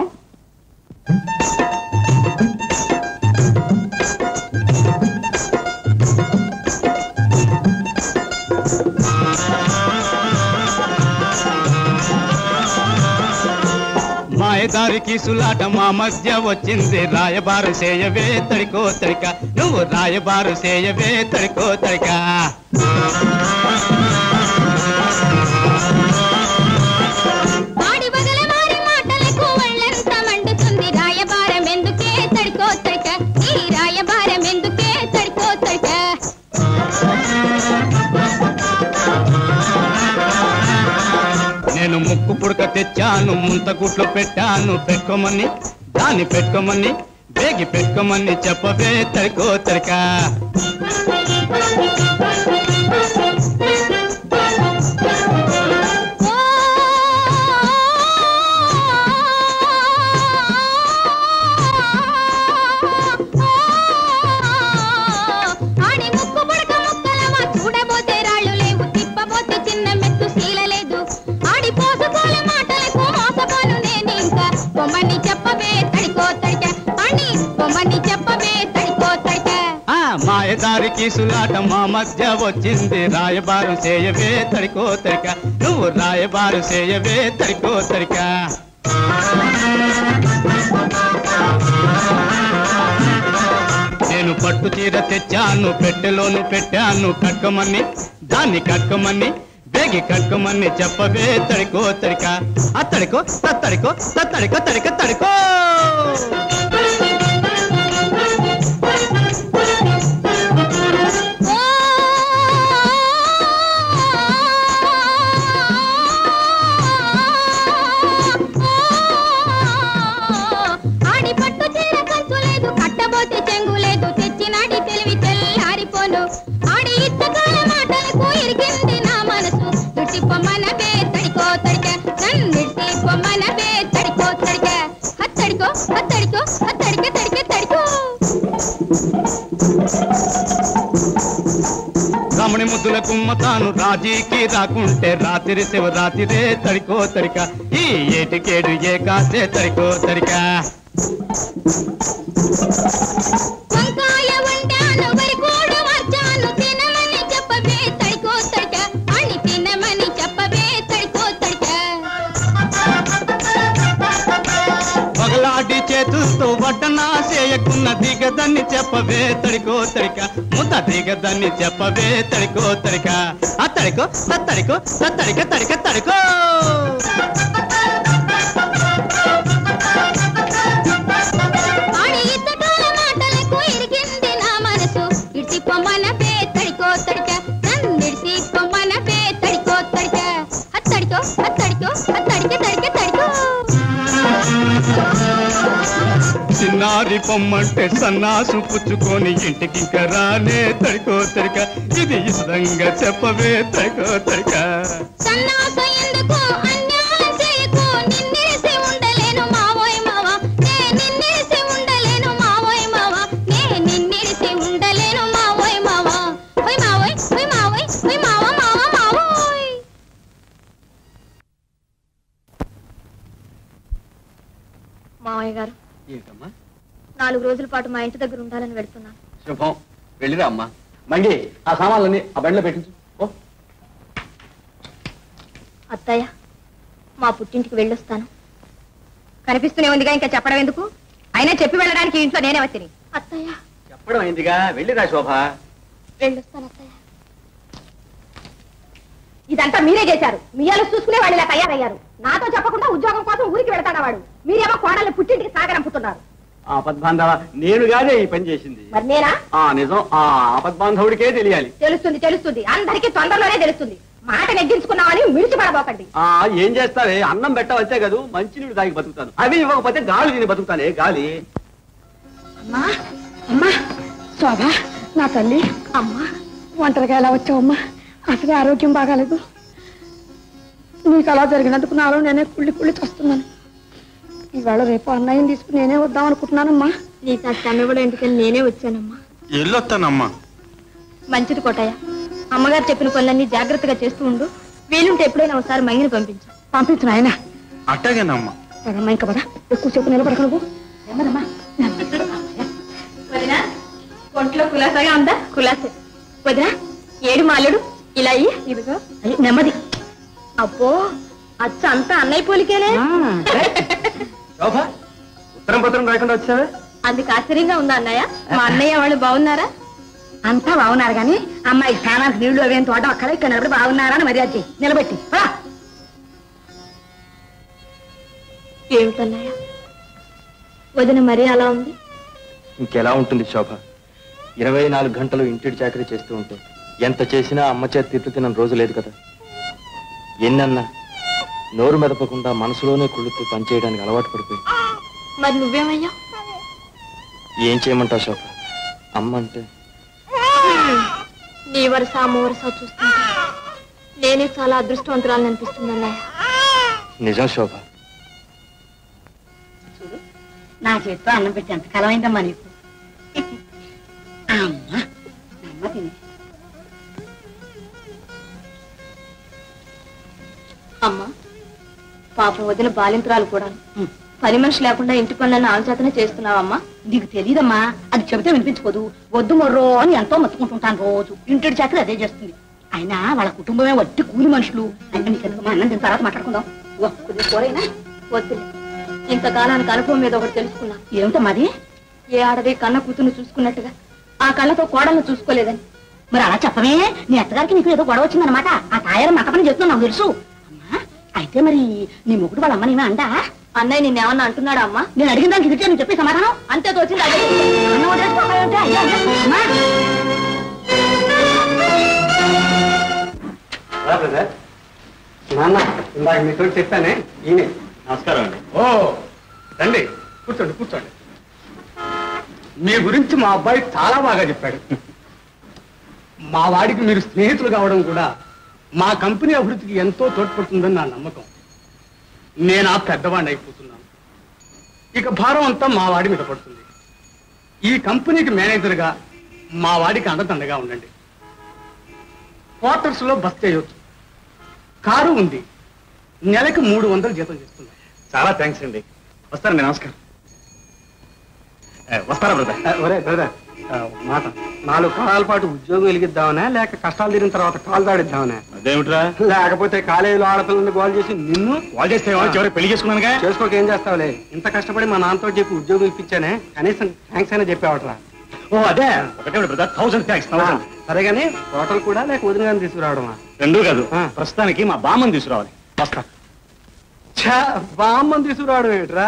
మాయదారికి సులాట మా మధ్య వచ్చింది రాయబారు సేయవే తడికో తడిక నువ్వు రాయబారు సేయవే తడికో తడిక వాడి వగల వారి మాటలకు ఒళ్ళంతా మండుతుంది రాయబారం ఎందుకే తడికో తడిక ఈ రాయబారం ఎందుకే తడికో తడిక నేను ముక్కు పుడక తెచ్చాను ముంత గుట్లు పెట్టాను పెట్టుకోమని దాన్ని పెట్టుకోమని బేగి పెట్టుకోమని చెప్పవే తడికో తడిక ఓ ఆడి ముక్కు పుడక ముక్కలవా చూడబోతే రాళ్ళు లేవు తిప్పబోతే చిన్న మెత్తు శీల లేదు ఆడి పోసుకోల మాటలకు మోసపోను నేను ఇంకా బొమ్మని చెప్పవే తడికో తడిక అని బొమ్మని చెప్పవే తడికో తడిక ఆ మాయదారికి సులాట మా మధ్య వచ్చింది రాయబారు సేయవే తడికో తడిక నువ్వు రాయబారు సేయవే తడికో తడిక నేను పట్టు చీర తెచ్చాను పెట్టెలోను పెట్టాను కట్టుకోమని దాన్ని కట్టుకోమని బేగి కట్టుకోమని చెప్పవే తడికో తడిక ఆ తడికో తడికో తడికో తడిక తడికో ఓ ఆడి పట్టు చీర కంచు లేదు కట్టబోతే చెంగు లేదు తెచ్చినాడి తెలివి తెల్లారిపోను ఆడి ఇచ్చకాల మాటలకు ఇరిగింది నా మనసు ఇట్టి పొమ్మనవే తడికో తడిక నన్నిట్టి పొమ్మనవే తడికో తడిక హత్తడికో హత్తడికో హత్తడిక తడిక తడికో రమణి ముద్దుల కుమ్మతాను రాజీకి రాకుంటే రాత్రి శివరాత్రిరే తడికో తడిక ఈ ఏటికేడు ఏ కాసే తడికో తడిక వంకాయ వండాను వరి కూడు మార్చాను తినమని చెప్పవే తడికో తడిక అని తినమని చెప్పవే తడికో తడిక పగలాడి చేతులతో వడ్డనా చేయకున్న దిగదని చెప్పవే తడికో తడిక ముద్ద దిగదని చెప్పవే తడికో తడిక ఆ తడికో ఆ తడికో ఆ తడిక తడిక తడికో ఆడి ఇద్దకాల మాటలకు ఇరిగింది నా మనసు ఇడిసి పొమ్మనవే తడికో తడిక నన్నిడిసి పొమ్మనవే తడికో తడిక అత్తడికో అత్తడికో అత్తడిక తడిక తడికో చిన్నారి పొమ్మంటే సన్నాసు పుచ్చుకొని ఇంటికి ఇంకా రానే తడికో తడిక ఇది ఇష్టంగా చెప్పవే తడికో తడిక సన్నాస ఎందుకు అన్యాయం చేయకు నిన్నిరిసి ఉండలేను మావోయ్ మావా నే నిన్నిరిసి ఉండలేను మావోయ్ మావా నే నిన్నిరిసి ఉండలేను మావోయ్ మావా ఓయ్ మావోయ్ ఓయ్ మావోయ్ ఓయ్ మావా మావా మావోయ్ మావయ్య గారు ఏంటమ్మా నాలుగు రోజుల పాటు మా ఇంటి దగ్గర ఉండాలని వెళ్తున్నాను శుభం వెళ్ళిరా అమ్మా మంగి ఆ సామాన్లన్నీ ఆ బండిలో పెట్టించు ఓ అత్తయ్య మా పుట్టింటికి వెళ్ళొస్తాను కనిపిస్తూనే ఉందిగా ఇంకా చెప్పడం ఎందుకు అయినా చెప్పి వెళ్ళడానికి ఇంట్లో నేనే వచ్చింది అత్తయ్య చెప్పడం అయిందిగా వెళ్ళిరా శోభ వెళ్ళొస్తాను అత్తయ్య ఇదంతా మీరే చేశారు మీ అలా చూసుకునే వాళ్ళు ఇలా తయారయ్యారు నాతో చెప్పకుండా ఉద్యోగం కోసం ఊరికి వెళ్తాడా వాడు మీరేమో కోడల్ని పుట్టింటికి సాగరంపుతున్నారు ఆపద్బాంధవ నేను కాదే ఈ పని చేసింది మరి నేనా ఆ నిజం ఆ ఆపద్బాంధవుడికే తెలియాలి తెలుస్తుంది తెలుస్తుంది అందరికీ తొందరలోనే తెలుస్తుంది మాట నెగ్గించుకున్నామని మిడిచిపడబోకండి ఆ ఏం చేస్తావే అన్నం పెట్టవచ్చే కదూ మంచినీళ్ళు తాగి బతుకుతాను అవి ఇవ్వకపోతే గాలి తిని బతుకుతానే గాలి అమ్మా అమ్మా శోభ నా తల్లి అమ్మా ఒంటరిగా ఎలా వచ్చావమ్మా అసలే ఆరోగ్యం బాగాలేదు నీకు అలా జరిగినందుకు నాలో నేనే కుళ్ళి కుళ్ళి చస్తున్నాను ఈవేళ రేపు అన్నయ్యని తీసుకుని నేనే వద్దాం అనుకుంటున్నానమ్మా నీకు ఆ శ్రమ కూడా ఎందుకని నేనే వచ్చానమ్మా వెళ్ళొస్తానమ్మా మంచిది కోటయ్య అమ్మగారు చెప్పిన పనులన్నీ జాగ్రత్తగా చేస్తూ ఉండు వీలుంటే ఎప్పుడైనా ఒకసారి మైని పంపించు పంపించు నాయన అట్టాగేనమ్మా పదమ్మా ఇంకా పద ఎక్కువసేపు నిలబడక నువ్వు నెమ్మదమ్మా వదినా ఒంట్లో కులాసాగా ఉందా కులాసే వదినా ఏడు మాలేడు ఇలా అయ్యి ఇదిగో అయ్యి, నెమ్మది అబ్బో అచ్చ అంతా అన్నయ్య పోలికేనే శోభ ఉత్తరం పత్రం రాకుండా వచ్చావే అందుకు ఆశ్చర్యంగా ఉందా అన్నయ్య మా అన్నయ్య వాళ్ళు బాగున్నారా అంతా బాగున్నారు కానీ అమ్మాయి స్నానానికి నీళ్లు అవేం తోట అక్కడ ఇక్కడ నిలబడి బాగున్నారా అని మర్యాద చెయ్యి నిలబెట్టి రా. ఏమిటన్నయ్య వదిన మరీ అలా ఉంది ఇంకెలా ఉంటుంది శోభ ఇరవై నాలుగు గంటలు ఇంటిడి చాకరీ చేస్తూ ఉంటే ఎంత చేసినా అమ్మ చేతి తిట్లు తిన్న రోజు లేదు కదా ఎన్నన్నా నోరు మెదపకుండా మనసులోనే కుళ్ళుతూ పనిచేయడానికి అలవాటు పడిపోయి మరి నువ్వేమయ్యా ఏం చేయమంటావు శోభ అమ్మ అంటే నీ వరుస అమ్మ వరుస చూస్తుంటే నేనే చాలా అదృష్టవంతురాలని అనిపిస్తుంది అన్నయ్య నిజం శోభ నా చేతితో అన్నం పెట్టి ఎంత కాలం అయిందమ్మా నీకు అమ్మా అమ్మ తిని అమ్మా పాపం వదిన బాలింతరాలు కూడా పని మనిషి లేకుండా ఇంటి పనులను ఆలోచన చేస్తున్నావమ్మా నీకు తెలియదమ్మా అది చెబితే వినిపించుకోదు వద్దు మొర్రో అని ఎంతో మొత్తుకుంటుంటాను రోజు ఇంటి చాకరి అదే చేస్తుంది అయినా వాళ్ళ కుటుంబమే వట్టి కూలి మనుషులు అయినా నీకు ఎందుకు అన్నం తిన్న తర్వాత మాట్లాడుకుందాం ఓ, కొద్దిగా కూరైనా వద్దులే ఇంతకాలానికి అనుభవం మీద ఒకటి తెలుసుకున్నా ఏమిటమ్మది ఏ ఆడది కన్న కూతురు చూసుకున్నట్టుగా ఆ కళ్ళతో కోడలను చూసుకోలేదని మరి అలా చెప్పమే నీ అత్తగారికి నీకు ఏదో గొడవ వచ్చిందనమాట ఆ తాయారు మత పని చెప్తున్నా నాకు తెలుసు అమ్మా అయితే మరి నీ మొగుడు వాళ్ళ అమ్మని అంటా అన్నయ్య నిన్నేమన్నా అంటున్నాడా అమ్మా నేను అడిగిన దానికి ఇదికే నేను చెప్పే సమాధానం అంతే తోచింది అదే అన్నం వదిలేసుకోకపోతే అయ్యో, అయ్యో, అమ్మా నాన్న ఇందాక మీతో చెప్పానే ఈయనే నమస్కారం అండి ఓ రండి కూర్చోండి కూర్చోండి మీ గురించి మా అబ్బాయి చాలా బాగా చెప్పాడు మా వాడికి మీరు స్నేహితులు కావడం కూడా మా కంపెనీ అభివృద్ధికి ఎంతో తోడ్పడుతుందని నా నమ్మకం నేను ఆ పెద్దవాడిని అయిపోతున్నాను ఇక భారం అంతా మా వాడి మీద పడుతుంది ఈ కంపెనీకి మేనేజర్గా మా వాడికి అండదండగా ఉండండి క్వార్టర్స్ లో బస్ చేయొచ్చు కారు ఉంది నెలకు మూడు వందలు జీతం చేస్తుంది చాలా థ్యాంక్స్ అండి వస్తారండి నమస్కారం ఏ, వస్తారా బ్రదర్ ఒరే బ్రదర్ మాట నాలుగు కాలాల పాటు ఉద్యోగం వెలిగిద్దామనా లేక కష్టాలు తీరిన తర్వాత కాలు దాడిద్దామనా అదేమిట్రా లేకపోతే కాలేజీలో ఆడపిల్లని గోల్ చేసి నిన్ను వాళ్ళు చేస్తే చివరికి పెళ్లి చేసుకున్నానుగా చేసుకోక ఏం చేస్తావులే ఇంత కష్టపడి మా నాన్నతో చెప్పి ఉద్యోగం ఇప్పించానే కనీసం థ్యాంక్స్ అయినా చెప్పేవట్రా ఓ అదే ఒకటే బ్రదర్ థౌసండ్ థ్యాంక్స్ థౌసండ్ సరే కానీ హోటల్ కూడా లేక వదిన గారిని తీసుకురావడమా రెండూ కాదు ఆ. ప్రస్తుతానికి మా బామ్మని తీసుకురావాలి వస్తా ఛా బామ్మని తీసుకురావడం ఏంట్రా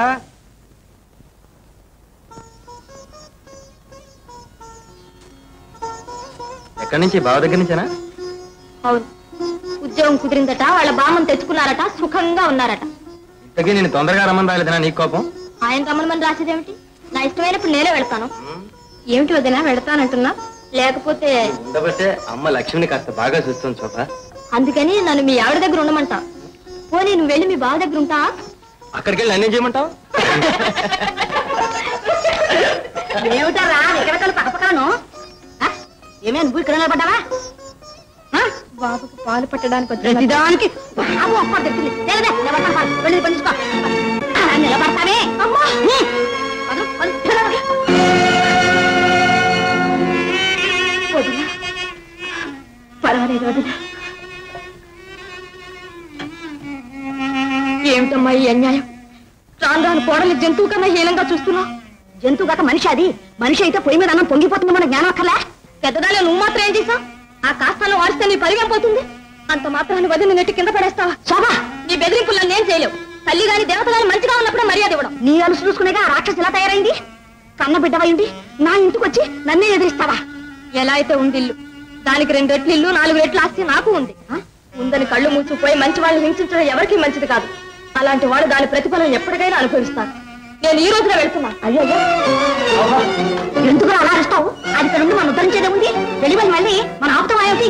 ఎక్కడి నుంచి బావ దగ్గర నుంచేనా అవును ఉద్యోగం కుదిరిందట వాళ్ళ బామ్మను తెచ్చుకున్నారట సుఖంగా ఉన్నారట ఇంతకీ నేను తొందరగా రమ్మని రాలేదనా నీ కోపం ఆయన రమ్మని రాసేదేమిటి నా ఇష్టమైనప్పుడు నేనే వెళ్తాను ఏమిటి వదినా వెళ్తానంటున్నా లేకపోతే ఉండబట్టే అమ్మ లక్ష్మిని కాస్త బాగా చూస్తుంది శోభ అందుకని నన్ను మీ ఆవిడ దగ్గర ఉండమంటా పోనీ నువ్వు వెళ్ళి మీ బావ దగ్గర ఉంటా అక్కడికి వెళ్ళి నన్నేం చేయమంటావు ఏమిటారా ఎక్కడికలు పక్క పక్కను ఏమే నువ్వు ఇక్కడ నిలబడ్డావా ఆ? బాబుకు పాలు పట్టడానికి వచ్చిన ప్రతిదానికి బాబు ఒక్క తెచ్చింది లేదే, నిలబడతాను, పాలు. వెళ్ళి పని చూసుకో. ఆ, నిలబడతానే అమ్మా ఉమ్. పదు, పదు, నిలబడు. వదినా పర్వాలేదు వదినా ఏమిటమ్మా ఈ అన్యాయం రాను రాను కోడలి జంతువు కన్నా హీనంగా చూస్తున్నావు జంతువు కాక మనిషి అది మనిషి అయితే పొయ్యి మీద అన్నం పొంగిపోతుంది మన జ్ఞానం అక్కర్లే పెద్దదాలో నువ్వు మాత్రం ఏం చేసావు ఆ కాస్తాలో వాడిస్తే నీ పరిగెం పోతుంది అంత మాత్రాన్ని వదిలి నెట్టి కింద పడేస్తావా శోభ నీ బెదిరింపుల్లో నేను చేయలేవు తల్లి గాని దేవత గాని మంచిగా ఉన్నప్పుడే మర్యాద ఇవ్వడం నీ అలుసు చూసుకునేగా ఆ రాక్షసి ఎలా తయారైంది కన్న బిడ్డవైంది నా ఇంటికి వచ్చి నన్నే ఎదిరిస్తావా ఎలా అయితే ఉంది ఇల్లు దానికి రెండు రెట్లు ఇల్లు నాలుగు రెట్లు ఆస్తి నాకు ఉంది ఆ? ఉందని కళ్ళు మూసుకుపోయి మంచి వాళ్ళని హింసించడం ఎవరికీ మంచిది కాదు అలాంటి వాడు దాని ప్రతిఫలం ఎప్పటికైనా అనుభవిస్తాను నేను ఈ రోజున వెళ్తున్నా అయ్యో ఎందుకు అలా అరుస్తావు అది ఇక్కడ నుండి మనం ఉద్ధరించేదే ఉంది వెళ్ళిపోయి మళ్ళీ మన ఆపుతాం ఏమిటి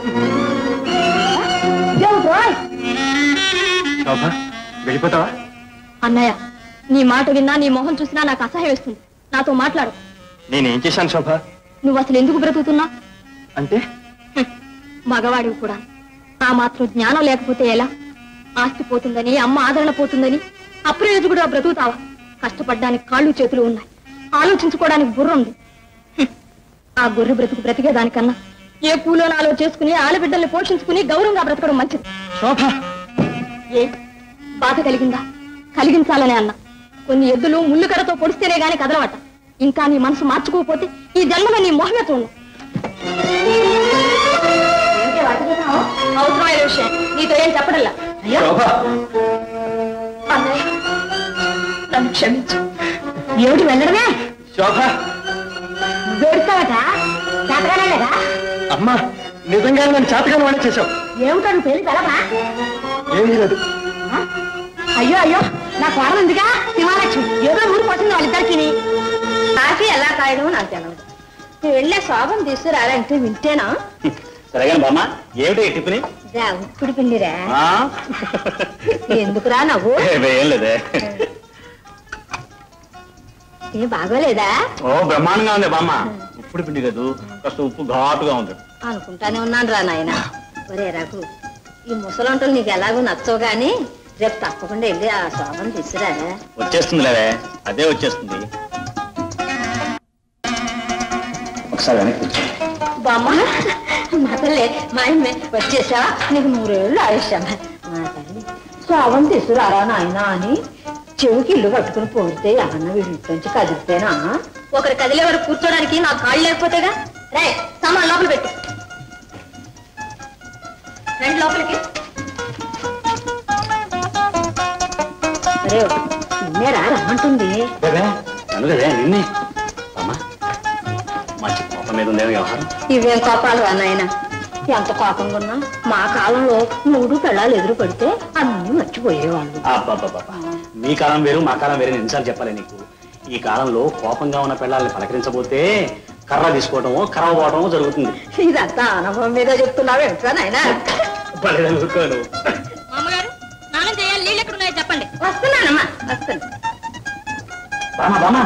దేవుడు రోయ్. శోభ వెళ్ళిపోతావా అన్నయ్య నీ మాట విన్నా నీ మొహం చూసినా నాకు అసహ్యం వేస్తుంది నాతో మాట్లాడు నేనేం చేశాను శోభ నువ్వు అసలు ఎందుకు బ్రతుకుతున్నా అంటే మగవాడివి కూడా ఆ మాత్రం జ్ఞానం లేకపోతే ఎలా ఆస్తి పోతుందని అమ్మ ఆదరణ పోతుందని అప్రయోజకుడు బ్రతుకుతావా కష్టపడ్డానికి కాళ్ళు చేతులు ఉన్నాయి ఆలోచించుకోవడానికి బుర్ర ఉంది హ్మ్. ఆ గొర్రె బ్రతుకు బ్రతికే దానికన్నా ఏ కూలో నాలో చేసుకుని ఆడబిడ్డల్ని పోషించుకుని గౌరవంగా బ్రతకడం మంచిది శోభ ఏ బాధ కలిగిందా కలిగించాలనే అన్న కొన్ని ఎద్దులు ముళ్ళుకరతో పొడిస్తేనే గాని కదలవట ఇంకా నీ మనసు మార్చుకోకపోతే ఈ జన్మలో నీ మొహమే చూడు అవసరమైన విషయం నీతో ఏం చెప్పడల్లా శోభ అన్నయ్య నన్ను క్షమించు ఏమిటి వెళ్ళడమే శోభ వేడుతావట చేతగానేగా అమ్మా నిజంగా నన్ను చేతగానే వాడే చేశావు ఏమిటో నువ్వు పెళ్లి తెలవా ఏమీ లేదు అయ్యో అయ్యో నా కోడలు ఉందిగా శివాలక్ష్మి ఏదో ఊరు పోతుంది వాళ్ళిద్దరికి కాఫీ ఎలా కాయడం నాకు తెలియదు నువ్వు వెళ్ళే శోభం తీసుకురాలంటే వింటేనా సరేగాని బామ్మ ఏమిటి ఈ టిఫిని ఉప్పుడు పిండిరా ఆ? ఎందుకురా నవ్వు ఏ, ఏం లేదే ఏ బాగోలేదా ఓ బ్రహ్మాండంగా ఉంది బామ్మ ఇప్పుడు పిండి లేదు కాస్త ఉప్పు ఘాటుగా ఉంది అనుకుంటానే ఉన్నాను రా నాయన ఒరే రఘు ఈ ముసలంటలు నీకు ఎలాగో నచ్చవు గాని రేపు తప్పకుండా వెళ్ళి ఆ శోభను తీసుకురారా వచ్చేస్తుంది లేవే అదే వచ్చేస్తుంది ఒకసారి వెనక్కి కూర్చో. బామ్మ మా తల్లి మా అమ్మే వచ్చేసావా నీకు మూడేళ్ళు ఆయుష్యం మా తల్లి శోభం తీసుకురారా నాయన అని చెవికి ఇల్లు కట్టుకుని పోతే అన్న వీడింట్లోంచి కదిలితేనా ఒకరు కదిలే వరకు కూర్చోడానికి నాకు కాళ్ళు లేకపోతేగా రే సామాన్ లోపల పెట్టు రండి లోపలికి అరే నిన్నేరా రమ్మంటుంది లేవే నన్ను లేవే నిన్నే బామ్మ మంచి కోపం మీద ఉందేమో వ్యవహారం ఇవేం కోపాలు రా నాయన ఎంత కోపంగా ఉన్నా మా కాలంలో మూడు పెళ్ళాలు ఎదురు పడితే అన్ని మర్చిపోయేవాళ్ళు అబ్బబ్బబ్బబ్బా. మీ కాలం వేరు మా కాలం వేరే ఎన్నిసార్లు చెప్పాలి నీకు ఈ కాలంలో కోపంగా ఉన్న పిల్లల్ని పలకరించబోతే కర్ర తీసుకోవటమో కర్ర పోవటమో జరుగుతుంది ఇదంతా అనుభవం మీద చెప్తున్నావు ఏంట్రా నాయన భలే ఊరుకోను. మామగారు స్నానం చేయాలి నీళ్ళు ఎక్కడున్నాయో చెప్పండి వస్తున్నానమ్మా వస్తాను బామా బామా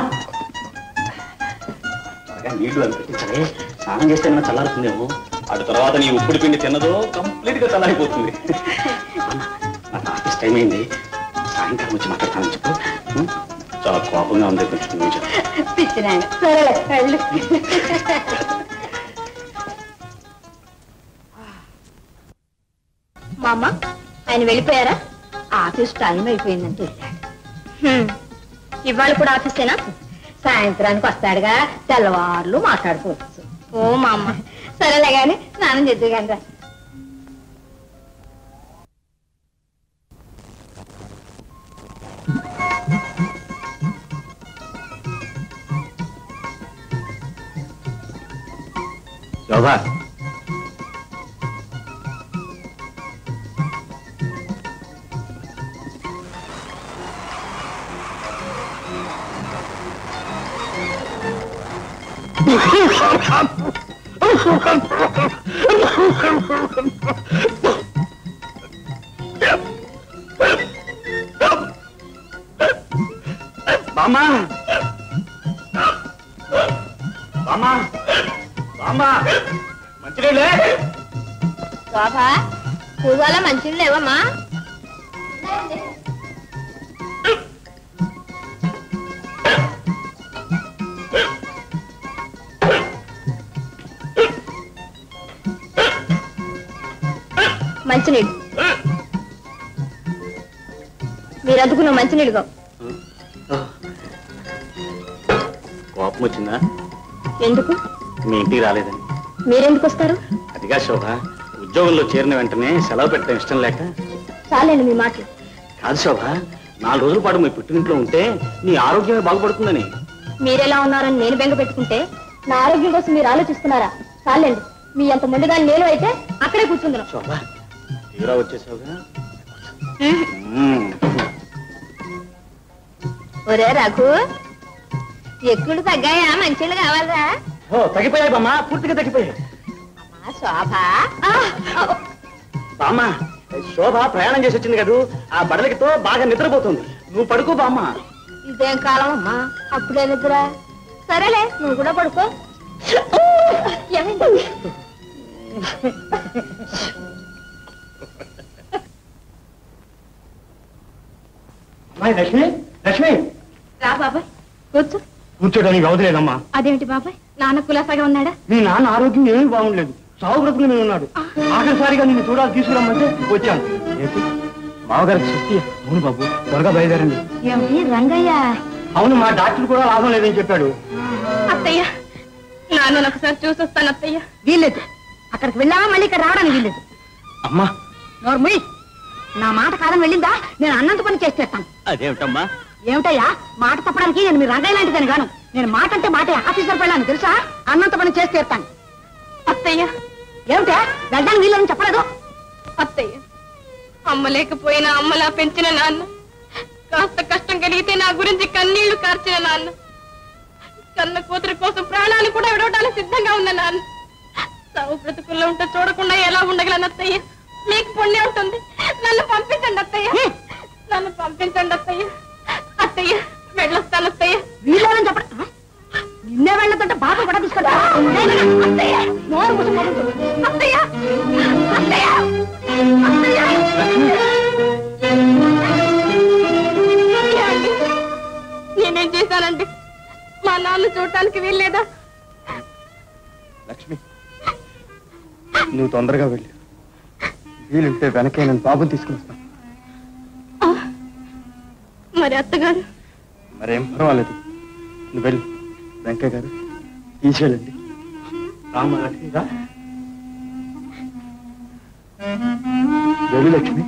త్వరగా నీళ్లు అవి పెట్టించలే స్నానం చేస్తే ఏమైనా చల్లారుతుందేమో అటు తర్వాత నీ ఉప్పుడు పిండి తిన్నదో కంప్లీట్ గా చల్లారిపోతుంది బామ్మ, నాకు ఆఫీస్ టైం అయింది సాయంకాలం వచ్చి మాట్లాడతాను చెప్పు ఉం? చాలా కోపంగా ఉంది కొంచెం నువ్వు చెప్పు. పిచ్చి నాయన సరేలే వెళ్ళు మా అమ్మ ఆయన వెళ్ళిపోయారా ఆఫీస్ టైం అయిపోయిందంటే వెళ్ళాడు ఇవాళ కూడా ఆఫీసేనా సాయంత్రానికి వస్తాడుగా తెల్లవార్లు మాట్లాడుకోవచ్చు ఓ మా అమ్మ సరేలే గాని స్నానం చేద్దు కానీ రా శోభా బామ్మా బామ్మా బామ్మా మంచినీళ్ళే శోభా పూజాల మంచిగా లేవమ్మా మంచినీళ్ళు మీరు అందుకున్న మంచినీళ్ళు కావు కోపం వచ్చిందా ఎందుకు మీ ఇంటికి రాలేదని మీరెందుకు వస్తారు అదిగా శోభ ఉద్యోగంలో చేరిన వెంటనే సెలవు పెట్టడం ఇష్టం లేక చాలండి మీ మాటలు కాదు శోభ నాలుగు రోజుల పాటు మీ పుట్టినింట్లో ఉంటే నీ ఆరోగ్యమే బాగుపడుతుందని మీరెలా ఉన్నారని నేను బెంగ పెట్టుకుంటే నా ఆరోగ్యం కోసం మీరు ఆలోచిస్తున్నారా చాలండి మీ అంత ముందుగా నేను అయితే అక్కడే కూర్చుందరు శోభ తీరా వచ్చేసావుగా ఒరే రఘు ఎక్కులు తగ్గాయా మంచిలు కావాలరా ఓ తగ్గిపోయాయి బామ్మ పూర్తిగా తగ్గిపోయాయి అమ్మా శోభ బామ్మ శోభ ప్రయాణం చేసి వచ్చింది కదూ ఆ బడలికితో బాగా నిద్రపోతుంది నువ్వు పడుకో బామ్మ ఇదేం కాలం అమ్మా అప్పుడే నిద్ర సరేలే నువ్వు కూడా పడుకో ఏమైంది అమ్మాయి లక్ష్మి లక్ష్మి రా బాబాయ్ కూర్చో కూర్చోడానికి వ్యవధి లేదమ్మా అదేమిటి బాబాయ్ నాన్న కులాసాగా ఉన్నాడా మీ నాన్న ఆరోగ్యం ఏమీ బాగుండలేదు సాగు బ్రతుకుల మీద ఉన్నాడు ఆఖరిసారిగా నిన్ను చూడాలి తీసుకురమ్మంటే వచ్చాను ఏంటి మామగారికి సృష్టి అవును బాబు త్వరగా బయలుదేరండి ఏమిటి రంగయ్య అవును మా డాక్టర్ కూడా లాభం లేదని చెప్పాడు అత్తయ్య నాన్న ఒకసారి చూసొస్తాను అత్తయ్య వీల్లేదు అక్కడికి వెళ్ళావా మళ్ళీ ఇక్కడ రావడానికి వీల్లేదు అమ్మా నోర్ముయ్ నా మాట కాదని వెళ్ళిందా నేను అన్నంత పని చేసేస్తాను అదేమిటమ్మా ఏమిటయ్యా మాట తప్పడానికి నేను మీ రంగయ్య లాంటిదని గాను నేను మాట అంటే మాటే ఆఫీసర్ వెళ్ళాను తెలుసా అన్నంత పని చేసి తీరుతాను అత్తయ్య ఏమిటా వెళ్ళడానికి వీళ్ళని చెప్పలేదు అత్తయ్య అమ్మ లేకపోయినా అమ్మలా పెంచిన నాన్న కాస్త కష్టం కలిగితే నా గురించి కన్నీళ్లు కార్చిన నాన్న కన్న కూతురు కోసం ప్రాణాలు కూడా విడవడానికి సిద్ధంగా ఉన్న నాన్న సాగు బ్రతుకుల్లో ఉంటే చూడకుండా ఎలా ఉండగలను అత్తయ్య మీకు పుణ్యం ఉంటుంది నన్ను పంపించండి అత్తయ్య నన్ను పంపించండి అత్తయ్య అత్తయ్య వెళ్ళొస్తాను అత్తయ్య వీళ్ళని చెప్పడం ఆ? నిన్నే వెళ్ళదంటే బాబు కూడా తీసుకెళ్తా అత్తయ్య నోరు మూసుకోవద్దు. అత్తయ్య అత్తయ్య అత్తయ్య ఏమండి? నేనేం చేశానండి మా నాన్న చూడటానికి వీల్లేదా లక్ష్మి నువ్వు తొందరగా వెళ్ళి వీలుంటే వెనకే నేను బాబుని తీసుకుని వస్తాను మరి అత్తగారు మరేం పర్వాలేదు నువ్వు వెళ్ళు వెంకయ్య గారు తీసుకెళ్ళండి రామ్మ లక్ష్మి రా. వెళ్ళు లక్ష్మి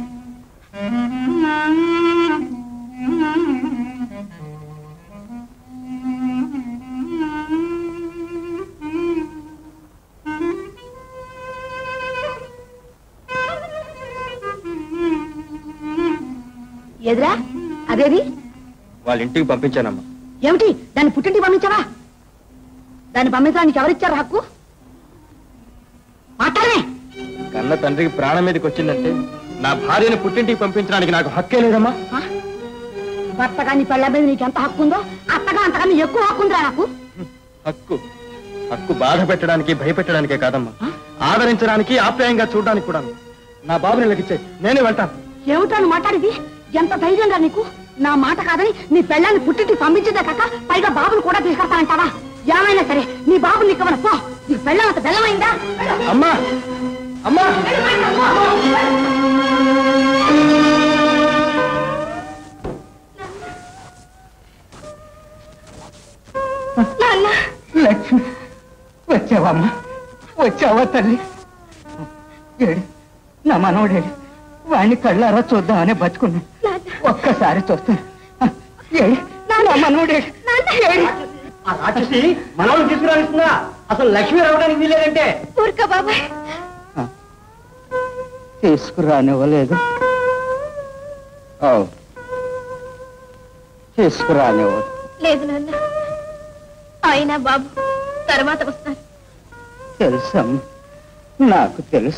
ఎదురా అదేది వాళ్ళ ఇంటికి పంపించానమ్మా ఏమిటి దాన్ని పుట్టింటికి పంపించావా దాన్ని పంపించడానికి ఎవరిచ్చారు హక్కు మాట్లాడమే కన్న తండ్రికి ప్రాణం మీదకి వచ్చిందంటే నా భార్యను పుట్టింటికి పంపించడానికి నాకు హక్కే లేదమ్మా ఆ? భర్తగా నీ పెళ్ళ మీద నీకు ఎంత హక్కు ఉందో అత్తగా అంతకన్నా ఎక్కువ హక్కు ఉందిరా నాకు హక్కు హక్కు బాధ పెట్టడానికి భయపెట్టడానికే కాదమ్మా ఆదరించడానికి ఆప్యాయంగా చూడడానికి కూడా నా బాబుని లెక్కిచ్చే నేనే వెళ్తాను ఏమిటో నువ్వు మాట్లాడేది ఎంత ధైర్యంగా నీకు నా మాట కాదని నీ పెళ్ళాన్ని పుట్టింటికి పంపించేదే కాక పైగా బాబుని కూడా తీసుకెళ్తానంటావా ఏమైనా సరే నీ బాబు నీకు ఇవ్వను పో నీ పెళ్ళం అంత బెల్లమైందా అమ్మా అమ్మా నాన్న లక్ష్మి వచ్చావమ్మా వచ్చావా తల్లి ఏడు నా మనవడేడు వాడిని కళ్ళారా చూద్దామని బతుకున్నా ఒక్కసారి చూస్తాను ఏడు నా మనవడేడు ఏడు ఆ రాక్షసి మనల్ని తీసుకురానిస్తుందా అసలు లక్ష్మి రావడానికి వీలేదంటే ఊరుక బాబాయ్ తీసుకురానివ్వలేదు ఓ తీసుకురానివ్వదు లేదు నాన్న అయినా బాబు తర్వాత వస్తాను తెలుసమ్మా నాకు తెలుసు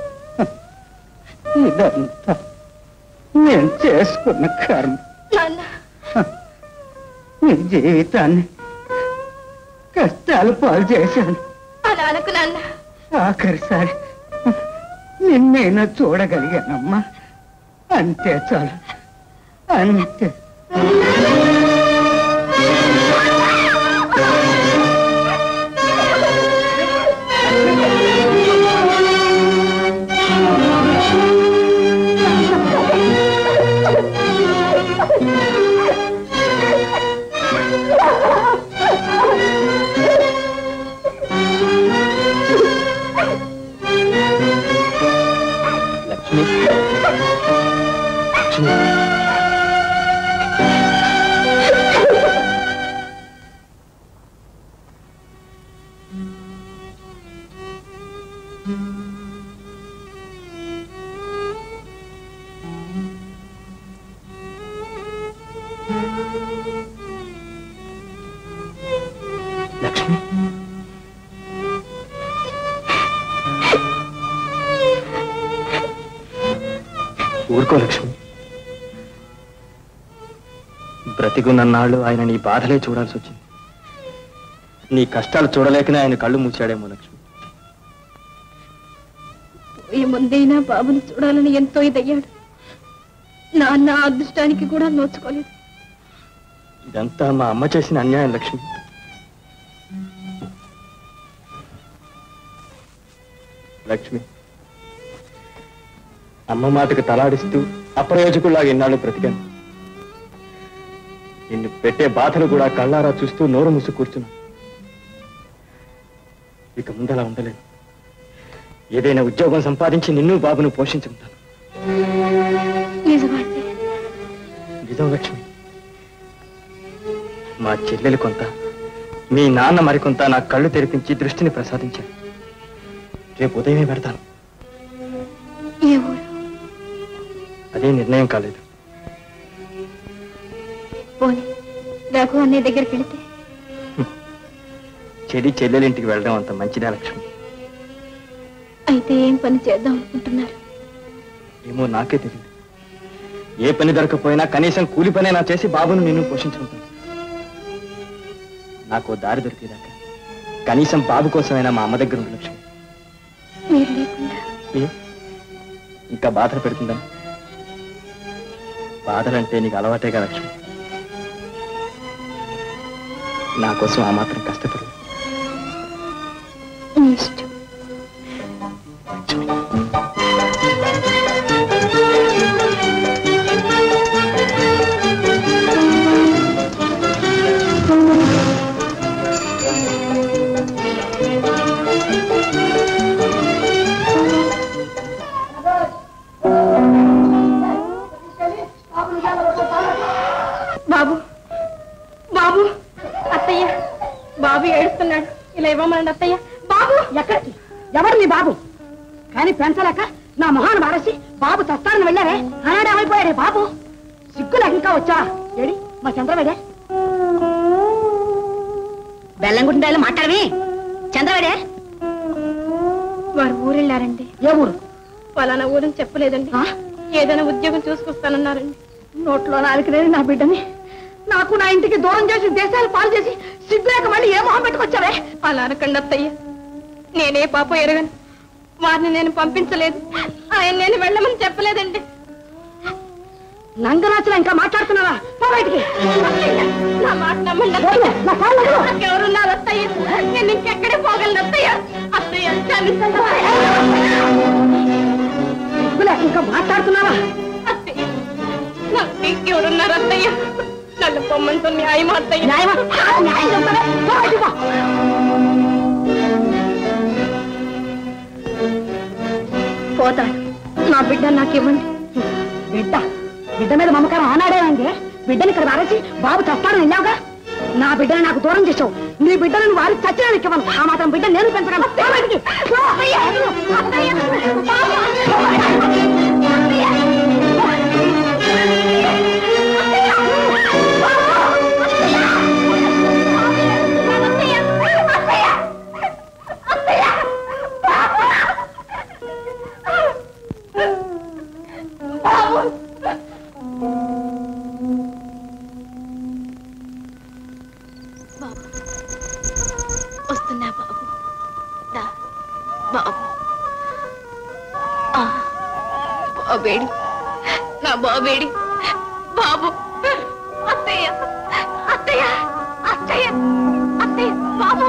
ఇదంతా నేను చేసుకున్న కర్మ నాన్న నీ జీవితాన్ని కష్టాలు పాలు చేశాను అలా అనకు నాన్న ఆఖరిసారి నిన్నైనా చూడగలిగానమ్మా అంతే చాలు అంతే లక్ష్మి లక్ష్మి లక్ష్మి ఊరుకో లక్ష్మి బ్రతికున్నన్నాళ్ళు ఆయన నీ బాధలే చూడాల్సి వచ్చింది నీ కష్టాలు చూడలేకనే ఆయన కళ్ళు మూసాడేమో లక్ష్మి ఈ ముందైనా బాబుని చూడాలని ఎంతో ఇదయ్యాడు నాన్న ఆ అదృష్టానికి కూడా నోచుకోలేదు ఇదంతా మా అమ్మ చేసిన అన్యాయం లక్ష్మి లక్ష్మి అమ్మ మాటకు తలాడిస్తూ అప్రయోజకుల్లాగా ఇన్నాళ్ళు బ్రతికాను నిన్ను పెట్టే బాధలు కూడా కళ్ళారా చూస్తూ నోరు మూసి కూర్చున్నా ఇక ముందలా ఉండలేదు ఏదైనా ఉద్యోగం సంపాదించి నిన్ను బాబును పోషించుకుంటాను నిజమంటే నిజం లక్ష్మి మా చెల్లెలు కొంత మీ నాన్న మరికొంత నా కళ్ళు తెరిపించి దృష్టిని ప్రసాదించారు రేపు ఉదయమే పెడతాను ఏ ఊరు అదే నిర్ణయం కాలేదు పోనీ రఘు అన్నయ్య దగ్గరికి వెళితే చెడి చెల్లెలింటికి వెళ్ళడం అంత మంచిదా లక్ష్మి అయితే ఏం పని చేద్దాం అనుకుంటున్నారు ఏమో నాకే తెలియదు ఏ పని దొరకపోయినా కనీసం కూలి పనైనా చేసి బాబును నిన్ను పోషించుకుంటాను నాకు ఓ దారి దొరికేదాకా కనీసం బాబు కోసమైనా మా అమ్మ దగ్గర ఉండు లక్ష్మి మీరు లేకుండా ఏ? ఇంకా బాధలు పెడుతుందా బాధలంటే నీకు అలవాటేగా లక్ష్మి నా కోసం ఆ మాత్రం కష్టపడు మీ ఇష్టం బాబు బాబు అత్తయ్య బాబు ఏడుస్తున్నాడు ఇలా ఇవ్వమనండి అత్తయ్య బాబు ఎక్కడికి ఎవరు నీ బాబు కానీ పెంచలేక నా మొహాన్ని మారేసి బాబు చస్తానని వెళ్ళారే ఆనాడే అయిపోయాడే బాబు సిగ్గులకు ఇంకా వచ్చా ఏడి మా చంద్రవేడే బెల్లంగుంటే మాట్లాడవి చంద్రవేడే వారు ఊరెళ్ళారండి ఏ ఊరు ఫలానా ఊరని చెప్పలేదండి ఆ? ఏదైనా ఉద్యోగం చూసుకొస్తానన్నారండి నోట్లో నాలుగునేది నా బిడ్డని నాకు నా ఇంటికి దూరం చేసి దేశాలు పాలు చేసి సిగ్గులేక మళ్ళీ ఏ మొహం పెట్టుకొచ్చావే అలా అనకండి అత్తయ్య నేనే పాప ఎరగను వారిని నేను పంపించలేదు ఆయన నేను వెళ్ళమని చెప్పలేదండి నంగరాచులా ఇంకా మాట్లాడుతున్నావా పో బయటికి అత్తయ్య, నా మాట నమ్మండి ఓడివే, అత్తయ్య. నా కాళ్ళు వదలు. నాకెవరున్నారు అత్తయ్య నేను ఇంకెక్కడే పోగలను అత్తయ్య అత్తయ్య క్షమించండి సిగ్గులేక ఇంకా మాట్లాడుతున్నావా అత్తయ్య నాకు ఇంకెవరున్నారు అత్తయ్య నన్ను పొమ్మంటూ న్యాయం అత్తయ్య న్యాయమా న్యాయం చెప్తావే పో బయటికి పో పోతాడు నా బిడ్డ నాకు ఇవ్వండి బిడ్డ బిడ్డ మీద మమకారం ఆనాడేనండి బిడ్డని ఇక్కడ వారేసి బాబు చస్తాడని వెళ్ళావుగా నా బిడ్డని నాకు దూరం చేసావు నీ బిడ్డను వారి చచ్చిన ఇవ్వను ఆ మాత్రం బిడ్డ నేను పెంచగలను పో బయటికి. పో. వస్తున్నా బాబు దా, బాబు ఆ, బాబేడి నా బాబేడి బాబు అత్తయ్య అత్తయ్య అత్తయ్య అత్తయ్య బాబు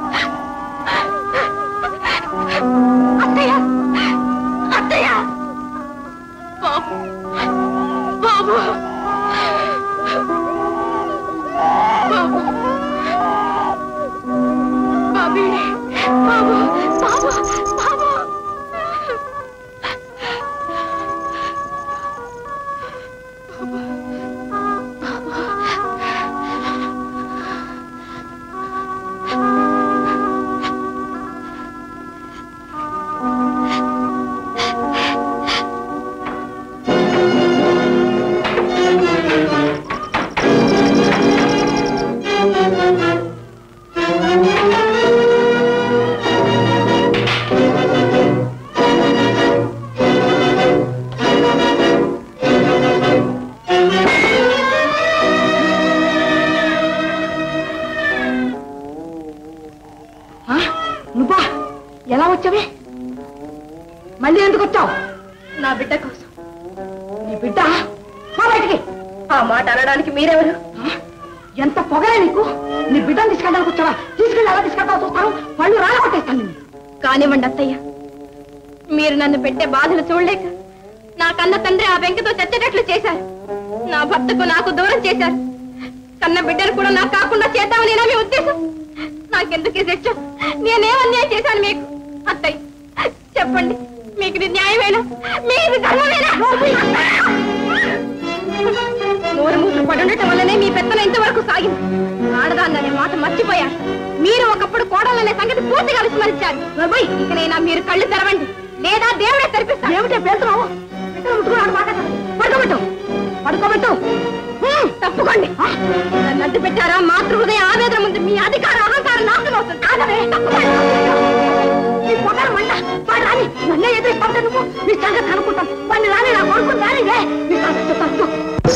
అత్తయ్య అత్తయ్య బాబు బాబు బాబు బాబేడి బాబు బాబు బాబు ఆ? నువ్వా ఎలా వచ్చావే మళ్ళీ ఎందుకు వచ్చావు నా బిడ్డ కోసం నీ బిడ్డ మా బయటికి ఆ మాట అనడానికి మీరెవరు ఆ? ఎంత పొగలే నీకు నీ బిడ్డను తీసుకెళ్ళడానికి వచ్చావా తీసుకెళ్ళి ఎలా తీసుకెళ్తావు చూస్తాను పళ్ళు రాలగొట్టేస్తాను నిన్ను కానివ్వండి అత్తయ్య మీరు నన్ను పెట్టే బాధలు చూడలేక నా కన్న తండ్రి ఆ వెంకతో చచ్చేటట్లు చేశారు నా భర్తకు నాకు దూరం చేశారు కన్న బిడ్డను కూడా నాకు కాకుండా చేద్దామని నా మీ ఉద్దేశం నాకెందుకు ఈ శిక్ష నేనేం అన్యాయం చేశాను మీకు అత్తయ్య చెప్పండి మీకు ఇది న్యాయమేనా మీకు ఇది ధర్మమేనా నూరు మూసులు పడి ఉండటం వల్లనే మీ పెత్తనం ఇంతవరకు సాగింది ఆడదాన్ననే మాట మర్చిపోయారు మీరు ఒకప్పుడు కోడలనే సంగతి పూర్తిగా విస్మరించారు బాబోయ్, ఇకనైనా మీరు కళ్ళు తెరవండి లేదా దేవుడే తెరిపిస్తారు ఏమిటే పేరుతున్నావు బిడ్డను ముట్టుకున్నాడు మాట పడుకోబెట్టు పడుకోబెట్టు హ్మ్, తప్పుకోండి నన్ను అడ్డు పెట్టారా మాతృ హృదయ ఆవేదన ముందు మీ అధికార అహంకారం నాశనం అవుతుంది కాదవే, తప్పుకోండి. నీ పొగరు మండ వాడు రాని నన్నే ఎదురు నువ్వు నీ సంగతి అనుకుంటాను వాడిని రాని నా కొడుకుని రాని రే నీ సంగతి చెప్తాను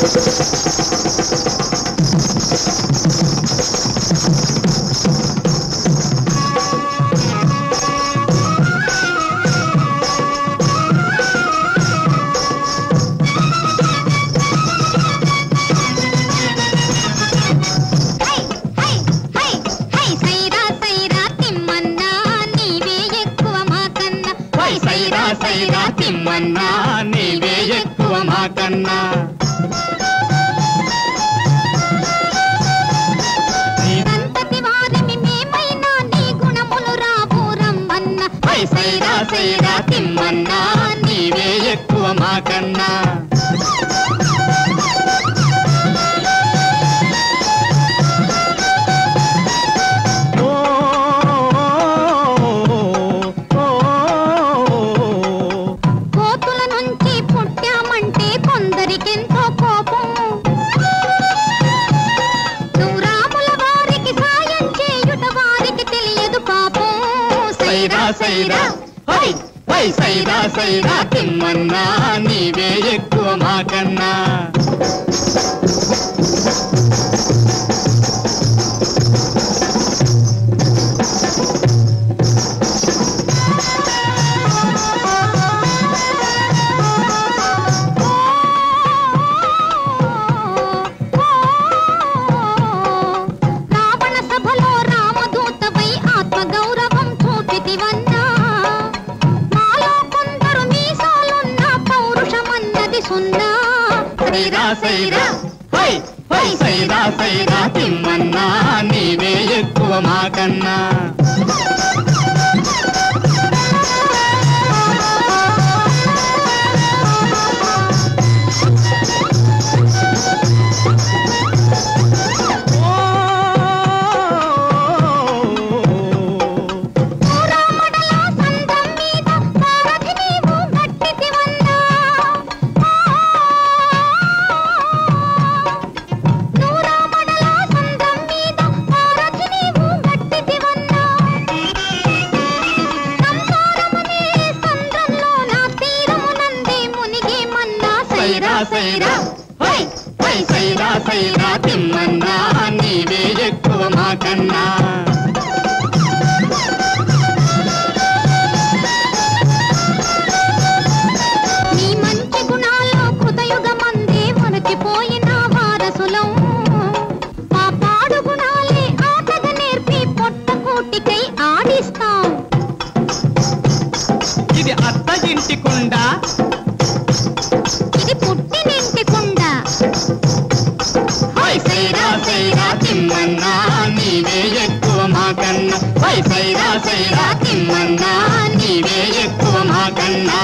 హై హై హై హై సైరా సైరా తిమ్మన్నా నీవే ఎక్కువ మాకన్నా హై సైరా సైరా తిమ్మన్నా నీవే ఎక్కువ మాకన్నా సంతతి వారిమి మేమైనా నీ గుణములు రావు రమ్మన్న హై సైరా సైరా తిమ్మన్నా నీవే ఎక్కువ మాకన్నా ఓ, ఓ, ఓ, కోతుల నుంచి పుట్టామంటే కొందరికెంతో కోపం దూరాముల వారికి సాయం చేయుట వారికి తెలియదు పాపం సైరా సైరా హై హై సైరా సైరా తిమ్మన్నా నీవే ఎక్కువ మాకన్నా రావణ సభలో రామదూతవై ఆత్మగౌరవం చూపితివన్నా మాలో కొందరు మీసాలున్న పౌరుషమన్నది సున్నా సైరా సైరా హై హై సైరా సైరా తిమ్మన్నా నీవే ఎక్కువ మాకన్నా రామడలో సందం మీద వారధి నీవు గట్టితివన్నా నూరామడలో సందం మీద వారధి నీవు గట్టితివన్నా సంసారమనే సంద్రంలో నా తీరమునందే మునిగేమన్నా సైరా సైరా హై హై సైరా సైరా తిమ్మన్నా నీవే ఎక్కువ మాకన్నా నీ మంచి గుణాల్లో కృతయుగమందే మరచిపోయిన వారసులం మా పాడు గుణాలే ఆటగా నేర్పి పొట్ట కూటికై ఆడిస్తాం ఇది అత్త ఇంటి కుండ ఇది పుట్టినింటి కుండ హై సైరా సైరా తిమ్మన్నా నీవే ఎక్కువ మాకన్నా హై సైరా సైరా తిమ్మన్నా నీవే ఎక్కువ మాకన్నా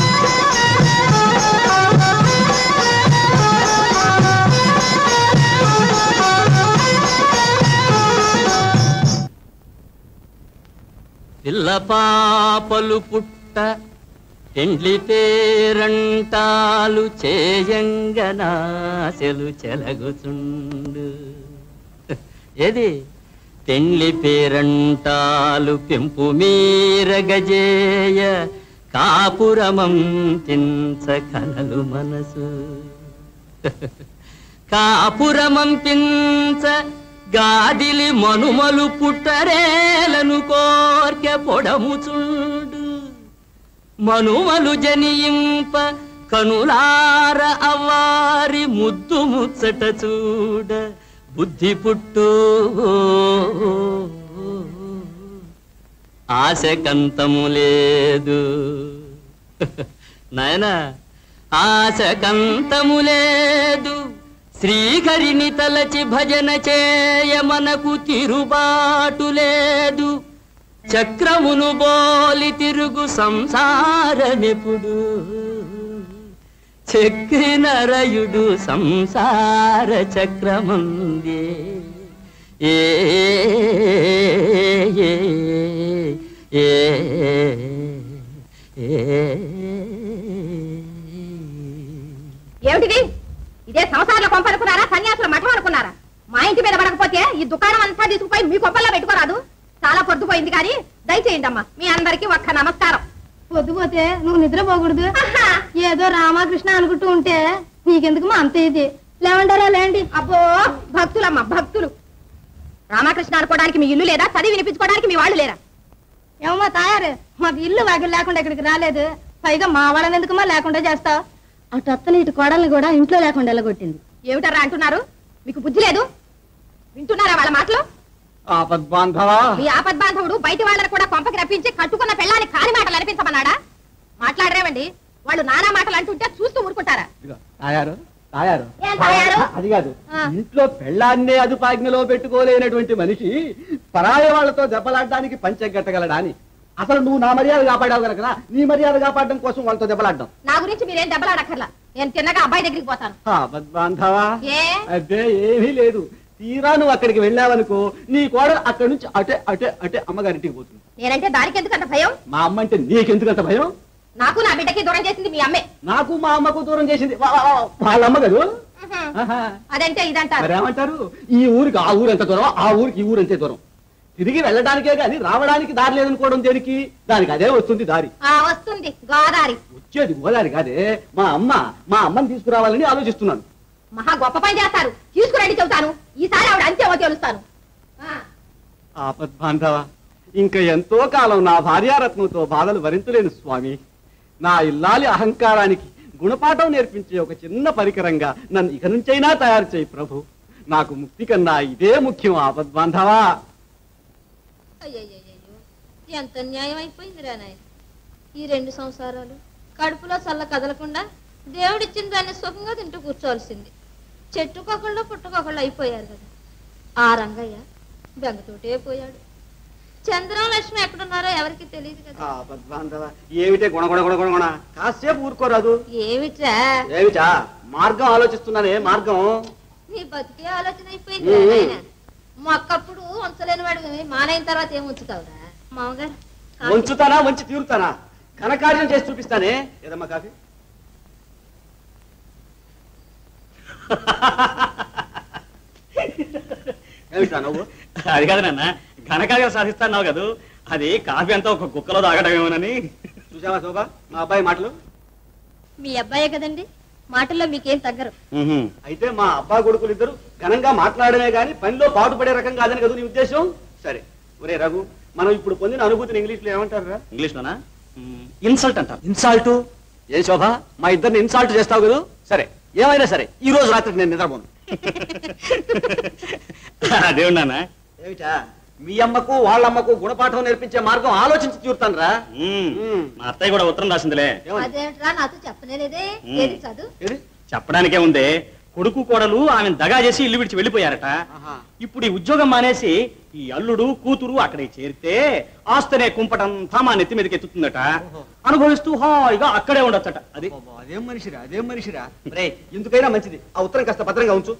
పిల్ల పాపలు పుట్ట పెండ్లి పేరంటాలు చేయంగనాశలు చెలగుచుండు ఏది పెండ్లి పేరంటాలు పెంపు మీర గజేయ కాపురమం తించ కనలు మనసు కాపురమం పించ గాదిలి మనుమలు పుట్టరేలనుకో పొడముచుండు మనుమలు జనియింప కనులార అవారి ముద్దు ముచ్చట చూడ బుద్ధి పుట్టు ఆశ కంతము లేదు నాయనా ఆశ కంతము లేదు శ్రీహరిని తలచి భజన చేయ మనకు తిరుబాటు లేదు చక్రమును బోలి తిరుగు సంసారమెప్పుడు చక్రినరయుడు సంసార చక్రముందే ఏ ఏ ఏ ఏమిటిది ఇదే సంసారంలో కొంప అనుకున్నారా సన్యాసుల మఠం అనుకున్నారా మా ఇంటి మీద పడకపోతే ఈ దుకాణం అంతా తీసుకుపోయి మీ కొంపల్లో పెట్టుకోరాదు చాలా పొద్దుపోయింది కానీ దయచేయండి అమ్మా మీ అందరికి ఒక్క నమస్కారం పొద్దుపోతే నువ్వు నిద్రపోకూడదు ఏదో రామకృష్ణ అనుకుంటూ ఉంటే నీకెందుకు మా అంత ఇది లేవంటారా లేండి అబ్బో భక్తులమ్మా భక్తులు రామకృష్ణ అనుకోవడానికి మీ ఇల్లు లేదా చదివి వినిపించుకోవడానికి మీ వాళ్ళు లేరా ఏమమ్మా తాయారు మాకు ఇల్లు వాకిలు లేకుండా ఇక్కడికి రాలేదు పైగా మా వాళ్ళని ఎందుకమ్మా లేకుండా చేస్తావు అటు అత్తని ఇటు కోడల్ని కూడా ఇంట్లో లేకుండా ఎలగొట్టింది ఏమిటారా అంటున్నారు మీకు బుద్ధి లేదు వింటున్నారా వాళ్ళ మాటలు ఆపద్బాంధవా మీ ఆపద్ బాంధవుడు బయటి వాళ్ళని కూడా కొంపకి రప్పించి కట్టుకున్న పెళ్ళాన్ని కాని మాటలు అనిపించమన్నాడా మాట్లాడరేమండి వాళ్ళు నానా మాటలు అంటుంటే చూస్తూ ఊరుకుంటారా ఇదిగో, తాయారు తాయారు ఏం తాయారు? అది కాదు ఆ. ఇంట్లో పెళ్ళాన్నే అదుపాజ్ఞలో పెట్టుకోలేనటువంటి మనిషి పరాయ వాళ్ళతో దెబ్బలాడడానికి పంచం కట్టగలడా అని అసలు నువ్వు నా మర్యాద కాపాడావు కనుక నీ మర్యాద కాపాడడం కోసం వాళ్ళతో దెబ్బలాడ్డాం నా గురించి మీరేం దెబ్బలాడక్కర్లా నేను తిన్నగా అబ్బాయి దగ్గరికి పోతాను ఆపద్బాంధవా ఏ అబ్బే ఏమీ లేదు తీరా నువ్వు అక్కడికి వెళ్ళావనుకో నీ కోడలు అక్కడి నుంచి అటే అటే అటే అమ్మగారింటికి పోతుంది నేనంటే దానికి ఎందుకు అంత భయం మా అమ్మ అంటే నీకెందుకంత భయం నాకు నా బిడ్డకి దూరం చేసింది మీ అమ్మే నాకు మా అమ్మకు దూరం చేసింది వా- వా- వా- వాళ్ళ అమ్మ కదూ ఆహా. అదంటే ఇదంటారు మరేమంటారు ఈ ఊరికి ఆ ఊరు ఎంత దూరం ఆ ఊరికి ఈ ఊరు అంతే దూరం తిరిగి వెళ్ళడానికే కానీ రావడానికి దారి లేదనుకోవడం దేనికి దానికి అదే వస్తుంది దారి ఆ వస్తుంది గోదారి వచ్చేది గోదారి కాదే మా అమ్మ మా అమ్మని తీసుకురావాలని ఆలోచిస్తున్నాను మహా గొప్ప పని చేస్తారు తీసుకురండి చెబుతాను ఈసారి ఆవిడ అంతేమో తెలుస్తాను ఆ, ఆపద్బాంధవ ఇంకా ఎంతో కాలం నా భార్యారత్నంతో బాధలు భరించలేను స్వామి నా ఇల్లాలి అహంకారానికి గుణపాఠం నేర్పించే ఒక చిన్న పరికరంగా నన్ను ఇక నుంచైనా తయారు చేయి ప్రభు నాకు ముక్తి కన్నా ఇదే ముఖ్యం ఆపద్బాంధవా అయ్యయ్యయ్యో ఎంత న్యాయం అయిపోయిందిరా నాయన ఈ రెండు సంసారాలు కడుపులో చల్ల కదలకుండా దేవుడిచ్చిన దాన్ని సుఖంగా తింటూ కూర్చోవలసింది చెట్టుకొకళ్ళు పుట్టుకొకళ్ళు అయిపోయారు కదా ఆ రంగయ్య బెంగతోటే పోయాడు చంద్రం లక్ష్మి ఎక్కడున్నారో ఎవరికి తెలియదు కదా ఆపద్బాంధవ ఏమిటే గుణ గుణ గుణ గుణ గుణ కాసేపు ఊరుకోరాదు ఏమిట్రా ఏమిటా మార్గం ఆలోచిస్తున్నానే మార్గం నీ బతికే ఆలోచన అయిపోయింది నాయన మొక్కప్పుడు ఉంచలేని వాడు మానైన తర్వాత ఏం ఉంచుతావురా మామగారు కాఫీ. వంచుతానా వంచి తీరుతానా ఘనకార్యం చేసి చూపిస్తానే ఏదమ్మా కాఫీ ఏమిటా నువ్వు అది కాదు నాన్న ఘనకార్యం సాధిస్తాన్నావు కదూ అది కాఫీ అంతా ఒక కుక్కలో తాగడమేమోనని చూసావా శోభా మా అబ్బాయి మాటలు మీ అబ్బాయే కదండి మాటల్లో మీకేం తగ్గరు అయితే మా అబ్బా కొడుకులు ఇద్దరు ఘనంగా మాట్లాడమే గాని పనిలో పాటుపడే రకం కాదని కదా నీ ఉద్దేశం సరే ఒరే రఘు మనం ఇప్పుడు పొందిన అనుభూతిని ఇంగ్లీష్ లో ఏమంటారు ఇంగ్లీష్ లోనా ఇన్సల్ట్ అంటారు ఇన్సాల్ట్ ఏ శోభ మా ఇద్దరిని ఇన్సాల్ట్ చేస్తావు కదా సరే ఏమైనా సరే ఈ రోజు రాత్రికి నేను నిద్రపోను అదేమి నాన్న ఏమిటా మీ అమ్మకు వాళ్ళమ్మకు గుణపాఠం నేర్పించే మార్గం ఆలోచించి చూస్తాను రా మా అత్తయ్య కూడా ఉత్తరం రాసిందిలే అదేంట్రా నాతో చెప్పనేలేదే మ్మ్. ఏది చదువు చెప్పడానికే ఉందే కొడుకు కోడలు ఆమె దగా చేసి ఇల్లు విడిచి వెళ్ళిపోయారట ఇప్పుడు ఈ ఉద్యోగం మానేసి ఈ అల్లుడు కూతురు అక్కడికి చేరితే ఆస్తనే కుంపటంతా మా నెత్తి మీదకి ఎత్తుతుందట అనుభవిస్తూ హాయిగా అక్కడే ఉండొచ్చట అది అదేం మనిషిరా అదేం మనిషిరా రే ఎందుకైనా మంచిది ఆ ఉత్తరం కాస్త భద్రంగా ఉంచు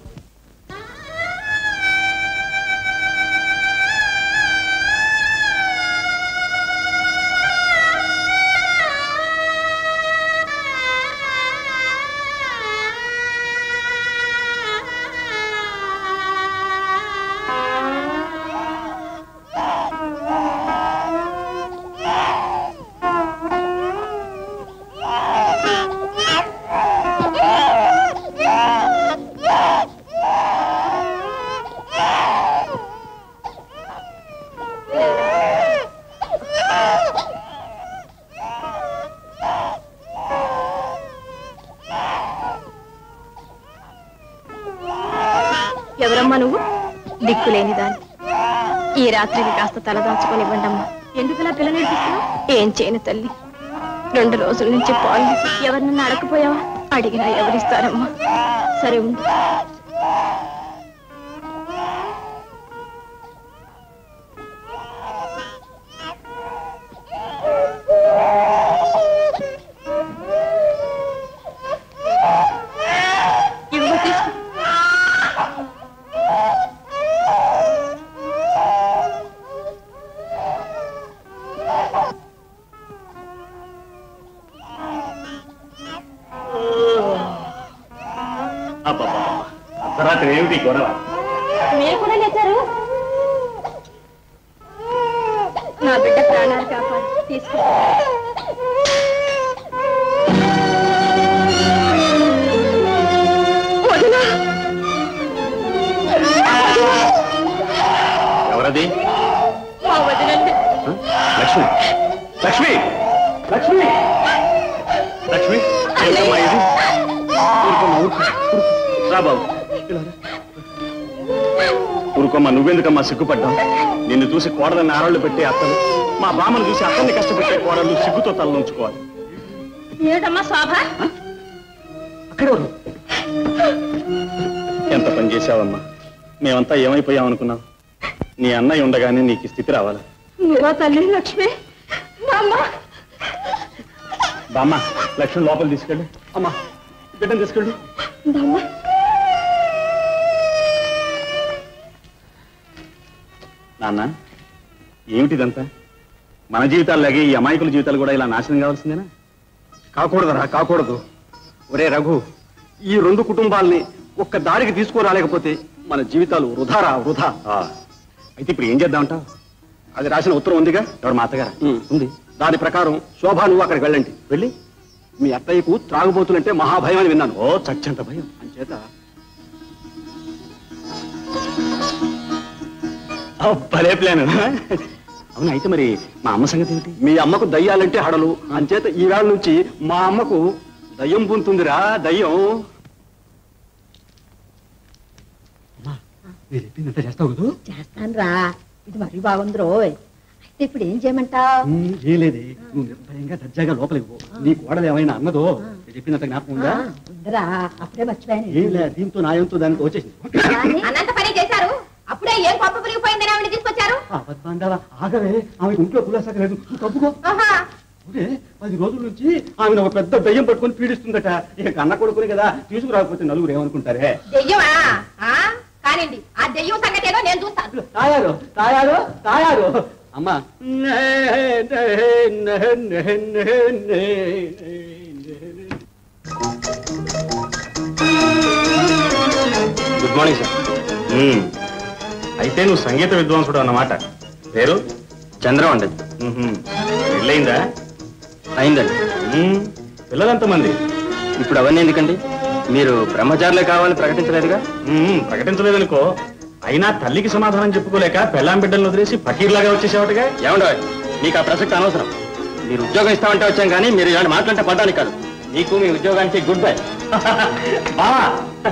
దిక్కులేని దాన్ని ఈ రాత్రికి కాస్త తలదాచుకొని ఇవ్వండమ్మా ఎందుకలా పిల్ల నేర్పిస్తున్నావు ఏం చేయను తల్లి రెండు రోజుల నుంచి పాలు ఎవరినన్నా అడగపోయావా అడిగినా ఎవరిస్తారమ్మా సరే ఉండు ఇవ్వ తీసుకో అబ్బబ్బబ్బా. అర్ధరాత్రి ఏమిటి ఈ గొడవ మీరు కూడా లేచారు నా బిడ్డ ప్రాణాలు కాపాడు తీసుకో వదినా ఎవరది మా వదినండి లక్ష్మి లక్ష్మి లక్ష్మి లక్ష్మి ఏమిటమ్మా ఇది ఊరుకోమ్మా, ఊరుకో, ఊరుకో. రా బాబు ఇలా రా. ఊరుకోమ్మా నువ్వెందుకమ్మా సిగ్గుపడ్డావు నిన్ను చూసి కోడలని ఆరోళ్ళు పెట్టే అత్తలు మా బామ్మను చూసి అత్తల్ని కష్టపెట్టే కోడలు సిగ్గుతో తలనుంచుకోవాలి ఏమిటమ్మా శోభ అక్కడెవరు ఎంత పని చేశావమ్మా మేమంతా ఏమైపోయాం అనుకున్నాం నీ అన్నయ్య ఉండగానే నీకు ఈ స్థితి రావాలా నువ్వా తల్లి లక్ష్మి మా అమ్మ బామ్మ లక్ష్మి లోపల తీసుకెళ్ళు అమ్మా బిడ్డను తీసుకెళ్ళు బామ్మ నాన్న ఏమిటిదంతా మన జీవితాల్లాగే ఈ అమాయకుల జీవితాలు కూడా ఇలా నాశనం కావాల్సిందేనా కాకూడదురా కాకూడదు ఒరే రఘు ఈ రెండు కుటుంబాల్ని ఒక్క దారికి తీసుకురాలేకపోతే మన జీవితాలు వృధారా వృధా ఆ, అయితే ఇప్పుడు ఏం చేద్దామంటావు అది రాసిన ఉత్తరం ఉందిగా ఎవరు మా అత్తగారు ఉంది దాని ప్రకారం శోభా నువ్వు అక్కడికి వెళ్ళండి వెళ్ళి మీ అత్తయ్యకు త్రాగుబోతులంటే మహాభయం అని విన్నాను ఓ చచ్చంత భయం అంచేత ఓ, భలే ప్లాన్ అవును అయితే మరి మా అమ్మ సంగతి ఏమిటి మీ అమ్మకు దయ్యాలంటే హడలు అంచేత ఈ వేళ నుంచి మా అమ్మకు దయ్యం పుంతుందిరా దయ్యం మీరు చెప్పిందంత చేస్తావు కదూ చేస్తాను రా ఇది మరీ బాగుంది రోయ్ అయితే ఇప్పుడు ఏం చేయమంటావు ఉమ్, ఏం లేదే నువ్వు నిర్భయంగా దర్జాగా లోపలికి పో నీ కోడలు ఏమైనా అన్నదో నేను చెప్పినంత జ్ఞాపకం ఉందా ఉందిరా అప్పుడే మర్చిపోయాను ఏం లే దీంతో నాయంతో దానికి వచ్చేసింది అన్నంత పని చేశారు అప్పుడే ఏం కొప్ప పురిగిపోయిందని ఆవిడ తీసుకొచ్చారు అబద్ధాండాలా ఆగవే ఆమె ఇంట్లో కులాసాక లేదు నువ్వు తప్పుకో ఆహా అదే పది రోజుల నుంచి ఆమె ఒక పెద్ద దయ్యం పట్టుకొని పీడిస్తుందట ఇక కన్న కొడుకుని కదా తీసుకురాకపోతే నలుగురు ఏమనుకుంటారే దెయ్యమా ఆ? కానివ్వండి ఆ దెయ్యం సంగతి ఏదో నేను చూస్తాను తాయారు తాయారు తాయారు అమ్మా గుడ్ మార్నింగ్ సార్ అయితే నువ్వు సంగీత విద్వాంసుడు అన్నమాట పేరు చంద్రం అండి మ్మ్హ్మ్. పెళ్ళయిందా అయిందండి మ్మ్. పిల్లలంతమంది ఇప్పుడు అవన్నీ ఎందుకండి మీరు బ్రహ్మచారులే కావాలని ప్రకటించలేదుగా మ్మ్. ప్రకటించలేదనుకో అయినా తల్లికి సమాధానం చెప్పుకోలేక పెళ్ళాం బిడ్డలను వదిలేసి ఫకీర్లాగా వచ్చేసావటగా ఏమండో మీకు ఆ ప్రసక్తి అనవసరం మీరు ఉద్యోగం ఇస్తామంటే వచ్చాం కానీ మీరు ఇలాంటి మాట్లాంటే పడ్డానికి కాదు మీకు మీ ఉద్యోగానికి గుడ్ బై బావా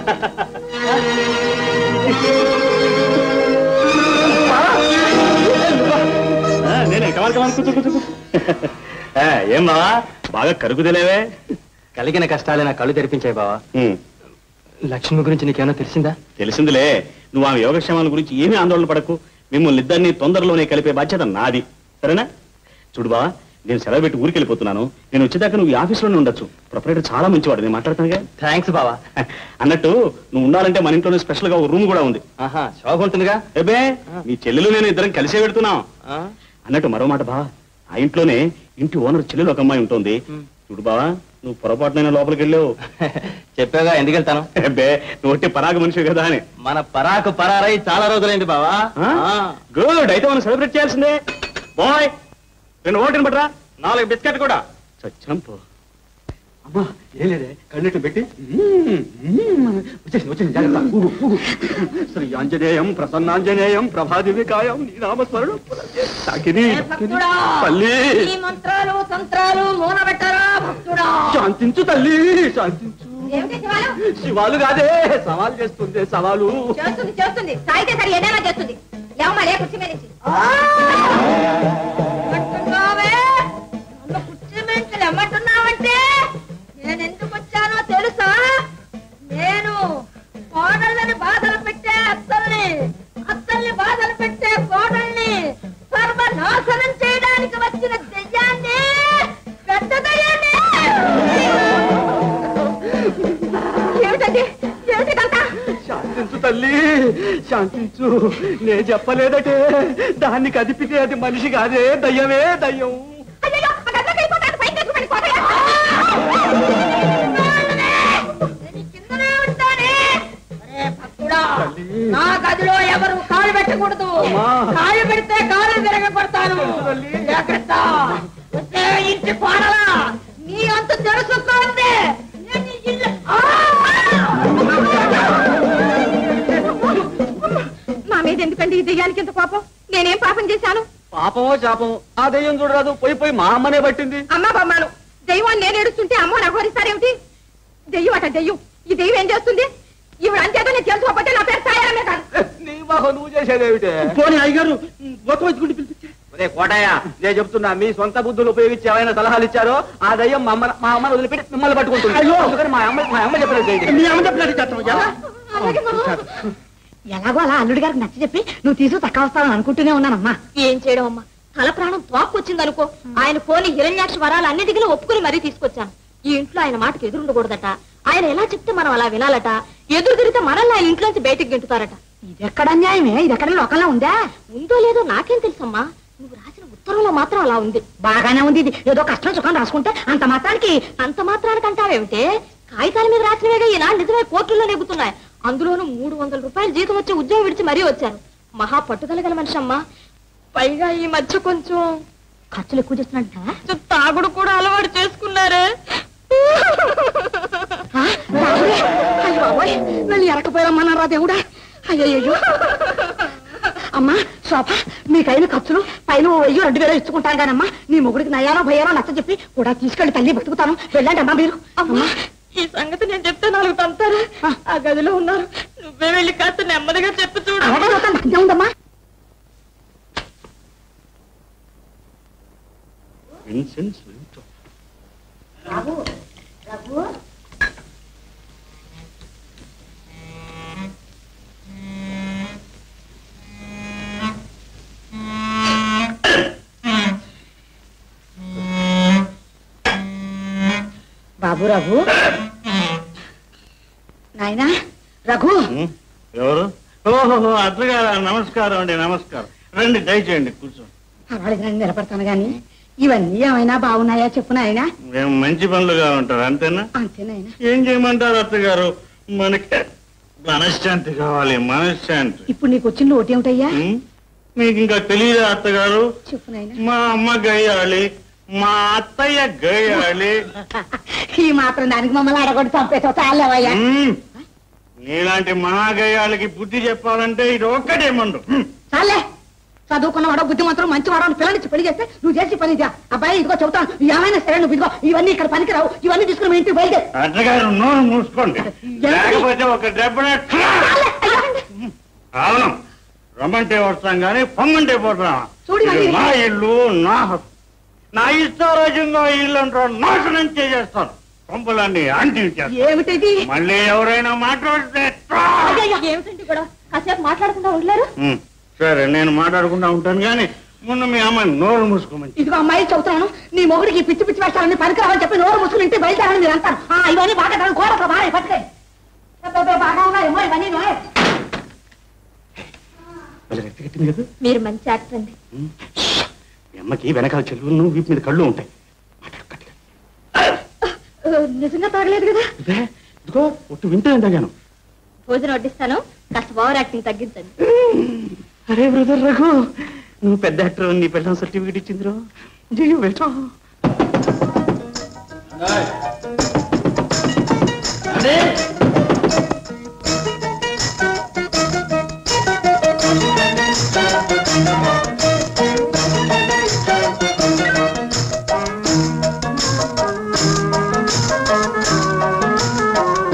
ఆ, నేనే కమాల్ కమాల్ కూర్చో కూర్చో కూర్చో. ఆ, ఏం బావా బాగా కరుకుదలేవే కలిగిన కష్టాలే నా కళ్ళు తెరిపించాయి బావా మ్మ్. లక్ష్మి గురించి నీకేమైనా తెలిసిందా తెలిసిందిలే నువ్వు ఆమె యోగక్షేమాల గురించి ఏమీ ఆందోళన పడకు మిమ్మల్ని ఇద్దరిని తొందరలోనే కలిపే బాధ్యత నాది సరేనా చూడు బావా నేను సెలవు పెట్టి ఊరికి వెళ్ళిపోతున్నాను నేను వచ్చేదాకా నువ్వు ఈ ఆఫీస్లోనే ఉండొచ్చు ప్రొపరేటర్ చాలా మంచివాడు నేను మాట్లాడతానుగా థ్యాంక్స్ బావా అన్నట్టు నువ్వు ఉండాలంటే మన ఇంట్లోనే స్పెషల్ గా ఒక రూమ్ కూడా ఉంది ఆహా శోభ ఉంటుందిగా ఏబే మీ చెల్లెలు నేను ఇద్దరం కలిసే పెడుతున్నాం అన్నట్టు మరో మాట బావా ఆ ఇంట్లోనే ఇంటి ఓనర్ చెల్లెలు ఒక అమ్మాయి ఉంటుంది చూడు బావా నువ్వు పొరపాటునైనా లోపలికి వెళ్ళావు చెప్పాగా ఎందుకు వెళ్తాను అబ్బే నువ్వు ఒట్టి పరాగ మనిషి కదా అని మన పరాకు పరారై చాలా రోజులైంది బావా ఆ. గుడ్ అయితే మనం సెలబ్రేట్ చేయాల్సిందే బాయ్ రెండు ఓటిని పట్టరా నాలుగు బిస్కెట్ కూడా చచ్చాం పో అమ్మా ఏం లేదే కళ్ళెట్టు పెట్టి మ్మ్, మ్మ్. వచ్చేసింది వచ్చేసింది జాగ్రత్త ఊగు, ఊగు. శ్రీ ఆంజనేయం ప్రసన్నాంజనేయం ప్రభాదివికాయం నీ నామస్మరణం సాకిని భక్తుడా తల్లి ఈ మంత్రాలు తంత్రాలు మూనబెట్టరా భక్తుడా శాంతించు తల్లి శాంతించు ఏమిటి శివాలు శివాలు కాదే సవాల్ చేస్తుంది సవాలు చేస్తుంది చేస్తుంది సాయితే సరి ఏదైనా చేస్తుంది లేవమ్మా లే కుర్చీ మీద నుంచి. అంటున్నావే? నన్ను కుర్చీ మీద లేమంటున్నావంటే నేను ఎందుకు వచ్చానో తెలుసా నేను కోడళ్ళని బాధలు పెట్టే అత్తల్ని అత్తల్ని బాధలు పెట్టే కోడల్ని సర్వనాశనం చేయడానికి వచ్చిన దెయ్యాన్ని పెద్ద దెయ్యాన్ని ఏమిటండి ఏమిటిదంతా శాంతించు తల్లి శాంతించు నే చెప్పలేదటే దాన్ని కదిపితే అది మనిషి కాదే దయ్యమే దయ్యం అయ్యయ్యో, ఆ గదిలోకి వెళ్ళిపోతాడు, పైకి తెచ్చుకోండి, కోటయ్య. నేను కిందనే ఉంటానే ఒరే భక్తుడా నా గదిలో ఎవరు కాలు పెట్టకూడదు కాలు పెడితే కాలు విరగొడతాను జాగ్రత్త వచ్చే ఇంటి కోడలా నీ అంత తెలుసుకోండి నేను ఈ ఇల్లు ఆ! మా మీద ఎందుకండి ఈ దెయ్యానికి ఎంత కోపం నేనేం పాపం చేశాను పాపమో శాపమో ఆ దయ్యం చూడరాదు పోయి పోయి మా అమ్మనే పట్టింది అమ్మా బొమ్మాను దెయ్యం అని నేను ఏడుస్తుంటే అమ్మ నగోరిస్తారేమిటి దెయ్యం అట దెయ్యం ఈ దెయ్యం ఏం చేస్తుంది ఇవి అంతేదో నేను తెలుసుకోకపోతే నా పేరు సాయాలనే కాదు నీ మొహం నువ్వు చేసేదేమిటే పోనీ అయ్యగారు ఒక వచ్చుకుంటే పిలిపించే ఒరే కోటయ్య నేను చెప్తున్నా మీ సొంత బుద్ధులు ఉపయోగించి ఏమైనా సలహాలు ఇచ్చారో ఆ దయ్యం మా అమ్మ మా అమ్మని వదిలిపెట్టి మిమ్మల్ని పట్టుకుంటుంది అయ్యో. అందుకని మా అమ్మ మా అమ్మ చెప్పలేదు చేయండి. మీ అమ్మ చెప్పినట్టు చేస్తాం ఎలా అలాగే బాబు. ఎలాగో అలా అల్లుడి గారికి నచ్చ చెప్పి నువ్వు తీసుకు తక్కువ వస్తావని అనుకుంటూనే ఉన్నానమ్మా ఏం చేయడం అమ్మా తల ప్రాణం తోక్కొచ్చింది అనుకో ఆయన పోని హిరణ్యాక్ష వరాలు అన్నిటికీ ఒప్పుకుని మరీ తీసుకొచ్చాను ఈ ఇంట్లో ఆయన మాటకి ఎదురుండకూడదట ఆయన ఎలా చెప్తే మనం అలా వినాలట ఎదురు తిరిగితే మనల్ని ఆయన ఇంట్లోంచి బయటికి గెంటుతారట ఇది ఎక్కడ అన్యాయమే ఇది ఎక్కడ లోకంలో ఉందా ఉందో లేదో నాకేం తెలుసమ్మా నువ్వు రాసిన ఉత్తరంలో మాత్రం అలా ఉంది బాగానే ఉంది ఇది ఏదో కష్టం సుఖం రాసుకుంటే అంత మాత్రానికి అంత మాత్రానికి అంటావేమిటే కాగితాల మీద రాసినవేగా ఈనాడు నిజమే కోర్టుల్లో నెగ్గుతున్నాయి అందులోనూ మూడు వందల రూపాయలు జీతం వచ్చే ఉద్యోగం విడిచి మరీ వచ్చారు మహా పట్టుదల గల మనిషి అమ్మా పైగా ఈ మధ్య కొంచెం ఖర్చులు ఎక్కువ చేస్తున్నట్ట కొంచెం తాగుడు కూడా అలవాటు చేసుకున్నారే అయ్యో బాబోయ్ వెళ్ళి ఎరకపోయామన్నారా దేవుడా అయ్యయ్యో అమ్మా శోభ మీకైన ఖర్చులు పైన ఓ వెయ్యి రెండు వేలు ఇచ్చుకుంటాను కానమ్మా నీ మొగుడికి నయానో భయానో నచ్చ చెప్పి కూడా తీసుకెళ్లి తల్లి బతుకుతాను వెళ్ళండి అమ్మా మీరు అమ్మా ఈ సంగతి నేను చెప్తే నాలుగు తంతారా ఆ గదిలో ఉన్నారు నువ్వే వెళ్ళి కాస్త నెమ్మదిగా చెప్పు చూడు అలాగే అవుతాను మంచిగా ఉందమ్మా బాబు రఘు నాయనా రఘు ఎవరు ఓహో అత్తగారా నమస్కారం అండి నమస్కారం రండి దయచేయండి కూర్చోండి అలాగే నేను నిలబడతాను గాని ఇవన్నీ ఏమైనా బాగున్నాయా చెప్పు నాయనా మేము మంచి పనులుగా ఉంటారు అంతేనా అంతేనాయనా ఏం చేయమంటారు అత్తగారు మనకి మనశ్శాంతి కావాలి మనశ్శాంతి ఇప్పుడు నీకు వచ్చిన ఓటు ఏమిటయ్యా ఉం? మీకు ఇంకా తెలియదా అత్తగారు చెప్పు నాయనా మా అమ్మ గయ్యాలి మా అత్తయ్య గయ్యాలి ఈ మాత్రం దానికి మమ్మల్ని అడగొట్టి చంపేసావు చాలేవయ్యా ఉం. నీలాంటి మహాగయాలకి బుద్ధి చెప్పాలంటే ఇది ఒక్కటే మండు ఉం. చాలే చదువుకున్నవాడో బుద్ధిమంతుడు మంచివాడో పిల్లనిచ్చి పెళ్లి చేస్తే నువ్వు చేసి పని ఇదా అబ్బాయి ఇదిగో చెబుతాను ఏమైనా సరే నువ్వు ఇదిగో ఇవన్నీ ఇక్కడ పనికిరావు ఇవన్నీ తీసుకుని మీ ఇంటికి బయలుదేరు అత్తగారు నోరు మూసుకోండి లేకపోతే ఒక దెబ్బన అవును రమ్మంటే వస్తాం కానీ పొమ్మంటే పోతాం చూడు ఇది మరి. నా ఇల్లు నా హక్కు. నా ఇష్టారాజ్యంగా ఈ ఇల్లు అంటారు నాశనం చేసేస్తాను పంపులన్నీ ఆంటీ ఏమిటిది మళ్ళీ ఎవరైనా మాట్లాడితే ఏమిటండి కూడా కాసేపు మాట్లాడకుండా ఉండలేరు ఉం, సరే నేను మాట్లాడకుండా ఉంటాను కానీ ముందు మీ అమ్మ నోరు మూసుకోమని ఇదిగో అమ్మాయి చెబుతాను నీ మొగుడికి పిచ్చి పిచ్చి వేషాలని పనికిరావని చెప్పి నోరు ముసుకుని ఇంటికి బయలుదేరని మీరు అంటారు ఆ, ఇవన్నీ బాగా దాని కోర బాగా పట్టుకాయి బాగా ఉన్నాయేమో ఇవన్నీ నోయ్. మీరు మంచి యాక్టర్ అండి మీ అమ్మకి వెనకాల చెల్లు వీపు మీద కళ్ళు ఉంటాయి నిజంగా తాగలేదు కదా ఇదే ఇదిగో ఒట్టు వింటే తాగాను భోజనం వడ్డిస్తాను కాస్త ఓవర్ యాక్టింగ్ తగ్గించండి అరే బ్రదర్ రఘు నువ్వు పెద్ద యాక్టర్ నీ పిల్లల సర్టిఫికేట్ ఇచ్చిందిరో జీ వెల్కమ్ ఆ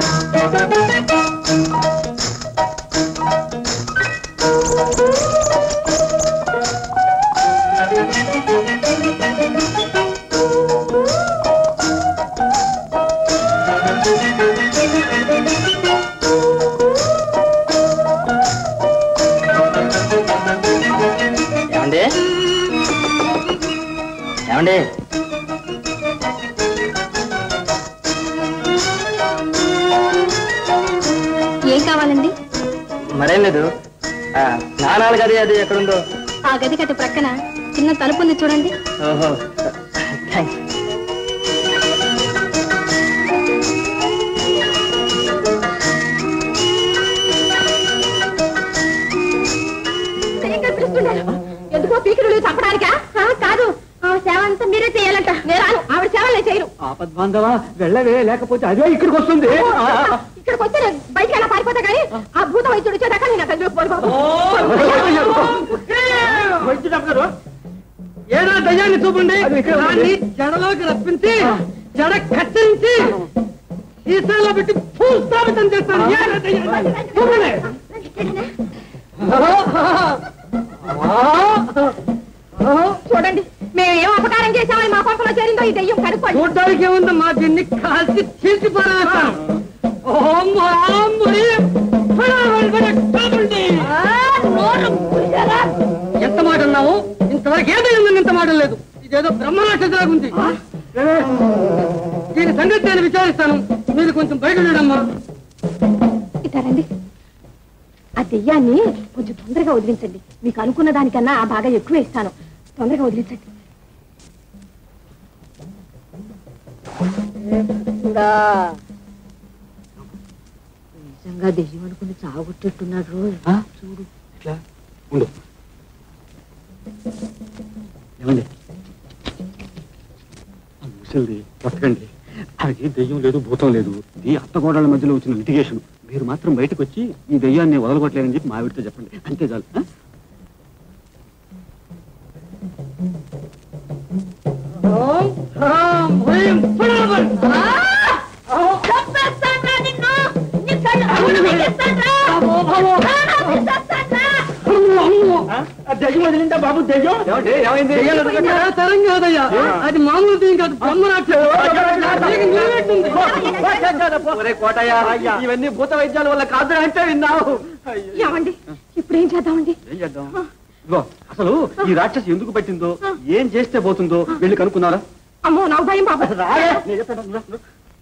ఏమండి ఏం కావాలండి మరేం లేదు ఆ, స్నానాల గది అది ఎక్కడుందో ఆ గది కట్టి ప్రక్కన చిన్న తలుపు ఉంది చూడండి ఓహో థ్యాంక్స్ సరిగ్గా పిలుస్తుండే. ఎందుకో పీకిరులు చంపడానికా ఆ, కాదు ఆ సేవ అంతా మీరే చేయాలంట నేను రాను ఆవిడ సేవలు నేను చేయను ఆపద్బాంధవా వెళ్ళవే లేకపోతే అదే ఇక్కడికి వస్తుంది ఆ, ఇక్కడికి వస్తే నేను బయటికి ఎలా పారిపోతా కానీ ఆ భూత వైద్యుడు వచ్చేదాకా నేను అతను పోను వైద్యుడు ఏదో దయ్యాన్ని చూపండి దాన్ని జడలోకి రప్పించి జడ కత్తిరించి ఈసారిలో పెట్టి భూస్థాపితం చేస్తాను ఏదో దయ్యాన్ని. చూపండి చూడండి మేము ఏం అపకారం చేశామని మా పంపలో చేరిందో ఈ దెయ్యం కనుక్కోండి చూడ్డానికి ఏముందమ్మా దీన్ని కాల్చి తీసి పారేస్తాను ఓం ఓం హ్రీం ఫలావల్ వడ కాబండి. ఎంత మాట అన్నావు ఇంతవరకు ఏదో ఉందని ఇంత మాట లేదు ఇదేదో బ్రహ్మరాక్షసలాగా ఉంది దీని సంగతి నేను విచారిస్తాను మీరు కొంచెం బయట చూడమ్మా ఇటారండి ఆ దెయ్యాన్ని కొంచెం తొందరగా వదిలించండి మీకు అనుకున్న దానికన్నా ఆ బాగా ఎక్కువ ఇస్తాను తొందరగా వదిలించండి నిజంగా దెయ్యం అనుకుని చావగొట్టేట్టున్నాడు చూడు ఉండు ఏమండి ఆ ముసలిది కొట్టకండి అది దెయ్యం లేదు భూతం లేదు ఈ అత్తగోడల మధ్యలో వచ్చిన లిటిగేషన్ మీరు మాత్రం బయటకు వచ్చి ఈ దెయ్యాన్ని వదలగొట్టలేరని చెప్పి మా ఆవిడతో చెప్పండి అంతే చాలు ఆ? ఓం హ్రాం హ్రీం ఫలావల్ దయ్యం వదిలిందా బాబు దయ్యం దయ్యాలు వదలకుండా తరంగదయ్య అది మామూలు దయ్యం కాదు ఒరే కోటయ్య ఇవన్నీ భూత వైద్యాల వల్ల కాదు అంటే విన్నావు ఏమండి ఇప్పుడు ఏం చేద్దామండి ఏం చేద్దాం ఇదిగో అసలు ఈ రాక్షసి ఎందుకు పట్టిందో ఏం చేస్తే పోతుందో వెళ్ళి కనుక్కున్నారా అమ్మో నాకు భయం బాబు రావే, నేను చెప్తాను, రా, రా.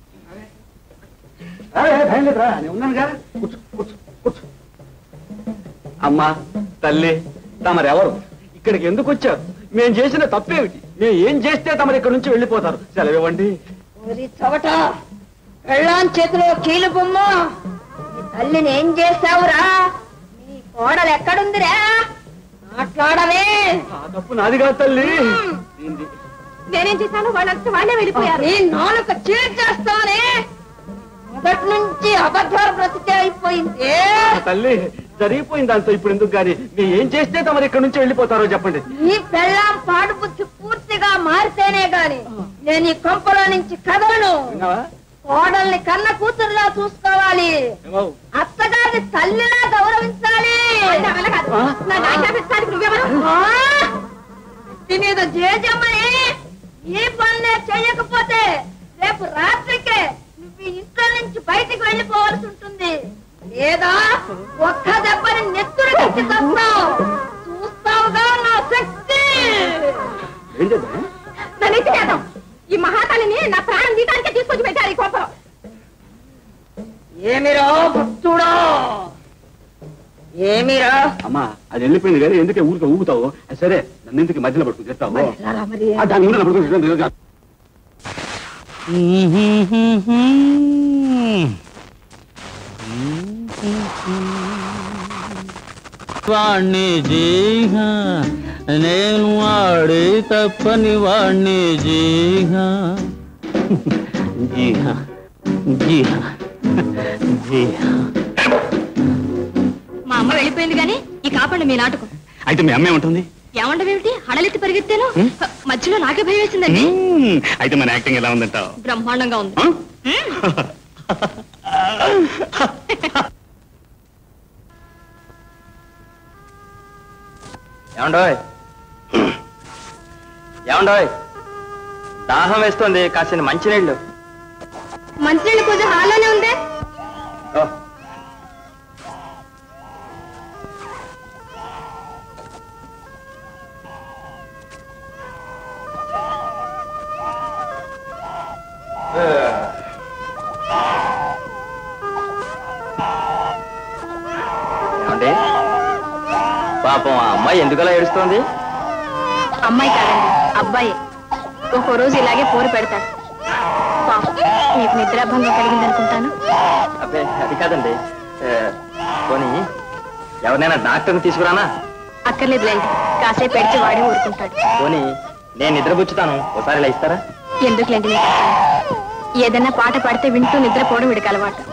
రావే, భయం లేదురా, నేను ఉన్నానుగా. కూర్చో, కూర్చో, కూర్చో. అమ్మా తల్లి తమరెవరు ఇక్కడికి ఎందుకు వచ్చారు మేము చేసిన తప్పేమిటి మేము ఏం చేస్తే తమరు ఇక్కడ నుంచి వెళ్ళిపోతారు సెలవివ్వండి చవట వెళ్ళాం చేతిలో కీలు బొమ్మ నీ తల్లిని ఏం చేశావురా నీ కోడలు ఎక్కడుందిరా మాట్లాడవే ఆ తప్పు నాది కాదు తల్లి దీనిది. నేనేం చేశాను వాళ్ళంతా వాళ్ళే వెళ్ళిపోయారు నీ నాలుక చీల్చేస్తానే మొదటి నుంచి అబద్ధాలు బ్రతికే అయిపోయింది ఆ తల్లి జరిగిపోయింది దాంతో ఇప్పుడు ఎందుకు గాని మేము ఏం చేస్తే తమరు ఇక్కడ నుంచి వెళ్ళిపోతారో చెప్పండి నీ పెళ్ళాం పాడు బుద్ధి పూర్తిగా మారితేనే గాని నేను ఈ కొంపలో నుంచి కదలను విన్నావా కోడల్ని కన్న కూతురులా చూసుకోవాలి ఏమో? అత్తగారిని తల్లిలా గౌరవించాలి నా వల్ల కాదు. నా నాయన పెంచడానికి నువ్వెవరు ఆ! ఇంటి మీద జేజమ్మని ఈ పనులే చేయకపోతే రేపు రాత్రికే నువ్వు ఈ ఇంట్లో నుంచి బయటికి వెళ్ళిపోవాల్సి ఉంటుంది లేదా ఒక్క దెబ్బని నెత్తురు కట్టి తస్తావు చూస్తావుగా నా శక్తి ఏం చేద్దాం నన్ను ఇచ్చి చేద్దాం ఈ మహాతల్లిని నా ప్రాణం తీయడానికే తీసుకొచ్చి పెట్టారు ఈ కోపం ఏమిరో భక్తుడో ఏమిరా అమ్మా అది వెళ్ళిపోయింది కానీ ఎందుకే ఊరికి ఊగుతావు అది సరే నన్ను ఎందుకు మధ్యలో పట్టుకుని చెప్తావు మరి ఆ, దాని ముందు నన్ను పట్టుకుని చెప్తావు. వాణ్ణి జీహా నేను వాడి తప్పని వాణ్ణి జీహా జీహా జీహా జీహా మా అమ్మ వెళ్ళిపోయింది కానీ ఈ కాపండి మీ నాటకం అయితే మీ అమ్మే ఉంటుంది ఏమండవేమిటి హడలెత్తి పరిగెత్తాను మధ్యలో నాకే భయం వేసిందండి మ్మ్. అయితే మన యాక్టింగ్ ఎలా ఉందంటావు బ్రహ్మాండంగా ఉంది ఆ? ఏమండోయ్ ఏమండోయ్ దాహం వేస్తుంది కాసిన మంచినీళ్ళు మంచినీళ్ళు కొంచెం హాల్లోనే ఉందే ఓ, పాపం ఆ అమ్మాయి ఎందుకలా ఏడుస్తోంది అమ్మాయి కాదండి అబ్బాయి ఒక రోజు ఇలాగే పోరు పెడతాడు పాపం, మీకు నిద్రాభంగం కలిగింది అనుకుంటాను అబ్బే అది కాదండి ఏ, పోనీ ఎవరినైనా డాక్టర్ని తీసుకురానా అక్కర్లేదులేండి కాసేపు పెడిచి వాడే ఊరుకుంటాడు పోనీ నేను నిద్రపుచ్చుతాను ఒకసారి ఇలా ఇస్తారా ఎందుకులేండి మీకు అసలు? ఏదైనా పాట పాడితే వింటూ నిద్రపోవడం వీడికి అలవాటు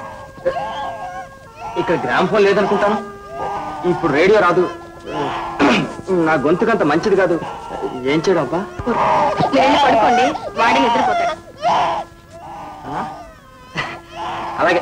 ఇక్కడ గ్రామ్ ఫోన్ లేదనుకుంటాను ఇప్పుడు రేడియో రాదు నా గొంతుకంత మంచిది కాదు ఏం చేయడం అబ్బా వెళ్ళి పడుకోండి వాడే నిద్రపోతాడు అలాగే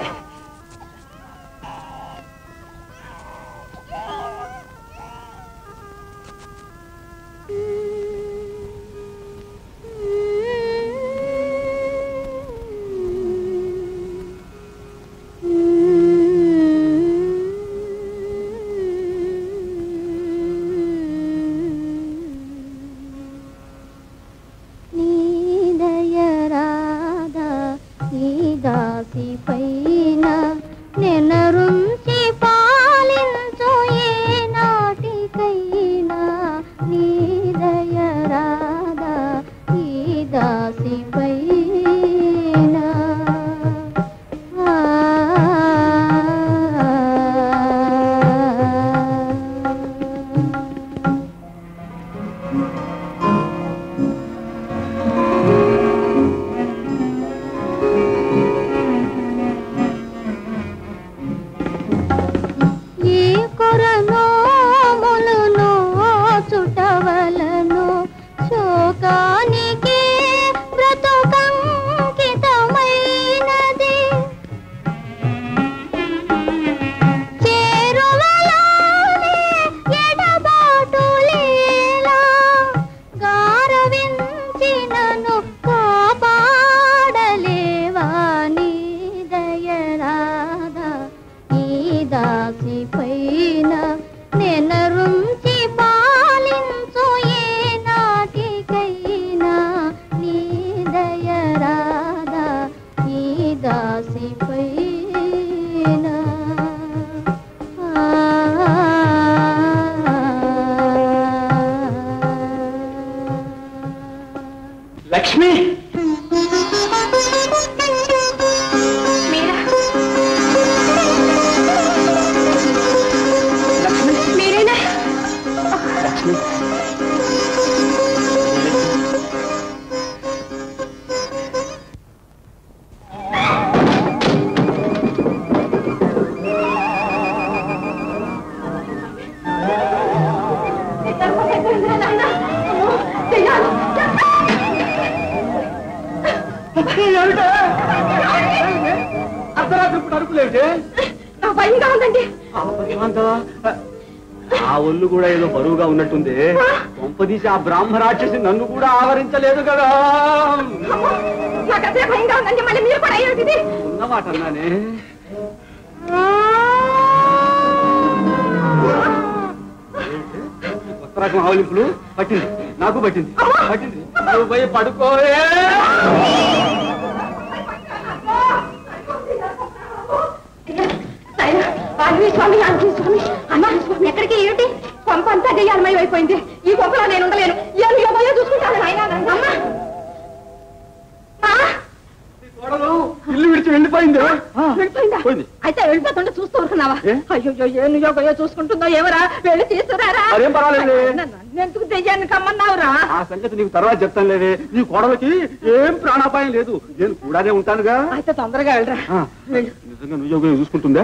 నీదయరాధా నీ దాసి పైన నెనరుంచి పాలించు ఏ నాటికైనా నీదయరాధా ఈ దాసి పైన ఈ కొరనోములను చుటవలను శోకానికి బ్రతుకంకితమైనది చేరువలోనే ఎడబాటులేలా గారవించినను కాపాడలేవా నీ దయరాధా ఈ దాసి పైన నెనరుంచి పాలించు ఏ నాటికైనా నీ దయరాధా ఈ దాసి పైన లక్ష్మి మీరా మీరేనా అర్ధరాత్రి ఇప్పుడు అరుపులేమిటి నా భయంగా ఉందండి ఆ ఒళ్ళు కూడా ఏదో బరువుగా ఉన్నట్టుంది కొంపదీసి ఆ బ్రాహ్మ రాక్షసి నన్ను కూడా ఆవరించలేదు కదా నాకు అదే భయంగా ఉందండి మళ్ళీ మీరు కూడా అయ్యేది ఇది. ఉన్నమాట అన్నానే కొత్త రకం ఆవలింపులు పట్టింది నాకు పట్టింది పట్టింది నువ్వు పోయి పడుకోవే నాయనా, ఆంజనేయ స్వామి ఆంజనేయ స్వామి అన్నాను స్వామి ఎక్కడికి ఏమిటి కొంప అంతా దెయ్యాలమయం అయిపోయింది ఈ కొంపలో నేను ఉండలేను ఏమి యోగయో చూసుకుంటాను నాయనా నన్ను. అమ్మా ఆ, కోడలు ఇల్లు విడిచి వెళ్ళిపోయింది వెళ్ళిపోయిందా పోయింది. అయితే వెళ్ళిపోతుంటే చూస్తూ ఊరుకున్నావా ఏ? అయ్యో ఏను యోగయో చూసుకుంటుందో ఏమరా వెళ్ళి తీసుకురారా అదేం పర్వాలేదు. నన్ను ఎందుకు దెయ్యాన్ని కమ్మన్నావురా ఆ సంగతి నీకు తర్వాత చెప్తాను లేవే నీ కోడలకి ఏం ప్రాణాపాయం లేదు నేను కూడానే ఉంటానుగా అయితే తొందరగా వెళ్ళరా ఆ, నిజంగా నువ్వు యోగం చూసుకుంటుందా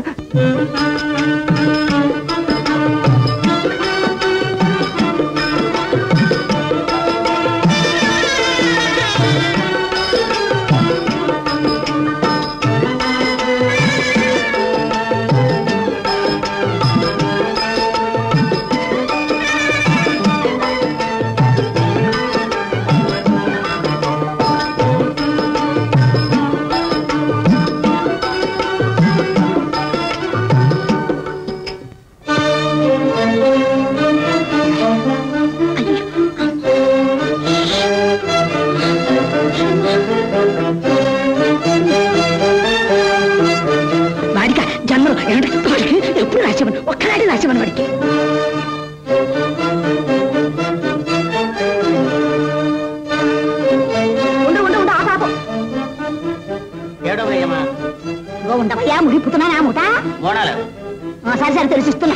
ముడిపుతున్నానా ముఠ బోనాలు ఆ, సరే సరే తెలిసిస్తున్నా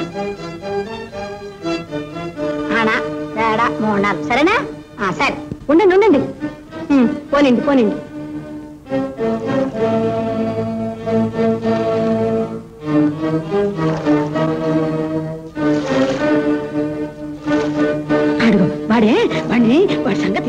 ఆనా తేడా మోనాలు సరేనా ఆ, సరే ఉండండి ఉండండి ఉమ్, పోనండి పోనండి అడుగు వాడే వాడిని వాడి సంగతి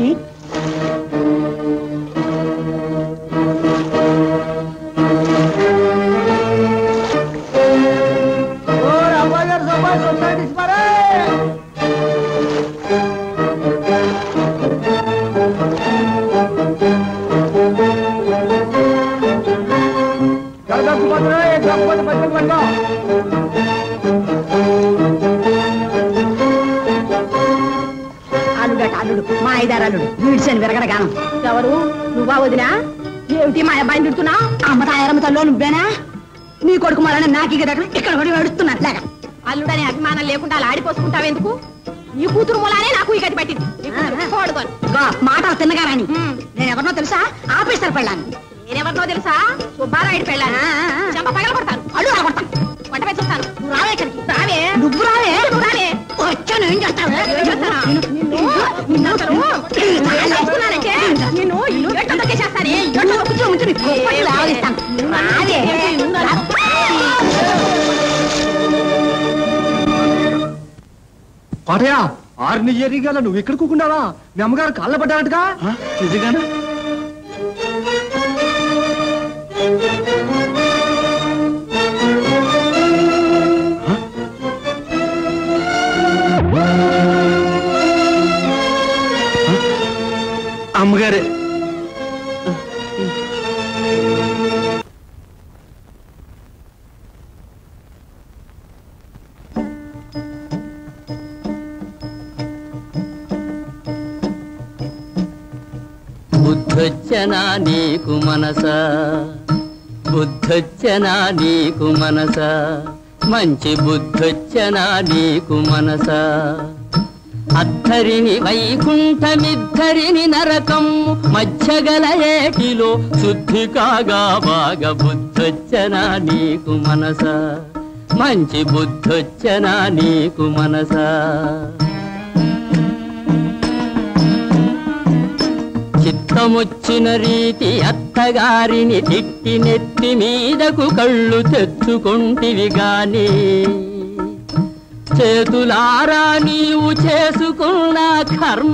అల్లుడట అల్లుడు మా ఐదారు అల్లుడు వీడిసాను విరగడ గానం ఎవరు నువ్వా వదినా ఏమిటి మా అబ్బాయిని తిడుతున్నా అమ్మ తాయారమ్మ తల్లో నువ్వేనా నీ కొడుకు మళ్ళీ నాకు ఇక దగ్గర ఇక్కడ పడి ఏడుస్తున్నాను లేక అల్లుడని అభిమానం లేకుండా అలా ఆడిపోసుకుంటావెందుకు నీ కూతురు మూలానే నాకు ఈ గతి పట్టింది నీ కూతురు తోడుకొని. గా మాటలు తిన్నగా రాని నేను ఎవరినో తెలుసా ఆఫీసర్ పెళ్ళాను నేనెవరినో తెలుసా సుబ్బారాయుడు పెళ్ళాను చెంప పగల కొడతాను అల్లు రాకొడతాను వంట మీద చూస్తాను నువ్వు రావే ఇక్కడికి రావే నువ్వు రావే నువ్వు రావే వచ్చాను ఏం చేస్తావు ఏం చేస్తానా? నిన్ను నిన్ను అసలు చాలా చేస్తున్నానంటే నిన్ను ఇల్లు గట్ట తొక్కేసేస్తానే గట్ట కూర్చో ఉంచు నీ కుప్పట్లు లాగిస్తాను రావే పాటయా ఆరు ఎరిగాల నువ్వు ఇక్కడ కూకున్నావా మీ అమ్మగారు కాళ్ళ పడ్డారటగా నిజంగానా అమ్మగారే బుద్ధొచ్చనా నీకు మనస బుద్ధొచ్చనా నీకు మనస మంచి బుద్ధొచ్చనా నీకు మనస అద్దరిని వైకుంఠమిద్దరిని నరకం మధ్యగల ఏటిలో శుద్ధి కాగా బాగా బుద్ధొచ్చనా నీకు మనస మంచి బుద్ధొచ్చనా నీకు మనసా చిత్తమొచ్చిన రీతి అత్తగారిని తిట్టి నెత్తి మీదకు కళ్ళు తెచ్చుకుంటివి గాని చేతులారా నీవు చేసుకున్న కర్మ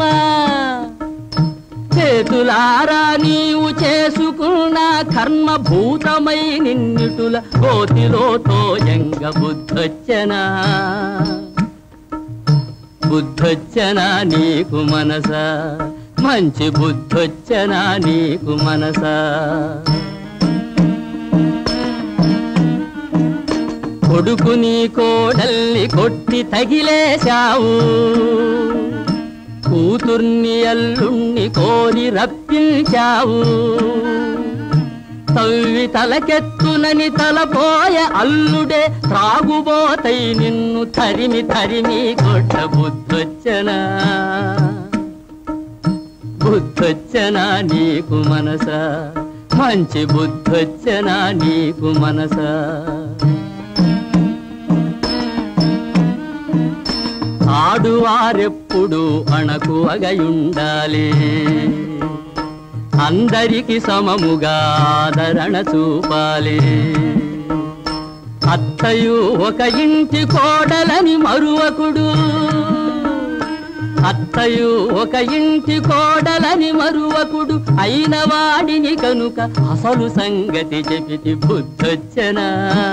చేతులారా నీవు చేసుకున్న కర్మ భూతమై నిన్నుటుల కోతిలో తోయంగ బుద్ధొచ్చనా బుద్ధొచ్చనా నీకు మనసా మంచి బుద్ధొచ్చనా నీకు మనసా కొడుకు నీ కోడల్ని కొట్టి తగిలేశావు కూతుర్ని అల్లుణ్ణి కోరి రప్పించావు తవ్వి తలకెత్తునని తలపోయ అల్లుడే త్రాగుబోతై నిన్ను తరిమి తరిమి కొట్ట బుద్ధొచ్చనా బుద్ధొచ్చనా నీకు మనసా మంచి బుద్ధొచ్చనా నీకు మనసా ఆడువారెప్పుడు అణకు అగయుండాలి అందరికి సమముగా ఆదరణ చూపాలి అత్తయు ఒక ఇంటి కోడలని మరువకుడు అత్తయు ఒక ఇంటి కోడలని మరువకుడు అయిన వాడిని కనుక అసలు సంగతి చెప్పితి బుద్ధొచ్చనా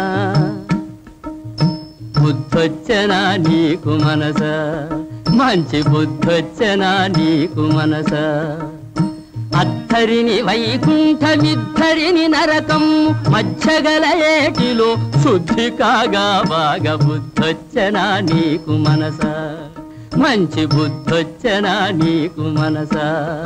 బుద్ధొచ్చనా నీకు మనస మంచి బుద్ధొచ్చనా నీకు మనస అత్తరిని వైకుంఠమిద్దరిని నరకం మధ్యగల ఏటిలో శుద్ధి కాగా బాగా బుద్ధొచ్చనా నీకు మనస మంచి బుద్ధొచ్చనా నీకు మనసా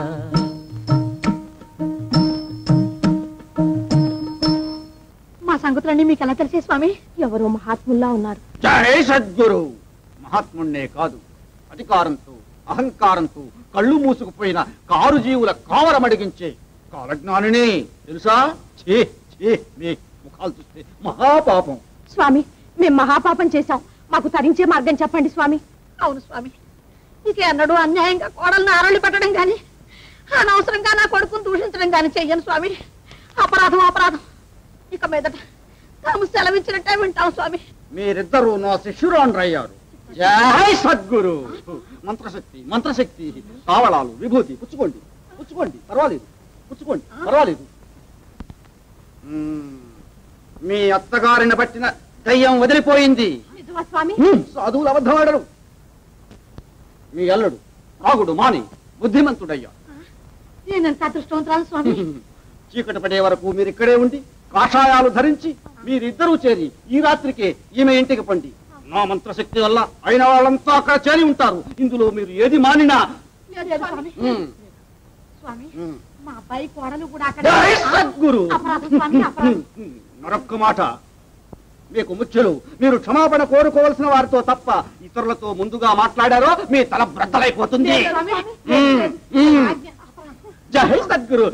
మా సంగతులన్నీ మీకు ఎలా తెలిసే స్వామి ఎవరో మహాత్ముల్లా ఉన్నారు జై సద్గురు మహాత్ముణ్ణే కాదు అధికారంతో అహంకారంతో కళ్ళు మూసుకుపోయిన కారు జీవుల కావరమడిగించే కాలజ్ఞానిని తెలుసా ఛీ ఛీ మీ ముఖాలు చూస్తే మహాపాపం స్వామి మేము మహాపాపం చేశాం మాకు తరించే మార్గం చెప్పండి స్వామి అవును స్వామి ఇక ఎన్నడూ అన్యాయంగా కోడల్ని ఆరళ్ళు పెట్టడం గాని అనవసరంగా నా కొడుకుని దూషించడం గాని చెయ్యను స్వామి అపరాధం అపరాధం ఇక మీదట తాము సెలవిచ్చినట్టే వింటాం స్వామి మీరిద్దరూ నా శిష్యురాండ్రయ్యారు జై సద్గురు మంత్రశక్తి మంత్రశక్తి కావళాలు విభూతి పుచ్చుకోండి పుచ్చుకోండి పర్వాలేదు పుచ్చుకోండి పర్వాలేదు మ్మ్. మీ అత్తగారిని పట్టిన దయ్యం వదిలిపోయింది నిజమా స్వామి హ్మ్, సాధువులు అబద్ధమాడరు మీ అల్లుడు రాగుడు మాని బుద్ధిమంతుడయ్యా నేనంత అదృష్టవంతురాలు స్వామి చీకటి పడే వరకు మీరు ఇక్కడే ఉండి కాషాయాలు ధరించి మీరిద్దరూ చేరి ఈ రాత్రికే ఈమె ఇంటికి పండి నా మంత్రశక్తి వల్ల అయిన వాళ్ళంతా అక్కడ చేరి ఉంటారు ఇందులో మీరు ఏది మానినా లేదు స్వామి హ్మ్, స్వామి హ్మ్. మా అబ్బాయి కోడలు కూడా అక్కడ జై సద్గురు అపరాధం స్వామి అపరాధం హ్మ్, మరొక్క మాట మీకు ముఖ్యులు మీరు క్షమాపణ కోరుకోవలసిన వారితో తప్ప ఇతరులతో ముందుగా మాట్లాడారో మీ తల బ్రద్దలైపోతుంది స్వామి హ్మ్, హ్మ్. జై సద్గురు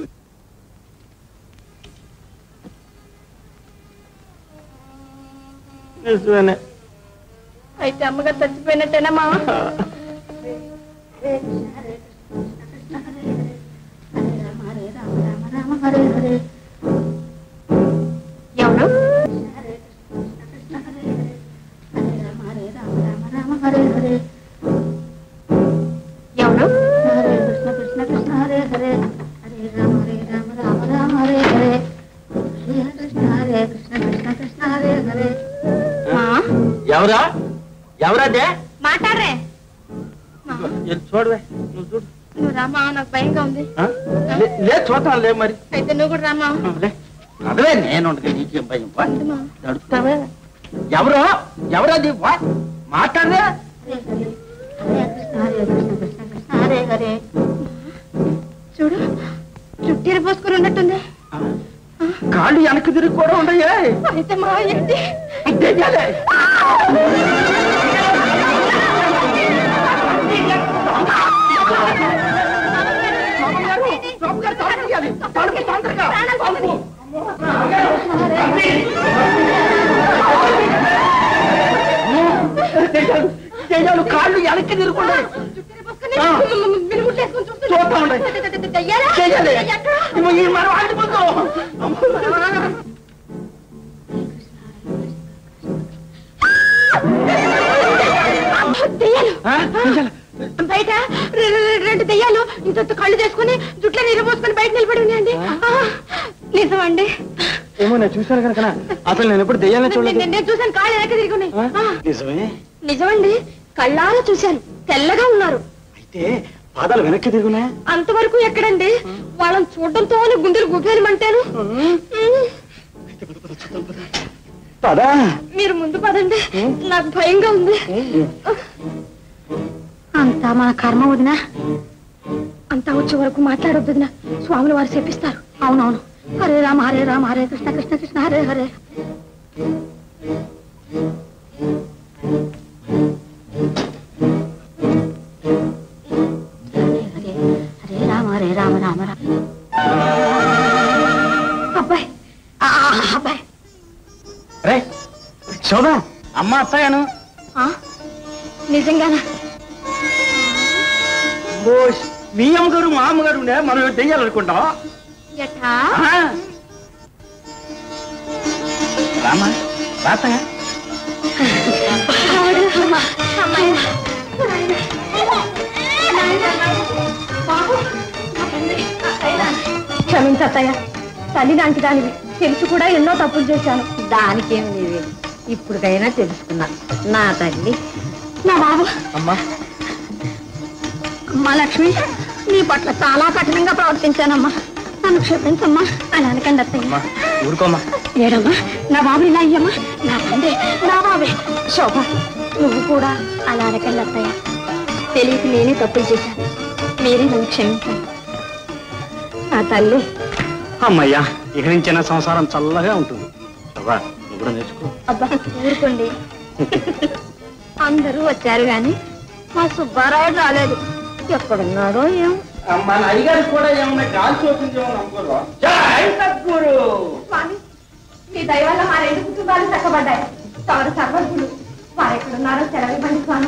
నిజమేనే అయితే అమ్మగారు చచ్చిపోయినట్టేనా మామ ఎవరు ఎవరు ఎవరా ఎవరదే మాట్లాడరే చూడవే నువ్వు చూడు నువ్వు రామా నాకు భయంగా ఉంది ఆ? లే- లే చూద్దాం లే మరి అయితే నువ్వు కూడా రామా లే అదే నేను ఉండగా నీకేం భయం వా. వద్దుమా. నడుస్తావే ఎవరు ఎవరది వా మాట్లాడదే చూడు చుట్టీర పోసుకుని ఉన్నట్టుంది కాళ్ళు వెనక్కి తిరిగి కూడా ఉండయే అయితే మా ఏంటి దెయ్యాలే. దెయ్యాలు, దెయ్యాలు కాళ్ళు వెనక్కి తిరుగుండే చూస్తా ఉండే చెయ్యాలి ఇవ్వ, ఈ మనం ఆడిపోతాం దెయ్యాలు ఆ? దెయ్యాలు. బయట రె- రె- రెండు దెయ్యాలు ఇంత కళ్ళు చేసుకుని జుట్లో నీరు పోసుకొని బయట నిలబడి ఉన్నాయండి ఆ, నిజమండి ఏమో నేను చూశాను కనుక అసలు నేను ఎప్పుడు దెయ్యాలని నేను- చూడలేదు నేను చూశాను కాళ్ళు వెనక తిరిగి ఉన్నాయి ఆ, నిజమే నిజమండి కళ్ళాల చూశాను తెల్లగా ఉన్నారు అయితే పాదాలు వెనక్కి తిరుగునా అంతవరకు ఎక్కడండి వాళ్ళని చూడడంతోనే గుండెలు గుబ్బేలమంటాను పదా మీరు ముందు పదండి నాకు భయంగా ఉంది అంతా మన కర్మ వదినా అంతా వచ్చే వరకు మాట్లాడొద్దు వదినా స్వాములు వారు చెప్పిస్తారు అవునవును హరే రామ హరే రామ హరే కృష్ణ కృష్ణ కృష్ణ హరే హరే హరే హరే రామ హరే రామ రామ రామ అబ్బాయి ఆ, అబ్బాయి రే శోభ అమ్మ అత్తయ్యను ఆ? నిజంగానా ఓ, మీ అమ్మగారు మా అమ్మగారు ఉండే మనం దెయ్యాలనుకుంటాం ఎట్టా రామా రాతయ్య క్షమించత్తయ్య తల్లి లాంటి దానివి తెలిసి కూడా ఎన్నో తప్పులు చేశాను దానికేం నీవే ఇప్పుడుకైనా తెలుసుకున్నా నా తల్లి నా బాబు అమ్మా అమ్మా లక్ష్మి నీ పట్ల చాలా కఠినంగా ప్రవర్తించానమ్మా నన్ను క్షమించమ్మా అని అనకండి అత్తయ్య అమ్మా ఊరుకోమ్మా ఏడమ్మా నా బాబు ఇలా అయ్యమ్మా నా తండ్రి నా బాబే శోభ నువ్వు కూడా అలా అనకండి అత్తయ్య తెలియక నేనే తప్పులు చేశాను మీరే నన్ను క్షమించండి నా తల్లి అమ్మయ్యా ఇక నుంచైనా సంసారం చల్లగా ఉంటుంది అవ్వా నువ్వు కూడా నేర్చుకో అబ్బా ఊరుకోండి అందరూ వచ్చారు గాని మా సుబ్బారాయుడు రాలేదు ఎక్కడున్నాడో ఏం మన అయ్యగారికి కూడా ఏమన్నా గాలి చూపించేమో అనుకోరు జై సద్గురు స్వామి మీ మీ దయ వల్ల మా రెండు కుటుంబాలు చక్కబడ్డాయి తమరు సర్వజ్ఞులు వారు ఎక్కడున్నారో సెలవివ్వండి స్వామి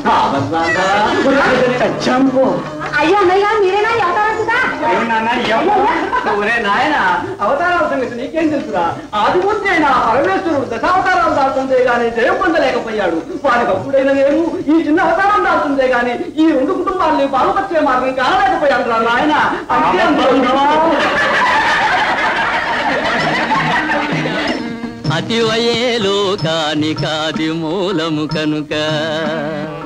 అయ్యో అన్నయ్య మీరేనా ఎవతారంటుగా ఒరే నాయన అవతారాల సంగతి నీకేం తెలుసురా ఆదిమూర్తి అయిన పరమేశ్వరుడు దశావతారాలు దాల్చుందే గాని జయం పొందలేకపోయాడు వారికి అప్పుడైనా నేను ఈ చిన్న అవతారం దాల్చుందే గాని ఈ రెండు కుటుంబాలని బాగుపరిచే మార్గం కానలేకపోయాడు రా నాయన అంతే అనుకుంటున్నావా? అతివయే లోకానికాది మూలము కనుక